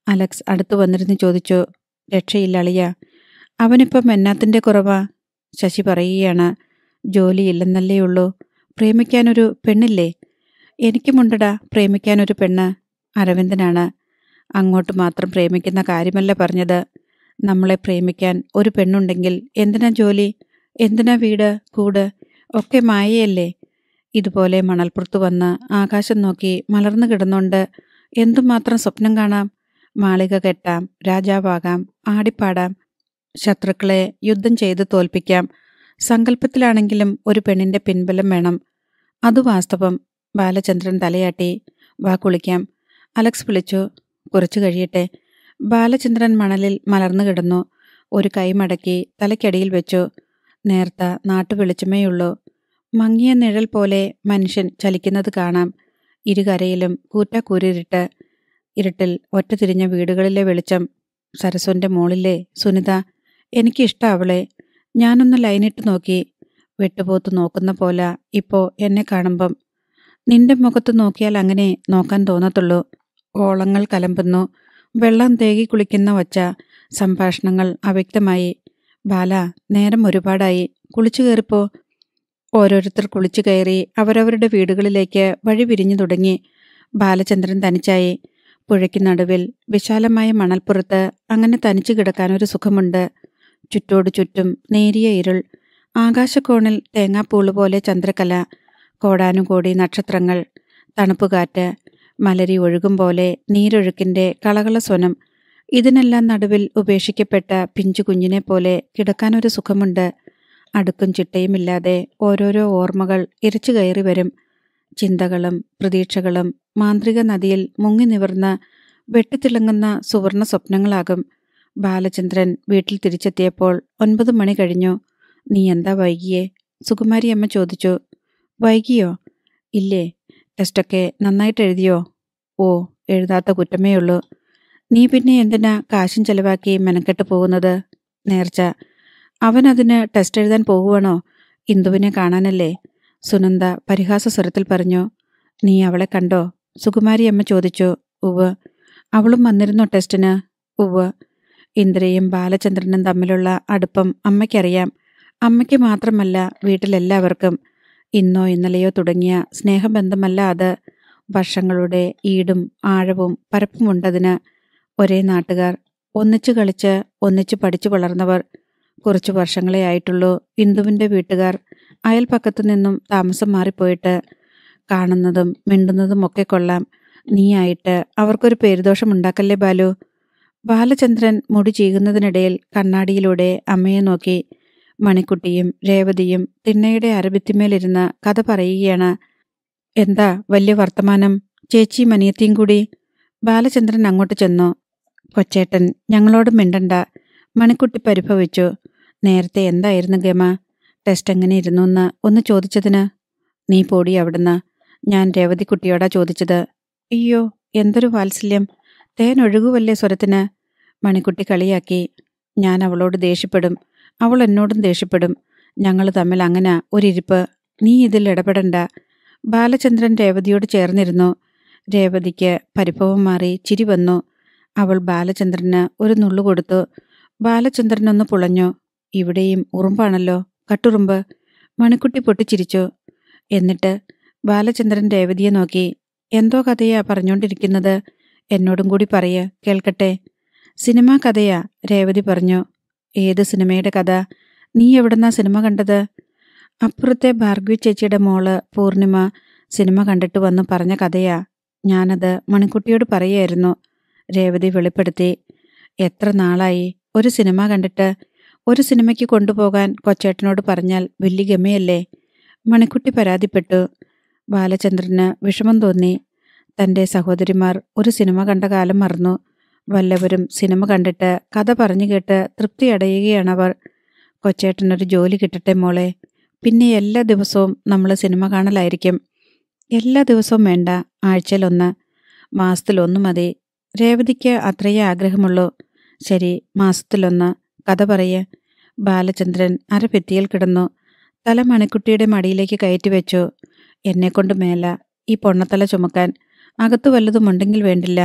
അലക്സ് അടുത്തു വന്നിരുന്ന് ചോദിച്ചു രക്ഷയില്ല അളിയ അവനിപ്പം എന്നാത്തിൻ്റെ കുറവാ ശശി പറയുകയാണ് ജോലിയില്ലെന്നല്ലേ ഉള്ളൂ പ്രേമിക്കാനൊരു പെണ്ണില്ലേ എനിക്കുമുണ്ടടാ പ്രേമിക്കാനൊരു പെണ്ണ് അരവിന്ദനാണ് അങ്ങോട്ട് മാത്രം പ്രേമിക്കുന്ന കാര്യമല്ല പറഞ്ഞത് നമ്മളെ പ്രേമിക്കാൻ ഒരു പെണ്ണുണ്ടെങ്കിൽ എന്തിനാ ജോലി എന്തിനാ വീട് കൂട് ഒക്കെ മായയല്ലേ ഇതുപോലെ മണൽപ്പുറത്ത് വന്ന് ആകാശം നോക്കി മലർന്നു കിടന്നുകൊണ്ട് എന്തുമാത്രം സ്വപ്നം കാണാം മാളിക കെട്ടാം രാജാവാകാം ആടിപ്പാടാം ശത്രുക്കളെ യുദ്ധം ചെയ്ത് തോൽപ്പിക്കാം സങ്കല്പത്തിലാണെങ്കിലും ഒരു പെണ്ണിന്റെ പിൻബലം വേണം അത് വാസ്തവം ബാലചന്ദ്രൻ തലയാട്ടി വാ കുളിക്കാം അലക്സ് വിളിച്ചു കുറച്ചു കഴിയട്ടെ ബാലചന്ദ്രൻ മണലിൽ മലർന്നു കിടന്നു ഒരു കൈ മടക്കി തലയ്ക്കടിയിൽ വെച്ചു നേർത്ത നാട്ടുവെളിച്ചമേയുള്ളൂ മങ്ങിയ നിഴൽ പോലെ മനുഷ്യൻ ചലിക്കുന്നത് കാണാം ഇരുകരയിലും കൂറ്റാക്കൂരിരുട്ട് ഇരുട്ടിൽ ഒറ്റ തിരിഞ്ഞ വീടുകളിലെ വെളിച്ചം സരസുന്റെ മോളിലെ സുനിത എനിക്കിഷ്ട അവളെ ഞാനൊന്ന് ലൈനിട്ട് നോക്കി വെട്ടുപോത്ത് നോക്കുന്ന പോലെ ഇപ്പോ എന്നെ കാണുമ്പം നിന്റെ മുഖത്ത് നോക്കിയാൽ അങ്ങനെ നോക്കാൻ തോന്നത്തുള്ളൂ ഓളങ്ങൾ കലമ്പുന്നു വെള്ളം തേകി കുളിക്കുന്ന ഒച്ച സംഭാഷണങ്ങൾ അവ്യക്തമായി ബാല നേരം ഒരുപാടായി കുളിച്ചു കയറിപ്പോ ഓരോരുത്തർ കുളിച്ചു കയറി അവരവരുടെ വീടുകളിലേക്ക് വഴി വിരിഞ്ഞു തുടങ്ങി ബാലചന്ദ്രൻ തനിച്ചായി പുഴയ്ക്ക് നടുവിൽ വിശാലമായ മണൽപ്പുറത്ത് അങ്ങനെ തനിച്ചു കിടക്കാനൊരു സുഖമുണ്ട് ചുറ്റോട് ചുറ്റും നേരിയ ഇരുൾ ആകാശക്കോണിൽ തേങ്ങാപ്പൂള് പോലെ ചന്ദ്രകല കോടാനുകോടി നക്ഷത്രങ്ങൾ തണുപ്പുകാറ്റ് മലരി ഒഴുകും പോലെ നീരൊഴുക്കിന്റെ കളകള സ്വനം ഇതിനെല്ലാം നടുവിൽ ഉപേക്ഷിക്കപ്പെട്ട പിഞ്ചു കുഞ്ഞിനെ പോലെ കിടക്കാനൊരു സുഖമുണ്ട് അടുക്കും ചിട്ടയുമില്ലാതെ ഓരോരോ ഓർമ്മകൾ ഇരച്ചു കയറി വരും ചിന്തകളും പ്രതീക്ഷകളും മാന്ത്രിക നദിയിൽ മുങ്ങി നിവർന്ന വെട്ടിത്തിളങ്ങുന്ന സുവർണ സ്വപ്നങ്ങളാകും ബാലചന്ദ്രൻ വീട്ടിൽ തിരിച്ചെത്തിയപ്പോൾ ഒൻപത് മണി കഴിഞ്ഞു നീ എന്താ വൈകിയേ സുകുമാരി അമ്മ ചോദിച്ചു വൈകിയോ ഇല്ലേ ടെസ്റ്റൊക്കെ നന്നായിട്ട് എഴുതിയോ ഓ എഴുതാത്ത കുറ്റമേ ഉള്ളൂ നീ പിന്നെ എന്തിനാ കാശും ചെലവാക്കി മെനക്കെട്ട് പോകുന്നത് നേർച്ച അവൻ അതിന് ടെസ്റ്റ് എഴുതാൻ പോകുവാണോ ഇന്ദുവിനെ കാണാനല്ലേ സുനന്ദ പരിഹാസ സ്വരത്തിൽ പറഞ്ഞു നീ അവളെ കണ്ടോ സുകുമാരി അമ്മ ചോദിച്ചു ഉവ് അവളും വന്നിരുന്നോ ടെസ്റ്റിന് ഉവ് ഇന്ദ്രയും ബാലചന്ദ്രനും തമ്മിലുള്ള അടുപ്പം അമ്മയ്ക്കറിയാം അമ്മയ്ക്ക് മാത്രമല്ല വീട്ടിലെല്ലാവർക്കും ഇന്നോ ഇന്നലെയോ തുടങ്ങിയ സ്നേഹബന്ധമല്ല അത് വർഷങ്ങളുടെ ഈടും ആഴവും പരപ്പുമുണ്ടതിന് ഒരേ നാട്ടുകാർ ഒന്നിച്ചു കളിച്ച് ഒന്നിച്ചു പഠിച്ചു വളർന്നവർ കുറച്ചു വർഷങ്ങളെ ആയിട്ടുള്ളൂ ഇന്ദുവിൻ്റെ വീട്ടുകാർ അയൽപ്പക്കത്തു നിന്നും താമസം മാറിപ്പോയിട്ട് കാണുന്നതും മിണ്ടുന്നതും ഒക്കെ കൊള്ളാം നീയായിട്ട് അവർക്കൊരു പേരുദോഷം ഉണ്ടാക്കല്ലേ ബാലു ബാലചന്ദ്രൻ മുടി ചീകുന്നതിനിടയിൽ കണ്ണാടിയിലൂടെ അമ്മയെ നോക്കി മണിക്കുട്ടിയും രേവതിയും തിണ്ണയുടെ അരഭിത്തിമേലിരുന്ന് കഥ പറയുകയാണ് എന്താ വലിയ വർത്തമാനം ചേച്ചി മനിയത്തിയും കൂടി ബാലചന്ദ്രൻ അങ്ങോട്ട് ചെന്നു കൊച്ചേട്ടൻ ഞങ്ങളോട് മിണ്ടണ്ട മണിക്കുട്ടി പരിഭവിച്ചു നേരത്തെ എന്തായിരുന്നു ഗമ ടെസ്റ്റ് എങ്ങനെ ഇരുന്നു എന്ന് ഒന്ന് ചോദിച്ചതിന് നീ പോടി അവിടുന്ന് ഞാൻ രേവതിക്കുട്ടിയോടാ ചോദിച്ചത് അയ്യോ എന്തൊരു വാത്സല്യം തേൻ ഒഴുകുവല്ലേ സ്വരത്തിന് മണിക്കുട്ടി കളിയാക്കി ഞാൻ അവളോട് ദേഷ്യപ്പെടും അവൾ എന്നോടും ദേഷ്യപ്പെടും ഞങ്ങൾ തമ്മിൽ അങ്ങനെ ഒരിരിപ്പ് നീ ഇതിൽ ഇടപെടണ്ട ബാലചന്ദ്രൻ രേവതിയോട് ചേർന്നിരുന്നു രേവതിക്ക് പരിഭവം മാറി ചിരി വന്നു അവൾ ബാലചന്ദ്രന് ഒരു നുള്ളു കൊടുത്തു ബാലചന്ദ്രനൊന്ന് പുളഞ്ഞു ഇവിടെയും ഉറുമ്പാണല്ലോ കട്ടുറുമ്പ് മണിക്കുട്ടി പൊട്ടിച്ചിരിച്ചു എന്നിട്ട് ബാലചന്ദ്രൻ രേവതിയെ നോക്കി എന്തോ കഥയാ പറഞ്ഞുകൊണ്ടിരിക്കുന്നത് എന്നോടും കൂടി പറയ കേൾക്കട്ടെ സിനിമാ കഥയാ രേവതി പറഞ്ഞു ഏത് സിനിമയുടെ കഥ നീ എവിടുന്നാ സിനിമ കണ്ടത് അപ്പുറത്തെ ഭാർഗവി ചേച്ചിയുടെ മോള് പൂർണിമ സിനിമ കണ്ടിട്ട് വന്ന് പറഞ്ഞ കഥയാ ഞാനത് മണിക്കുട്ടിയോട് പറയായിരുന്നു രേവതി വെളിപ്പെടുത്തി എത്ര നാളായി ഒരു സിനിമ കണ്ടിട്ട് ഒരു സിനിമയ്ക്ക് കൊണ്ടുപോകാൻ കൊച്ചേട്ടനോട് പറഞ്ഞാൽ വലിയ ഗമയല്ലേ മണിക്കുട്ടി പരാതിപ്പെട്ടു ബാലചന്ദ്രന് വിഷമം തോന്നി തൻ്റെ സഹോദരിമാർ ഒരു സിനിമ കണ്ട കാലം മറന്നു വല്ലവരും സിനിമ കണ്ടിട്ട് കഥ പറഞ്ഞു കേട്ട് തൃപ്തി അടയുകയാണവർ കൊച്ചേട്ടനൊരു ജോലി കിട്ടട്ടെ മോളെ പിന്നെ എല്ലാ ദിവസവും നമ്മൾ സിനിമ കാണലായിരിക്കും എല്ലാ ദിവസവും വേണ്ട ആഴ്ചയിലൊന്ന് മാസത്തിലൊന്ന് മതി രേവതിക്ക് അത്രയേ ആഗ്രഹമുള്ളൂ ശരി മാസത്തിലൊന്ന് കഥ പറയ് ബാലചന്ദ്രൻ അരഭിത്തിയിൽ കിടന്നു തല മണിക്കുട്ടിയുടെ മടിയിലേക്ക് കയറ്റി വെച്ചു എന്നെക്കൊണ്ട് മേല ഈ പൊണ്ണത്തല ചുമക്കാൻ അകത്തു വല്ലതുമുണ്ടെങ്കിൽ വേണ്ടില്ല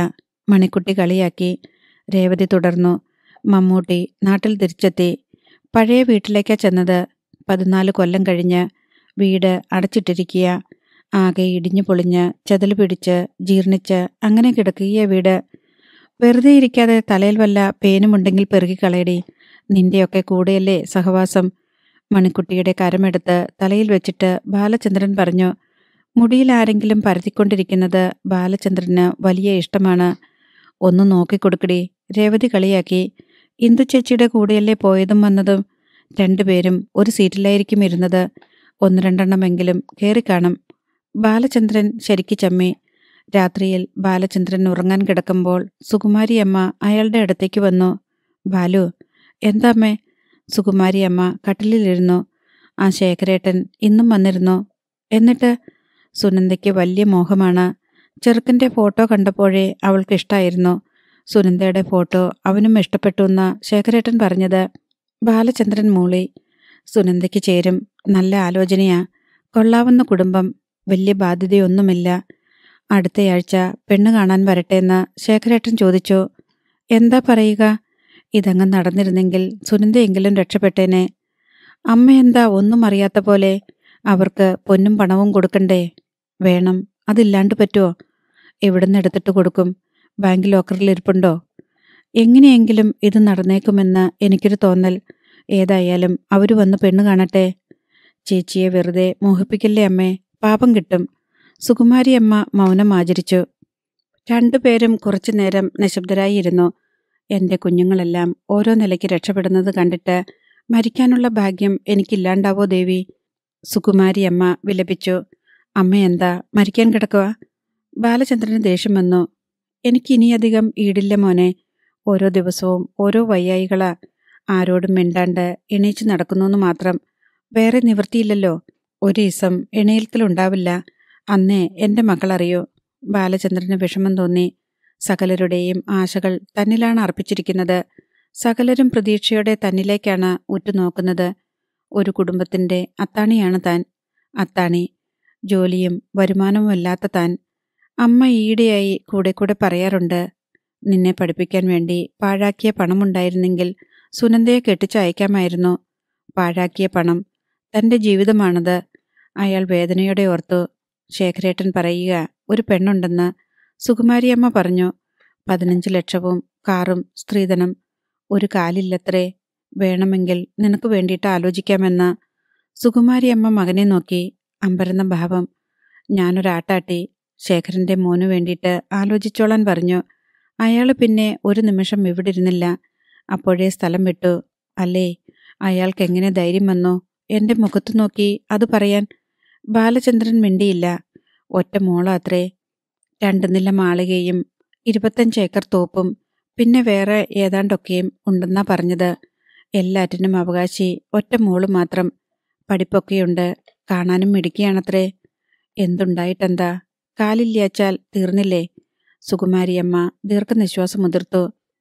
മണിക്കുട്ടി കളിയാക്കി രേവതി തുടർന്നു മമ്മൂട്ടി നാട്ടിൽ തിരിച്ചെത്തി പഴയ വീട്ടിലേക്കാ ചെന്നത് പതിനാല് കൊല്ലം കഴിഞ്ഞ് വീട് അടച്ചിട്ടിരിക്കുക ആകെ ഇടിഞ്ഞു പൊളിഞ്ഞ് ചെതല് പിടിച്ച് ജീർണിച്ച് അങ്ങനെ കിടക്കുക വീട് വെറുതെ ഇരിക്കാതെ തലയിൽ വല്ല പേനുമുണ്ടെങ്കിൽ പെറുകിക്കളയടി നിന്റെയൊക്കെ കൂടെയല്ലേ സഹവാസം മണിക്കുട്ടിയുടെ കരമെടുത്ത് തലയിൽ വെച്ചിട്ട് ബാലചന്ദ്രൻ പറഞ്ഞു മുടിയിൽ ആരെങ്കിലും പരത്തിക്കൊണ്ടിരിക്കുന്നത് ബാലചന്ദ്രന് വലിയ ഇഷ്ടമാണ് ഒന്ന് നോക്കിക്കൊടുക്കടി രേവതി കളിയാക്കി ഇന്ദു ചേച്ചിയുടെ കൂടെയല്ലേ പോയതും വന്നതും രണ്ടുപേരും ഒരു സീറ്റിലായിരിക്കും ഇരുന്നത് ഒന്ന് രണ്ടെണ്ണമെങ്കിലും കയറിക്കാണും ബാലചന്ദ്രൻ ശരിക്ക് ചമ്മി രാത്രിയിൽ ബാലചന്ദ്രൻ ഉറങ്ങാൻ കിടക്കുമ്പോൾ സുകുമാരിയമ്മ അയാളുടെ അടുത്തേക്ക് വന്നു ബാലു എന്താമ്മേ സുകുമാരിയമ്മ കട്ടിലിലിരുന്നു ആ ശേഖരേട്ടൻ ഇന്നും വന്നിരുന്നു എന്നിട്ട് സുനന്ദയ്ക്ക് വലിയ മോഹമാണ് ചെറുക്കൻ്റെ ഫോട്ടോ കണ്ടപ്പോഴേ അവൾക്ക് ഇഷ്ടായിരുന്നു സുനന്ദയുടെ ഫോട്ടോ അവനും ഇഷ്ടപ്പെട്ടു എന്ന ശേഖരേട്ടൻ പറഞ്ഞത് ബാലചന്ദ്രൻ മൂളി സുനന്ദയ്ക്ക് ചേരും നല്ല ആലോചനയാ കൊള്ളാവുന്ന കുടുംബം വലിയ ബാധ്യതയൊന്നുമില്ല അടുത്തയാഴ്ച പെണ്ണ് കാണാൻ വരട്ടെ എന്ന് ശേഖരേട്ടൻ ചോദിച്ചു എന്താ പറയുക ഇതങ്ങ് നടന്നിരുന്നെങ്കിൽ സുനന്ദയെങ്കിലും രക്ഷപ്പെട്ടേനെ അമ്മ എന്താ ഒന്നും അറിയാത്ത പോലെ അവർക്ക് പൊന്നും പണവും കൊടുക്കണ്ടേ വേണം അതില്ലാണ്ട് പറ്റുമോ എവിടുന്ന് എടുത്തിട്ട് കൊടുക്കും ബാങ്ക് ലോക്കറിൽ ഇരിപ്പുണ്ടോ എങ്ങനെയെങ്കിലും ഇത് നടന്നേക്കുമെന്ന് എനിക്കൊരു തോന്നൽ ഏതായാലും അവര് വന്ന് പെണ്ണ് കാണട്ടെ ചേച്ചിയെ വെറുതെ മോഹിപ്പിക്കല്ലേ അമ്മേ പാപം കിട്ടും സുകുമാരി അമ്മ മൗനം ആചരിച്ചു രണ്ടുപേരും കുറച്ചു നേരം നിശബ്ദരായി ഇരുന്നു എന്റെ കുഞ്ഞുങ്ങളെല്ലാം ഓരോ നിലയ്ക്ക് രക്ഷപ്പെടുന്നത് കണ്ടിട്ട് മരിക്കാനുള്ള ഭാഗ്യം എനിക്കില്ലാണ്ടാവോ ദേവി സുകുമാരി അമ്മ വിലപിച്ചു അമ്മ എന്താ മരിക്കാൻ കിടക്കുക ബാലചന്ദ്രന് ദേഷ്യം വന്നു എനിക്കിനിയധികം ഈടില്ല മോനെ ഓരോ ദിവസവും ഓരോ വയ്യായികളാ ആരോടും മിണ്ടാണ്ട് എണീച്ച് നടക്കുന്നുവെന്ന് മാത്രം വേറെ നിവൃത്തിയില്ലല്ലോ ഒരു ദിവസം എണീൽക്കലുണ്ടാവില്ല അന്നേ എൻ്റെ മക്കളറിയോ ബാലചന്ദ്രന് വിഷമം തോന്നി സകലരുടെയും ആശകൾ തന്നിലാണ് അർപ്പിച്ചിരിക്കുന്നത് സകലരും പ്രതീക്ഷയോടെ തന്നിലേക്കാണ് ഉറ്റുനോക്കുന്നത് ഒരു കുടുംബത്തിന്റെ അത്താണിയാണ് താൻ അത്താണി ജോലിയും വരുമാനവും അല്ലാത്ത താൻ അമ്മ ഈയിടെയായി കൂടെ കൂടെ പറയാറുണ്ട് നിന്നെ പഠിപ്പിക്കാൻ വേണ്ടി പാഴാക്കിയ പണമുണ്ടായിരുന്നെങ്കിൽ സുനന്ദയെ കെട്ടിച്ചയക്കാമായിരുന്നു പാഴാക്കിയ പണം തന്റെ ജീവിതമാണത് അയാൾ വേദനയോടെ ഓർത്തു ശേഖരേട്ടൻ പറയുക ഒരു പെണ്ണുണ്ടെന്ന് സുകുമാരിയമ്മ പറഞ്ഞു പതിനഞ്ച് ലക്ഷവും കാറും സ്ത്രീധനം ഒരു കാലില്ലത്രേ വേണമെങ്കിൽ നിനക്ക് വേണ്ടിയിട്ട് ആലോചിക്കാമെന്ന് സുകുമാരിയമ്മ മകനെ നോക്കി അമ്പരന്ന ഭാവം ഞാനൊരാട്ടാട്ടി ശേഖരന്റെ മോനു വേണ്ടിയിട്ട് ആലോചിച്ചോളാൻ പറഞ്ഞു അയാൾ പിന്നെ ഒരു നിമിഷം ഇവിടെ ഇരുന്നില്ല അപ്പോഴേ സ്ഥലം വിട്ടു അല്ലേ അയാൾക്ക് എങ്ങനെ ധൈര്യം വന്നു എന്റെ മുഖത്തു നോക്കി അത് പറയാൻ ബാലചന്ദ്രൻ മിണ്ടിയില്ല ഒറ്റ മോളാത്രേ രണ്ട് നില മാളികയും ഇരുപത്തഞ്ച് ഏക്കർ തോപ്പും പിന്നെ വേറെ ഏതാണ്ടൊക്കെയും ഉണ്ടെന്നാ പറഞ്ഞത് എല്ലാറ്റിനും അവകാശി ഒറ്റ മോള് മാത്രം പഠിപ്പൊക്കെയുണ്ട് കാണാനും മിടുക്കിയാണത്രേ എന്തുണ്ടായിട്ടെന്താ കാലില്ലാച്ചാൽ തീർന്നില്ലേ സുകുമാരിയമ്മ ദീർഘനിശ്വാസം മുതിർത്തു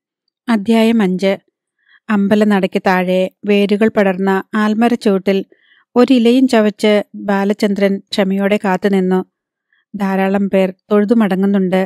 അധ്യായം അഞ്ച് അമ്പലനടയ്ക്ക് താഴെ വേരുകൾ പടർന്ന ആൽമര ചുവട്ടിൽ ഒരിലയും ചവച്ച് ബാലചന്ദ്രൻ ക്ഷമയോടെ കാത്തുനിന്നു ധാരാളം പേർ തൊഴുതുമടങ്ങുന്നുണ്ട്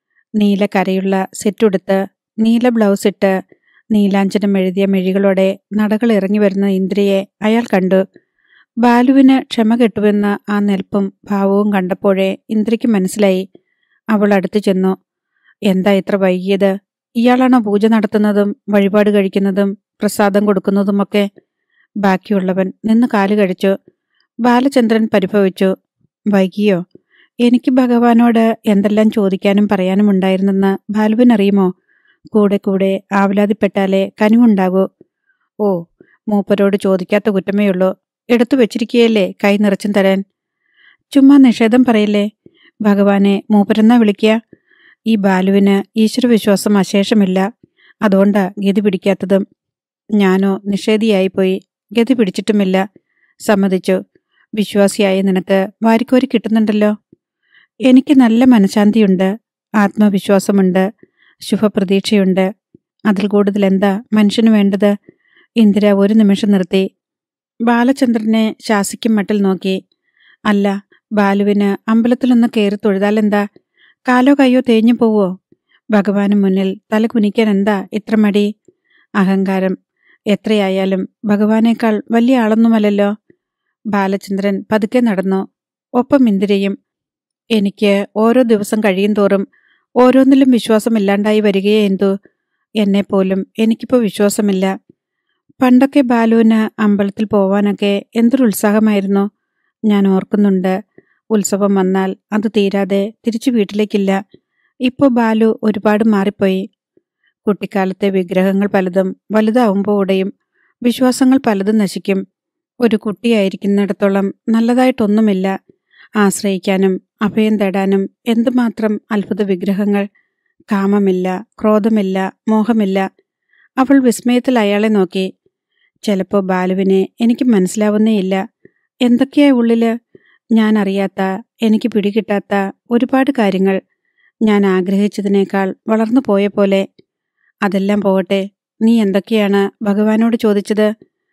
നീല കരയുള്ള സെറ്റുടുത്ത് നീല ബ്ലൗസ് ഇട്ട് നീലാഞ്ചനം എഴുതിയ മെഴികളോടെ നടകൾ ഇറങ്ങി വരുന്ന ഇന്ദ്രയെ അയാൾ കണ്ടു ബാലുവിന് ക്ഷമ കെട്ടുവെന്ന ആ നെൽപ്പും ഭാവവും കണ്ടപ്പോഴേ ഇന്ദ്രയ്ക്ക് മനസ്സിലായി അവൾ അടുത്തു ചെന്നു എന്താ ഇത്ര വൈകിയത് ഇയാളാണോ പൂജ നടത്തുന്നതും വഴിപാട് കഴിക്കുന്നതും പ്രസാദം കൊടുക്കുന്നതുമൊക്കെ ബാക്കിയുള്ളവൻ നിന്ന് കാല് കഴിച്ചു ബാലചന്ദ്രൻ പരിഭവിച്ചു വൈകിയോ എനിക്ക് ഭഗവാനോട് എന്തെല്ലാം ചോദിക്കാനും പറയാനും ഉണ്ടായിരുന്നെന്ന് ബാലുവിനറിയുമോ കൂടെ കൂടെ ആവലാതിപ്പെട്ടാലേ കനിവുണ്ടാകൂ ഓ മൂപ്പരോട് ചോദിക്കാത്ത കുറ്റമേയുള്ളൂ എടുത്തു വെച്ചിരിക്കുകയല്ലേ കൈ നിറച്ചും തരാൻ ചുമ്മാ നിഷേധം പറയില്ലേ ഭഗവാനെ മൂപ്പരെന്നാ വിളിക്കുക ഈ ബാലുവിന് ഈശ്വരവിശ്വാസം അശേഷമില്ല അതുകൊണ്ടാ ഗതി പിടിക്കാത്തതും ഞാനോ നിഷേധിയായിപ്പോയി ഗതി പിടിച്ചിട്ടുമില്ല സമ്മതിച്ചു വിശ്വാസിയായ നിനക്ക് വാരിക്കോരി കിട്ടുന്നുണ്ടല്ലോ എനിക്ക് നല്ല മനഃശാന്തിയുണ്ട് ആത്മവിശ്വാസമുണ്ട് ശുഭപ്രതീക്ഷയുണ്ട് അതിൽ കൂടുതൽ എന്താ മനുഷ്യന് വേണ്ടത് ഇന്ദിര ഒരു നിമിഷം നിർത്തി ബാലചന്ദ്രനെ ശാസിക്കും മട്ടിൽ നോക്കി അല്ല ബാലുവിന് അമ്പലത്തിലൊന്ന് കയറി തൊഴുതാലെന്താ കാലോ കയ്യോ തേഞ്ഞു പോവോ ഭഗവാന് മുന്നിൽ തല കുനിക്കാൻ എന്താ ഇത്ര മടി അഹങ്കാരം എത്രയായാലും ഭഗവാനേക്കാൾ വലിയ ആളൊന്നുമല്ലല്ലോ ബാലചന്ദ്രൻ പതുക്കെ നടന്നു ഒപ്പം ഇന്ദിരയും എനിക്ക് ഓരോ ദിവസം കഴിയും തോറും ഓരോന്നിലും വിശ്വാസമില്ലാണ്ടായി വരികയേ എന്തു എന്നെപ്പോലും എനിക്കിപ്പോൾ വിശ്വാസമില്ല പണ്ടൊക്കെ ബാലുവിന് അമ്പലത്തിൽ പോവാനൊക്കെ എന്തൊരു ഉത്സാഹമായിരുന്നു ഞാൻ ഓർക്കുന്നുണ്ട് ഉത്സവം വന്നാൽ അത് തീരാതെ തിരിച്ചു വീട്ടിലേക്കില്ല ഇപ്പോൾ ബാലു ഒരുപാട് മാറിപ്പോയി കുട്ടിക്കാലത്തെ വിഗ്രഹങ്ങൾ പലതും വലുതാവുമ്പോൾ ഉടയും വിശ്വാസങ്ങൾ പലതും നശിക്കും ഒരു കുട്ടിയായിരിക്കുന്നിടത്തോളം നല്ലതായിട്ടൊന്നുമില്ല ആശ്രയിക്കാനും അഭയം തേടാനും എന്തുമാത്രം അത്ഭുത വിഗ്രഹങ്ങൾ കാമമില്ല ക്രോധമില്ല മോഹമില്ല അവൾ വിസ്മയത്തിൽ അയാളെ നോക്കി ചിലപ്പോൾ ബാലുവിനെ എനിക്ക് മനസ്സിലാവുന്നേയില്ല എന്തൊക്കെയാ ഉള്ളില് ഞാൻ അറിയാത്ത എനിക്ക് പിടികിട്ടാത്ത ഒരുപാട് കാര്യങ്ങൾ ഞാൻ ആഗ്രഹിച്ചതിനേക്കാൾ വളർന്നു പോയ പോലെ അതെല്ലാം പോകട്ടെ നീ എന്തൊക്കെയാണ് ഭഗവാനോട് ചോദിച്ചത്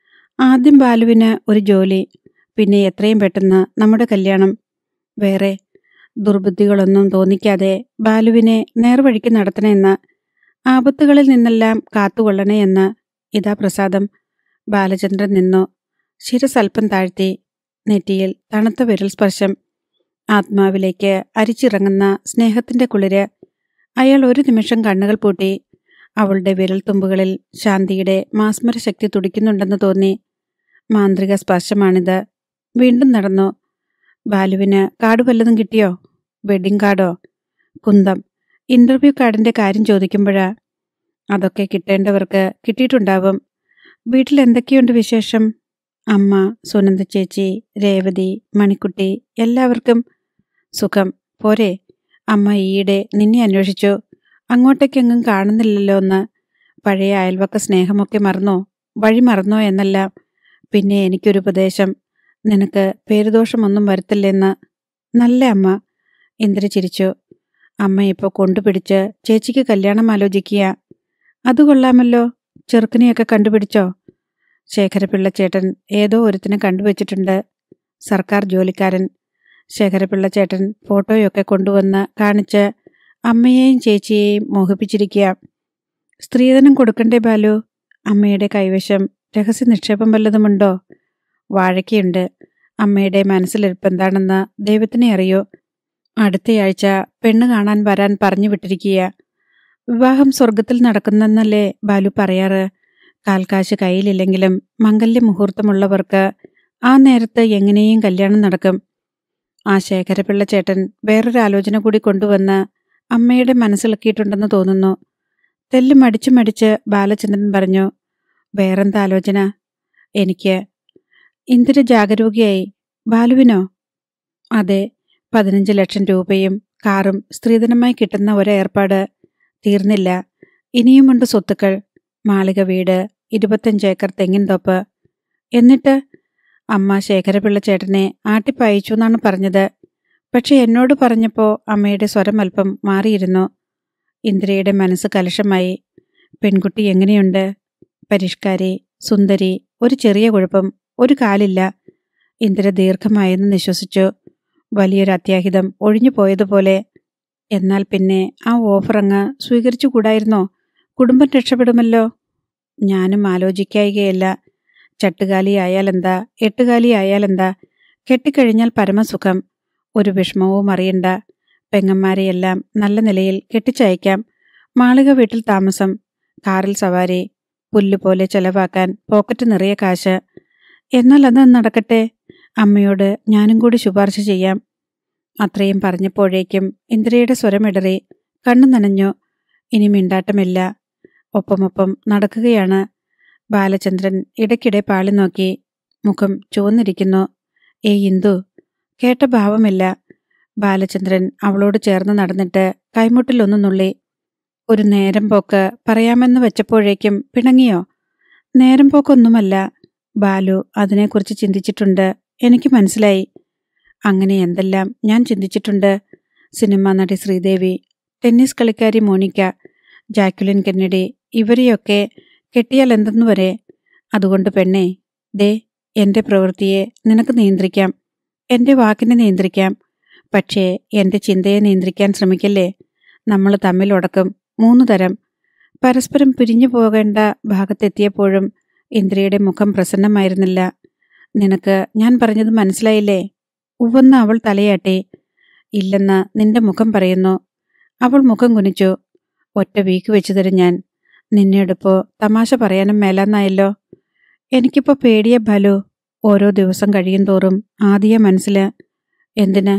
ആദ്യം ബാലുവിന് ഒരു ജോലി പിന്നെ എത്രയും പെട്ടെന്ന് നമ്മുടെ കല്യാണം വേറെ ദുർബുദ്ധികളൊന്നും തോന്നിക്കാതെ ബാലുവിനെ നേർവഴിക്ക് നടത്തണമെന്ന് ആപത്തുകളിൽ നിന്നെല്ലാം കാത്തുകൊള്ളണേ എന്ന് ഇതാ പ്രസാദം ബാലചന്ദ്രൻ നിന്നു ശിരസൽപ്പം താഴ്ത്തി നെറ്റിയിൽ തണുത്ത വിരൽ സ്പർശം ആത്മാവിലേക്ക് അരിച്ചിറങ്ങുന്ന സ്നേഹത്തിന്റെ കുളിര് അയാൾ ഒരു നിമിഷം കണ്ണുകൾ പൂട്ടി അവളുടെ വിരൽത്തുമ്പുകളിൽ ശാന്തിയുടെ മാസ്മര ശക്തി തുടിക്കുന്നുണ്ടെന്ന് തോന്നി മാന്ത്രിക സ്പർശമാണിത് വീണ്ടും നടന്നു ബാലുവിന് കാർഡ് വല്ലതും കിട്ടിയോ വെഡിങ് കാർഡോ കുന്തം ഇന്റർവ്യൂ കാർഡിന്റെ കാര്യം ചോദിക്കുമ്പോഴാ അതൊക്കെ കിട്ടേണ്ടവർക്ക് കിട്ടിയിട്ടുണ്ടാവും വീട്ടിൽ എന്തൊക്കെയുണ്ട് വിശേഷം അമ്മ സുനന്ദ ചേച്ചി രേവതി മണിക്കുട്ടി എല്ലാവർക്കും സുഖം പോരെ അമ്മ ഈയിടെ നിന്നെ അന്വേഷിച്ചു അങ്ങോട്ടേക്കെങ്ങും കാണുന്നില്ലല്ലോ എന്ന് പഴയ അയൽവക്ക സ്നേഹമൊക്കെ മറന്നോ വഴി മറന്നോ എന്നല്ല പിന്നെ എനിക്കൊരു ഉപദേശം നിനക്ക് പേരുദോഷമൊന്നും വരുത്തില്ലെന്ന് നല്ല അമ്മ ഇന്ദിര ചിരിച്ചു അമ്മ ഇപ്പോൾ കൊണ്ടുപിടിച്ച് ചേച്ചിക്ക് കല്യാണം ആലോചിക്കുക അത് കൊള്ളാമല്ലോ ചെറുക്കനെയൊക്കെ കണ്ടുപിടിച്ചോ ശേഖരപിള്ള ചേട്ടൻ ഏതോ ഒരുത്തിനെ കണ്ടുവച്ചിട്ടുണ്ട് സർക്കാർ ജോലിക്കാരൻ ശേഖരപിള്ള ചേട്ടൻ ഫോട്ടോയൊക്കെ കൊണ്ടുവന്ന് കാണിച്ച് അമ്മയെയും ചേച്ചിയെയും മോഹിപ്പിച്ചിരിക്കുക സ്ത്രീധനം കൊടുക്കണ്ടേ ബാലു അമ്മയുടെ കൈവശം രഹസ്യ നിക്ഷേപം വല്ലതുമുണ്ടോ വാഴയ്ക്കയുണ്ട് അമ്മയുടെ മനസ്സിലിരിപ്പെന്താണെന്ന് ദൈവത്തിനെ അറിയോ അടുത്തയാഴ്ച പെണ്ണ് കാണാൻ വരാൻ പറഞ്ഞു വിട്ടിരിക്കുക വിവാഹം സ്വർഗത്തിൽ നടക്കുന്നെന്നല്ലേ ബാലു പറയാറ് കാൽക്കാശ് കയ്യിലില്ലെങ്കിലും മംഗല്യ മുഹൂർത്തമുള്ളവർക്ക് ആ നേരത്ത് എങ്ങനെയും കല്യാണം നടക്കും ആ ശേഖരപിള്ള ചേട്ടൻ വേറൊരു ആലോചന കൂടി കൊണ്ടുവന്ന് അമ്മയുടെ മനസ്സിളക്കിയിട്ടുണ്ടെന്ന് തോന്നുന്നു തെല്ല് മടിച്ചു മടിച്ച് ബാലചന്ദ്രൻ പറഞ്ഞു വേറെന്താ ആലോചന എനിക്ക് ഇന്ദിര ജാഗരൂകയായി ബാലുവിനോ അതെ പതിനഞ്ച് ലക്ഷം രൂപയും കാറും സ്ത്രീധനമായി കിട്ടുന്ന ഒരേർപ്പാട് തീർന്നില്ല ഇനിയുമുണ്ട് സ്വത്തുക്കൾ മാളിക വീട് ഇരുപത്തഞ്ച് ഏക്കർ തെങ്ങിൻ തോപ്പ് എന്നിട്ട് അമ്മ ശേഖരപിള്ള ചേട്ടനെ ആട്ടിപ്പായിച്ചു എന്നാണ് പറഞ്ഞത് പക്ഷെ എന്നോട് പറഞ്ഞപ്പോൾ അമ്മയുടെ സ്വരം അല്പം മാറിയിരുന്നു ഇന്ദിരയുടെ മനസ്സ് കലുഷമായി പെൺകുട്ടി എങ്ങനെയുണ്ട് പരിഷ്കാരി സുന്ദരി ഒരു ചെറിയ കുഴപ്പം ഒരു കാലില്ല ഇന്ദിര ദീർഘമായെന്ന് നിശ്വസിച്ചു വലിയൊരു അത്യാഹിതം ഒഴിഞ്ഞു പോയതുപോലെ എന്നാൽ പിന്നെ ആ ഓഫർ അങ്ങ് സ്വീകരിച്ചുകൂടായിരുന്നോ കുടുംബം രക്ഷപ്പെടുമല്ലോ ഞാനും ആലോചിക്കായികയല്ല ചട്ടുകാലി ആയാലെന്താ എട്ടുകാലി ആയാലെന്താ കെട്ടിക്കഴിഞ്ഞാൽ പരമസുഖം ഒരു വിഷമവും അറിയണ്ട പെങ്ങന്മാരെയെല്ലാം നല്ല നിലയിൽ കെട്ടിച്ചയക്കാം മാളിക വീട്ടിൽ താമസം കാറിൽ സവാരി പുല്ലുപോലെ ചെലവാക്കാൻ പോക്കറ്റ് നിറയെ കാശ് എന്നാൽ അത് നടക്കട്ടെ അമ്മയോട് ഞാനും കൂടി ശുപാർശ ചെയ്യാം അത്രയും പറഞ്ഞപ്പോഴേക്കും ഇന്ദിരയുടെ സ്വരമിടറി കണ്ണു നനഞ്ഞു ഇനി മിണ്ടാട്ടമില്ല ഒപ്പമൊപ്പം നടക്കുകയാണ് ബാലചന്ദ്രൻ ഇടയ്ക്കിടെ പാളി നോക്കി മുഖം ചുവന്നിരിക്കുന്നു ഏ ഇന്ദു കേട്ട ഭാവമില്ല ബാലചന്ദ്രൻ അവളോട് ചേർന്ന് നടന്നിട്ട് കൈമുട്ടിലൊന്നു നുള്ളി ഒരു നേരം പോക്ക് പറയാമെന്ന് വെച്ചപ്പോഴേക്കും പിണങ്ങിയോ നേരം പോക്കൊന്നുമല്ല ബാലു അതിനെക്കുറിച്ച് ചിന്തിച്ചിട്ടുണ്ട് എനിക്ക് മനസ്സിലായി അങ്ങനെ എന്തെല്ലാം ഞാൻ ചിന്തിച്ചിട്ടുണ്ട് സിനിമാ നടി ശ്രീദേവി ടെന്നീസ് കളിക്കാരി മോനിക്ക ജാക്യുലിൻ കെന്നഡി ഇവരെയൊക്കെ കെട്ടിയാൽ എന്തെന്ന് വരെ അതുകൊണ്ട് പെണ്ണേ ദേ എന്റെ പ്രവൃത്തിയെ നിനക്ക് നിയന്ത്രിക്കാം എന്റെ വാക്കിനെ നിയന്ത്രിക്കാം പക്ഷേ എന്റെ ചിന്തയെ നിയന്ത്രിക്കാൻ ശ്രമിക്കല്ലേ നമ്മൾ തമ്മിൽ ഉടക്കും മൂന്ന് തരം പരസ്പരം പിരിഞ്ഞു പോകേണ്ട ഭാഗത്തെത്തിയപ്പോഴും ഇന്ദ്രയുടെ മുഖം പ്രസന്നമായിരുന്നില്ല നിനക്ക് ഞാൻ പറഞ്ഞത് മനസ്സിലായില്ലേ ഉവ്വെന്ന് അവൾ തലയാട്ടി ഇല്ലെന്ന് നിന്റെ മുഖം പറയുന്നു അവൾ മുഖം കുനിച്ചു ഒറ്റ വീക്ക് വെച്ചു തരും ഞാൻ നിന്നെ എടുപ്പോ തമാശ പറയാനും മേലാന്നായല്ലോ എനിക്കിപ്പോ പേടിയ ബലു ഓരോ ദിവസം കഴിയും തോറും ആദ്യ മനസ്സില് എന്തിന്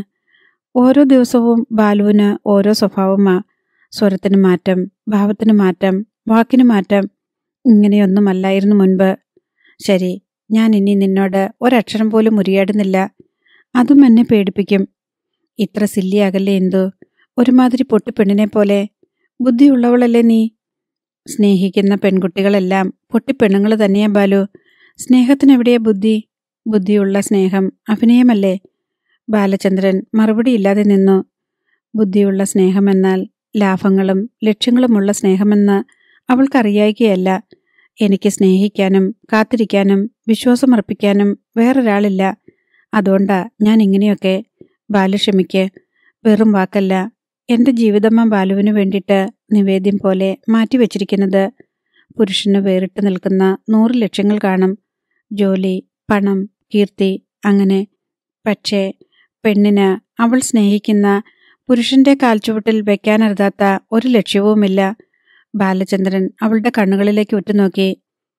ഓരോ ദിവസവും ബാലുവിന് ഓരോ സ്വഭാവമാ സ്വരത്തിന് മാറ്റം ഭാവത്തിന് മാറ്റം വാക്കിന് മാറ്റം ഇങ്ങനെയൊന്നുമല്ലായിരുന്നു മുൻപ് ശരി ഞാൻ ഇനി നിന്നോട് ഒരക്ഷരം പോലും മുരിയാടുന്നില്ല അതും എന്നെ പേടിപ്പിക്കും ഇത്ര സില്ലിയാകല്ലേ എന്തു ഒരുമാതിരി പൊട്ടിപ്പെണ്ണിനെ പോലെ ബുദ്ധിയുള്ളവളല്ലേ നീ സ്നേഹിക്കുന്ന പെൺകുട്ടികളെല്ലാം പൊട്ടിപ്പെണ്ണുങ്ങൾ തന്നെയാ ബാലു സ്നേഹത്തിനെവിടെയാ ബുദ്ധി ബുദ്ധിയുള്ള സ്നേഹം അഭിനയമല്ലേ ബാലചന്ദ്രൻ മറുപടിയില്ലാതെ നിന്നു ബുദ്ധിയുള്ള സ്നേഹമെന്നാൽ ലാഭങ്ങളും ലക്ഷ്യങ്ങളുമുള്ള സ്നേഹമെന്ന് അവൾക്കറിയായികയല്ല എനിക്ക് സ്നേഹിക്കാനും കാത്തിരിക്കാനും വിശ്വാസമർപ്പിക്കാനും വേറൊരാളില്ല അതുകൊണ്ടാ ഞാൻ ഇങ്ങനെയൊക്കെ ബാലു ക്ഷമിക്ക് വെറും വാക്കല്ല എന്റെ ജീവിതമ്മ ബാലുവിന് വേണ്ടിയിട്ട് നിവേദ്യം പോലെ മാറ്റിവെച്ചിരിക്കുന്നത് പുരുഷന് വേറിട്ട് നിൽക്കുന്ന നൂറ് ലക്ഷ്യങ്ങൾ കാണും ജോലി പണം കീർത്തി അങ്ങനെ പക്ഷേ പെണ്ണിന് അവൾ സ്നേഹിക്കുന്ന പുരുഷന്റെ കാൽച്ചുവട്ടിൽ വെക്കാനരുതാത്ത ഒരു ലക്ഷ്യവുമില്ല ബാലചന്ദ്രൻ അവളുടെ കണ്ണുകളിലേക്ക് ഉറ്റുനോക്കി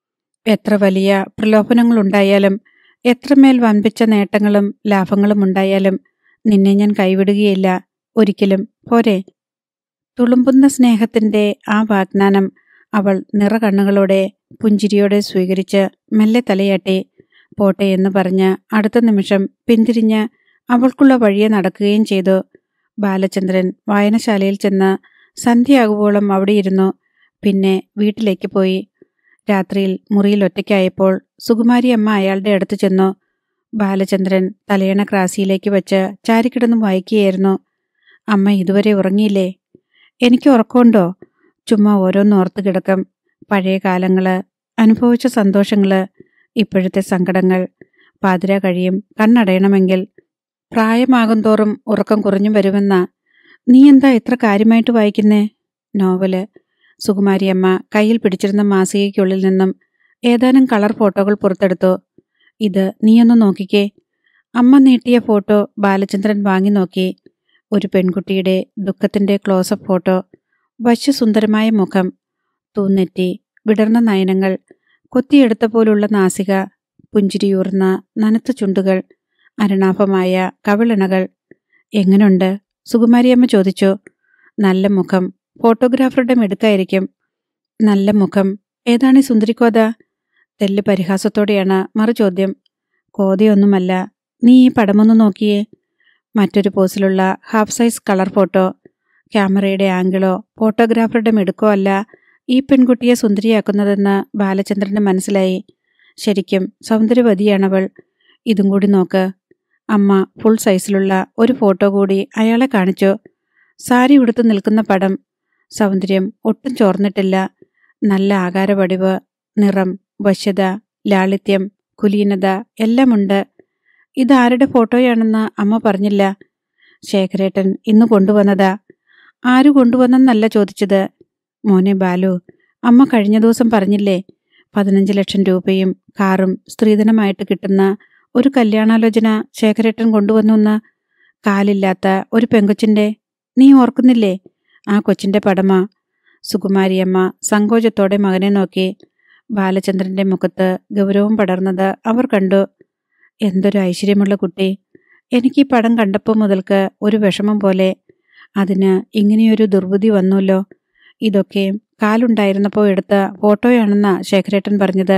എത്ര വലിയ പ്രലോഭനങ്ങളുണ്ടായാലും എത്രമേൽ വൻപിച്ച നേട്ടങ്ങളും ലാഭങ്ങളും ഉണ്ടായാലും നിന്നെ ഞാൻ കൈവിടുകയില്ല ഒരിക്കലും പോരെ തുളുമ്പുന്ന സ്നേഹത്തിന്റെ ആ വാഗ്ദാനം അവൾ നിറകണ്ണുകളോടെ പുഞ്ചിരിയോടെ സ്വീകരിച്ച് മെല്ലെ തലയാട്ടി പോട്ടെ എന്ന് പറഞ്ഞ് അടുത്ത നിമിഷം പിന്തിരിഞ്ഞ് അവൾക്കുള്ള വഴിയെ നടക്കുകയും ചെയ്തു ബാലചന്ദ്രൻ വായനശാലയിൽ ചെന്ന് സന്ധ്യയാകുവോളം അവിടെയിരുന്നു പിന്നെ വീട്ടിലേക്ക് പോയി രാത്രിയിൽ മുറിയിൽ ഒറ്റയ്ക്കായപ്പോൾ സുകുമാരി അമ്മ അയാളുടെ അടുത്ത് ചെന്നു ബാലചന്ദ്രൻ തലയണ ക്രാസിയിലേക്ക് വെച്ച് ചാരിക്കിടന്ന് വായിക്കുകയായിരുന്നു അമ്മ ഇതുവരെ ഉറങ്ങിയില്ലേ എനിക്ക് ഉറക്കമുണ്ടോ ചുമ്മാ ഓരോന്ന് ഓർത്ത് കിടക്കും പഴയ കാലങ്ങള് അനുഭവിച്ച സന്തോഷങ്ങള് ഇപ്പോഴത്തെ സങ്കടങ്ങൾ പാതിര കഴിയും കണ്ണടയണമെങ്കിൽ പ്രായമാകും തോറും ഉറക്കം കുറഞ്ഞു വരുമെന്ന നീ എന്താ ഇത്ര കാര്യമായിട്ട് വായിക്കുന്നേ നോവല് സുകുമാരിയമ്മ കയ്യിൽ പിടിച്ചിരുന്ന മാസികയ്ക്കുള്ളിൽ നിന്നും ഏതാനും കളർ ഫോട്ടോകൾ പുറത്തെടുത്തു ഇത് നീയൊന്ന് നോക്കിക്കേ അമ്മ നീട്ടിയ ഫോട്ടോ ബാലചന്ദ്രൻ വാങ്ങി നോക്കി ഒരു പെൺകുട്ടിയുടെ ദുഃഖത്തിന്റെ ക്ലോസപ്പ് ഫോട്ടോ വശ്യസുന്ദരമായ മുഖം തൂന്നെറ്റി വിടർന്ന നയനങ്ങൾ കൊത്തിയെടുത്ത പോലുള്ള നാസിക പുഞ്ചിരിയൂർന്ന നനത്ത ചുണ്ടുകൾ അരണാഭമായ കവിളിണകൾ എങ്ങനുണ്ട് സുകുമാരിയമ്മ ചോദിച്ചു നല്ല മുഖം ഫോട്ടോഗ്രാഫറുടെ മിടുക്കായിരിക്കും നല്ല മുഖം ഏതാണ് ഈ സുന്ദരിക്കോത തെല്ല് പരിഹാസത്തോടെയാണ് മറുചോദ്യം കോതയൊന്നുമല്ല നീ ഈ പടമൊന്ന് നോക്കിയേ മറ്റൊരു പോസിലുള്ള ഹാഫ് സൈസ് കളർ ഫോട്ടോ ക്യാമറയുടെ ആംഗിളോ ഫോട്ടോഗ്രാഫറുടെ മിടുക്കോ അല്ല ഈ പെൺകുട്ടിയെ സുന്ദരിയാക്കുന്നതെന്ന് ബാലചന്ദ്രന് മനസ്സിലായി ശരിക്കും സൗന്ദര്യവതിയാണവൾ ഇതും കൂടി നോക്ക് അമ്മ ഫുൾ സൈസിലുള്ള ഒരു ഫോട്ടോ കൂടി അയാളെ കാണിച്ചു സാരി ഉടുത്ത് നിൽക്കുന്ന പടം സൗന്ദര്യം ഒട്ടും ചോർന്നിട്ടില്ല നല്ല ആകാരവടിവ് നിറം വശ്യത ലാളിത്യം കുലീനത എല്ലാമുണ്ട് ഇതാരുടെ ഫോട്ടോയാണെന്ന് അമ്മ പറഞ്ഞില്ല ശേഖരേട്ടൻ ഇന്ന് കൊണ്ടുവന്നതാ ആര് കൊണ്ടുവന്നെന്നല്ല ചോദിച്ചത് മോനെ ബാലു അമ്മ കഴിഞ്ഞ ദിവസം പറഞ്ഞില്ലേ പതിനഞ്ച് ലക്ഷം രൂപയും കാറും സ്ത്രീധനമായിട്ട് കിട്ടുന്ന ഒരു കല്യാണാലോചന ശേഖരേട്ടൻ കൊണ്ടുവന്നു കാലില്ലാത്ത ഒരു പെങ്കൊച്ചിന്റെ നീ ഓർക്കുന്നില്ലേ ആ കൊച്ചിന്റെ പടമാ സുകുമാരിയമ്മ സങ്കോചത്തോടെ മകനെ നോക്കി ബാലചന്ദ്രന്റെ മുഖത്ത് ഗൗരവം പടർന്നത് അവർ കണ്ടു എന്തൊരു ഐശ്വര്യമുള്ള കുട്ടി എനിക്ക് ഈ പടം കണ്ടപ്പോൾ മുതൽക്ക് ഒരു വിഷമം പോലെ അതിന് ഇങ്ങനെയൊരു ദുർബുദ്ധി വന്നുല്ലോ ഇതൊക്കെ കാലുണ്ടായിരുന്നപ്പോൾ എടുത്ത ഫോട്ടോയാണെന്നാ ശേഖരേട്ടൻ പറഞ്ഞത്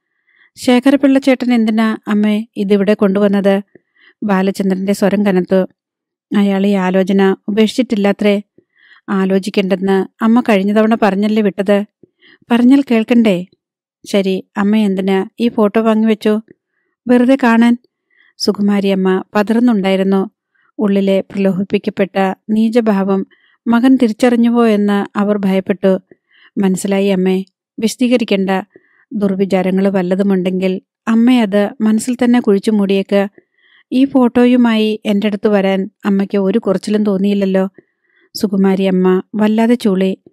ശേഖരപിള്ള ചേട്ടൻ എന്തിനാ അമ്മേ ഇതിവിടെ കൊണ്ടുവന്നത് ബാലചന്ദ്രന്റെ സ്വരം കനത്തു അയാൾ ഈ ആലോചന ഉപേക്ഷിച്ചിട്ടില്ലാത്രേ ആലോചിക്കേണ്ടെന്ന് അമ്മ കഴിഞ്ഞ തവണ പറഞ്ഞല്ലേ വിട്ടത് പറഞ്ഞാൽ കേൾക്കണ്ടേ ശരി അമ്മ എന്തിനാ ഈ ഫോട്ടോ വാങ്ങിവെച്ചു വെറുതെ കാണാൻ സുകുമാരി അമ്മ പതറുന്നുണ്ടായിരുന്നു ഉള്ളിലെ പ്രലോഭിപ്പിക്കപ്പെട്ട നീചഭാവം മകൻ തിരിച്ചറിഞ്ഞുവോ എന്ന് അവർ ഭയപ്പെട്ടു മനസ്സിലായി അമ്മേ വിശദീകരിക്കണ്ട ദുർവിചാരങ്ങൾ വല്ലതുമുണ്ടെങ്കിൽ അമ്മ അത് മനസ്സിൽ തന്നെ കുഴിച്ചു മൂടിയേക്ക് ഈ ഫോട്ടോയുമായി എൻ്റെ അടുത്ത് വരാൻ അമ്മയ്ക്ക് ഒരു കുറച്ചിലും തോന്നിയില്ലല്ലോ സുകുമാരി അമ്മ വല്ലാതെ ചൂളി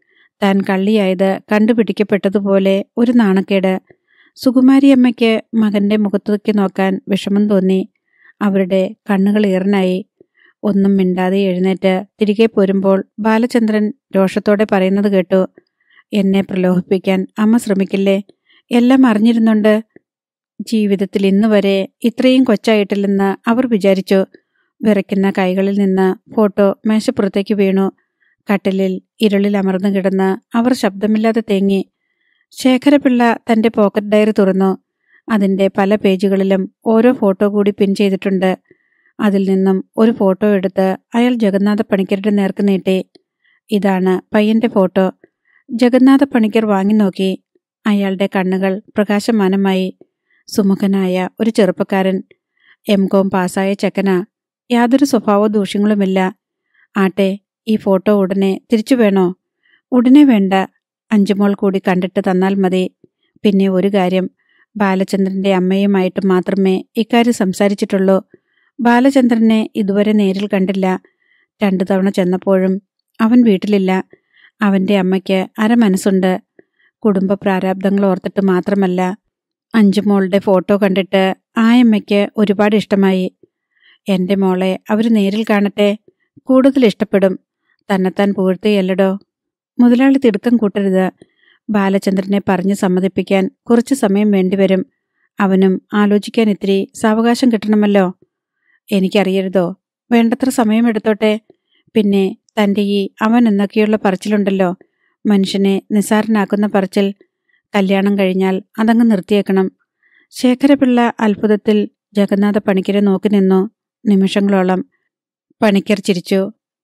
താൻ കള്ളിയായത് കണ്ടുപിടിക്കപ്പെട്ടതുപോലെ ഒരു നാണക്കേട് സുകുമാരിയമ്മയ്ക്ക് മകന്റെ മുഖത്തേക്ക് നോക്കാൻ വിഷമം തോന്നി അവരുടെ കണ്ണുകൾ ഈറനായി ഒന്നും മിണ്ടാതെ എഴുന്നേറ്റ് തിരികെ പോരുമ്പോൾ ബാലചന്ദ്രൻ രോഷത്തോടെ പറയുന്നത് കേട്ടു എന്നെ പ്രലോഭിപ്പിക്കാൻ അമ്മ ശ്രമിക്കില്ലേ എല്ലാം അറിഞ്ഞിരുന്നുണ്ട് ജീവിതത്തിൽ ഇന്ന് വരെ ഇത്രയും കൊച്ചായിട്ടില്ലെന്ന് അവർ വിചാരിച്ചു വിറയ്ക്കുന്ന കൈകളിൽ നിന്ന് ഫോട്ടോ മേശപ്പുറത്തേക്ക് വീണു കട്ടിലിൽ ഇരുളിൽ അമർന്നു കിടന്ന് അവർ ശബ്ദമില്ലാതെ തേങ്ങി ശേഖരപിള്ള തന്റെ പോക്കറ്റ് ഡയറി തുറന്നു അതിന്റെ പല പേജുകളിലും ഓരോ ഫോട്ടോ കൂടി പിൻ ചെയ്തിട്ടുണ്ട് അതിൽ നിന്നും ഒരു ഫോട്ടോ എടുത്ത് അയാൾ ജഗന്നാഥ പണിക്കരുടെ നേർക്ക് നീട്ടി ഇതാണ് പയ്യന്റെ ഫോട്ടോ ജഗന്നാഥ പണിക്കർ വാങ്ങി നോക്കി അയാളുടെ കണ്ണുകൾ പ്രകാശമാനമായി സുമുഖനായ ഒരു ചെറുപ്പക്കാരൻ എം കോം പാസ്സായ ചെക്കനാ യാതൊരു സ്വഭാവ ദൂഷ്യങ്ങളുമില്ല ആട്ടെ ഈ ഫോട്ടോ ഉടനെ തിരിച്ചു വേണോ ഉടനെ വേണ്ട അഞ്ചുമോൾ കൂടി കണ്ടിട്ട് തന്നാൽ മതി പിന്നെ ഒരു കാര്യം ബാലചന്ദ്രന്റെ അമ്മയുമായിട്ട് മാത്രമേ ഇക്കാര്യം സംസാരിച്ചിട്ടുള്ളൂ ബാലചന്ദ്രനെ ഇതുവരെ നേരിൽ കണ്ടില്ല രണ്ടു തവണ ചെന്നപ്പോഴും അവൻ വീട്ടിലില്ല അവന്റെ അമ്മയ്ക്ക് അരമനസ്സുണ്ട് കുടുംബ പ്രാരാബ്ദങ്ങൾ ഓർത്തിട്ട് മാത്രമല്ല അഞ്ചുമോളുടെ ഫോട്ടോ കണ്ടിട്ട് ആയമ്മയ്ക്ക് ഒരുപാട് ഇഷ്ടമായി എന്റെ മോളെ അവർ നേരിൽ കാണട്ടെ കൂടുതൽ ഇഷ്ടപ്പെടും തന്നെത്താൻ പുകഴ്ത്തുകയല്ലടോ മുതലാളി തിടുക്കം കൂട്ടരുത് ബാലചന്ദ്രനെ പറഞ്ഞ് സമ്മതിപ്പിക്കാൻ കുറച്ചു സമയം വേണ്ടിവരും അവനും ആലോചിക്കാൻ ഇത്തിരി സാവകാശം കിട്ടണമല്ലോ എനിക്കറിയരുതോ വേണ്ടത്ര സമയമെടുത്തോട്ടെ പിന്നെ തൻ്റെ ഈ അവൻ എന്നൊക്കെയുള്ള പറച്ചിലുണ്ടല്ലോ മനുഷ്യനെ നിസാരനാക്കുന്ന പറച്ചിൽ കല്യാണം കഴിഞ്ഞാൽ അതങ്ങ് നിർത്തിയേക്കണം ശേഖരപിള്ള അത്ഭുതത്തിൽ ജഗന്നാഥ പണിക്കരെ നോക്കി നിന്നു നിമിഷങ്ങളോളം പണിക്കർ ചിരിച്ചു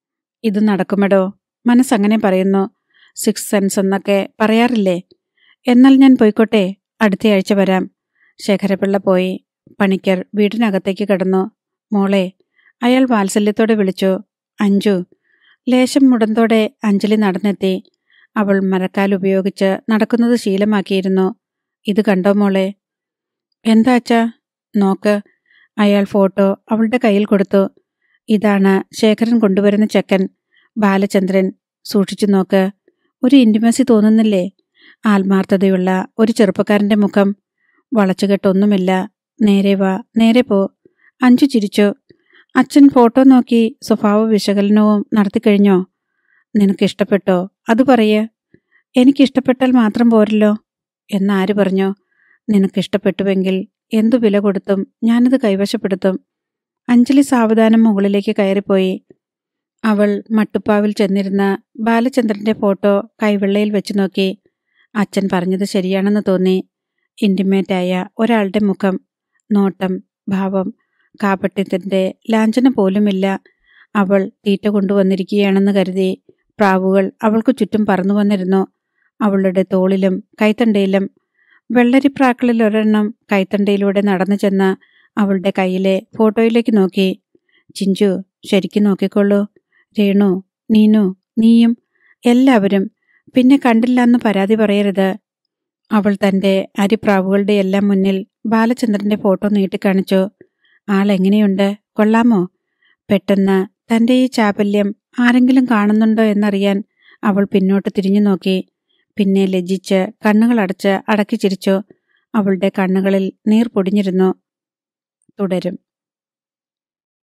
ഇത് നടക്കുമെടോ മനസ്സങ്ങനെ പറയുന്നു സിക്സ് സെൻസ് എന്നൊക്കെ പറയാറില്ലേ എന്നാൽ ഞാൻ പോയിക്കോട്ടെ അടുത്തയാഴ്ച വരാം ശേഖരപിള്ള പോയി പണിക്കർ വീടിനകത്തേക്ക് കടന്നു മോളെ അയാൾ വാത്സല്യത്തോടെ വിളിച്ചു അഞ്ജു ലേശം മുടന്തോടെ അഞ്ജലി നടന്നെത്തി അവൾ മരക്കാൽ ഉപയോഗിച്ച് നടക്കുന്നത് ശീലമാക്കിയിരുന്നു ഇത് കണ്ടോ മോളെ എന്താ അച്ഛാ നോക്ക് അയാൾ ഫോട്ടോ അവളുടെ കയ്യിൽ കൊടുത്തു ഇതാണ് ശേഖരൻ കൊണ്ടുവരുന്ന ചെക്കൻ ബാലചന്ദ്രൻ സൂക്ഷിച്ചു നോക്ക് ഒരു ഇൻറ്റിമസി തോന്നുന്നില്ലേ ആത്മാർത്ഥതയുള്ള ഒരു ചെറുപ്പക്കാരന്റെ മുഖം വളച്ചുകെട്ടൊന്നുമില്ല നേരെ വാ നേരെ പോ അഞ്ചു ചിരിച്ചു അച്ഛൻ ഫോട്ടോ നോക്കി സ്വഭാവ വിശകലനവും നടത്തിക്കഴിഞ്ഞോ നിനക്കിഷ്ടപ്പെട്ടോ അത് പറയേ എനിക്കിഷ്ടപ്പെട്ടാൽ മാത്രം പോരല്ലോ എന്നാര് പറഞ്ഞു നിനക്കിഷ്ടപ്പെട്ടുവെങ്കിൽ എന്തു വില കൊടുത്തും ഞാനത് കൈവശപ്പെടുത്തും അഞ്ജലി സാവധാനം മുകളിലേക്ക് കയറിപ്പോയി അവൾ മട്ടുപ്പാവിൽ ചെന്നിരുന്ന ബാലചന്ദ്രന്റെ ഫോട്ടോ കൈവെള്ളയിൽ വെച്ചു നോക്കി അച്ഛൻ പറഞ്ഞത് ശരിയാണെന്ന് തോന്നി ഇന്റിമേറ്റായ ഒരാളുടെ മുഖം നോട്ടം ഭാവം കാപട്യത്തിന്റെ ലാഞ്ചന പോലുമില്ല അവൾ തീറ്റ കൊണ്ടുവന്നിരിക്കുകയാണെന്ന് കരുതി പ്രാവുകൾ അവൾക്കു ചുറ്റും പറന്നു വന്നിരുന്നു അവളുടെ തോളിലും കൈത്തണ്ടയിലും വെള്ളരിപ്രാക്കളിൽ ഒരെണ്ണം കൈത്തണ്ടയിലൂടെ നടന്നു ചെന്ന അവളുടെ കയ്യിലെ ഫോട്ടോയിലേക്ക് നോക്കി ചിഞ്ചു ശരിക്കും നോക്കിക്കൊള്ളൂ രേണു നീനു നീയും എല്ലാവരും പിന്നെ കണ്ടില്ല പരാതി പറയരുത് അവൾ തന്റെ അരിപ്രാവുകളുടെ എല്ലാം മുന്നിൽ ബാലചന്ദ്രന്റെ ഫോട്ടോ നീട്ടിക്കാണിച്ചു ആളെങ്ങനെയുണ്ട് കൊള്ളാമോ പെട്ടെന്ന് തന്റെ ഈ ചാപല്യം ആരെങ്കിലും കാണുന്നുണ്ടോ എന്നറിയാൻ അവൾ പിന്നോട്ട് തിരിഞ്ഞു നോക്കി പിന്നെ ലജ്ജിച്ച് കണ്ണുകളടച്ച് അടക്കി ചിരിച്ചു അവളുടെ കണ്ണുകളിൽ നീർ പൊടിഞ്ഞിരുന്നു തുടരും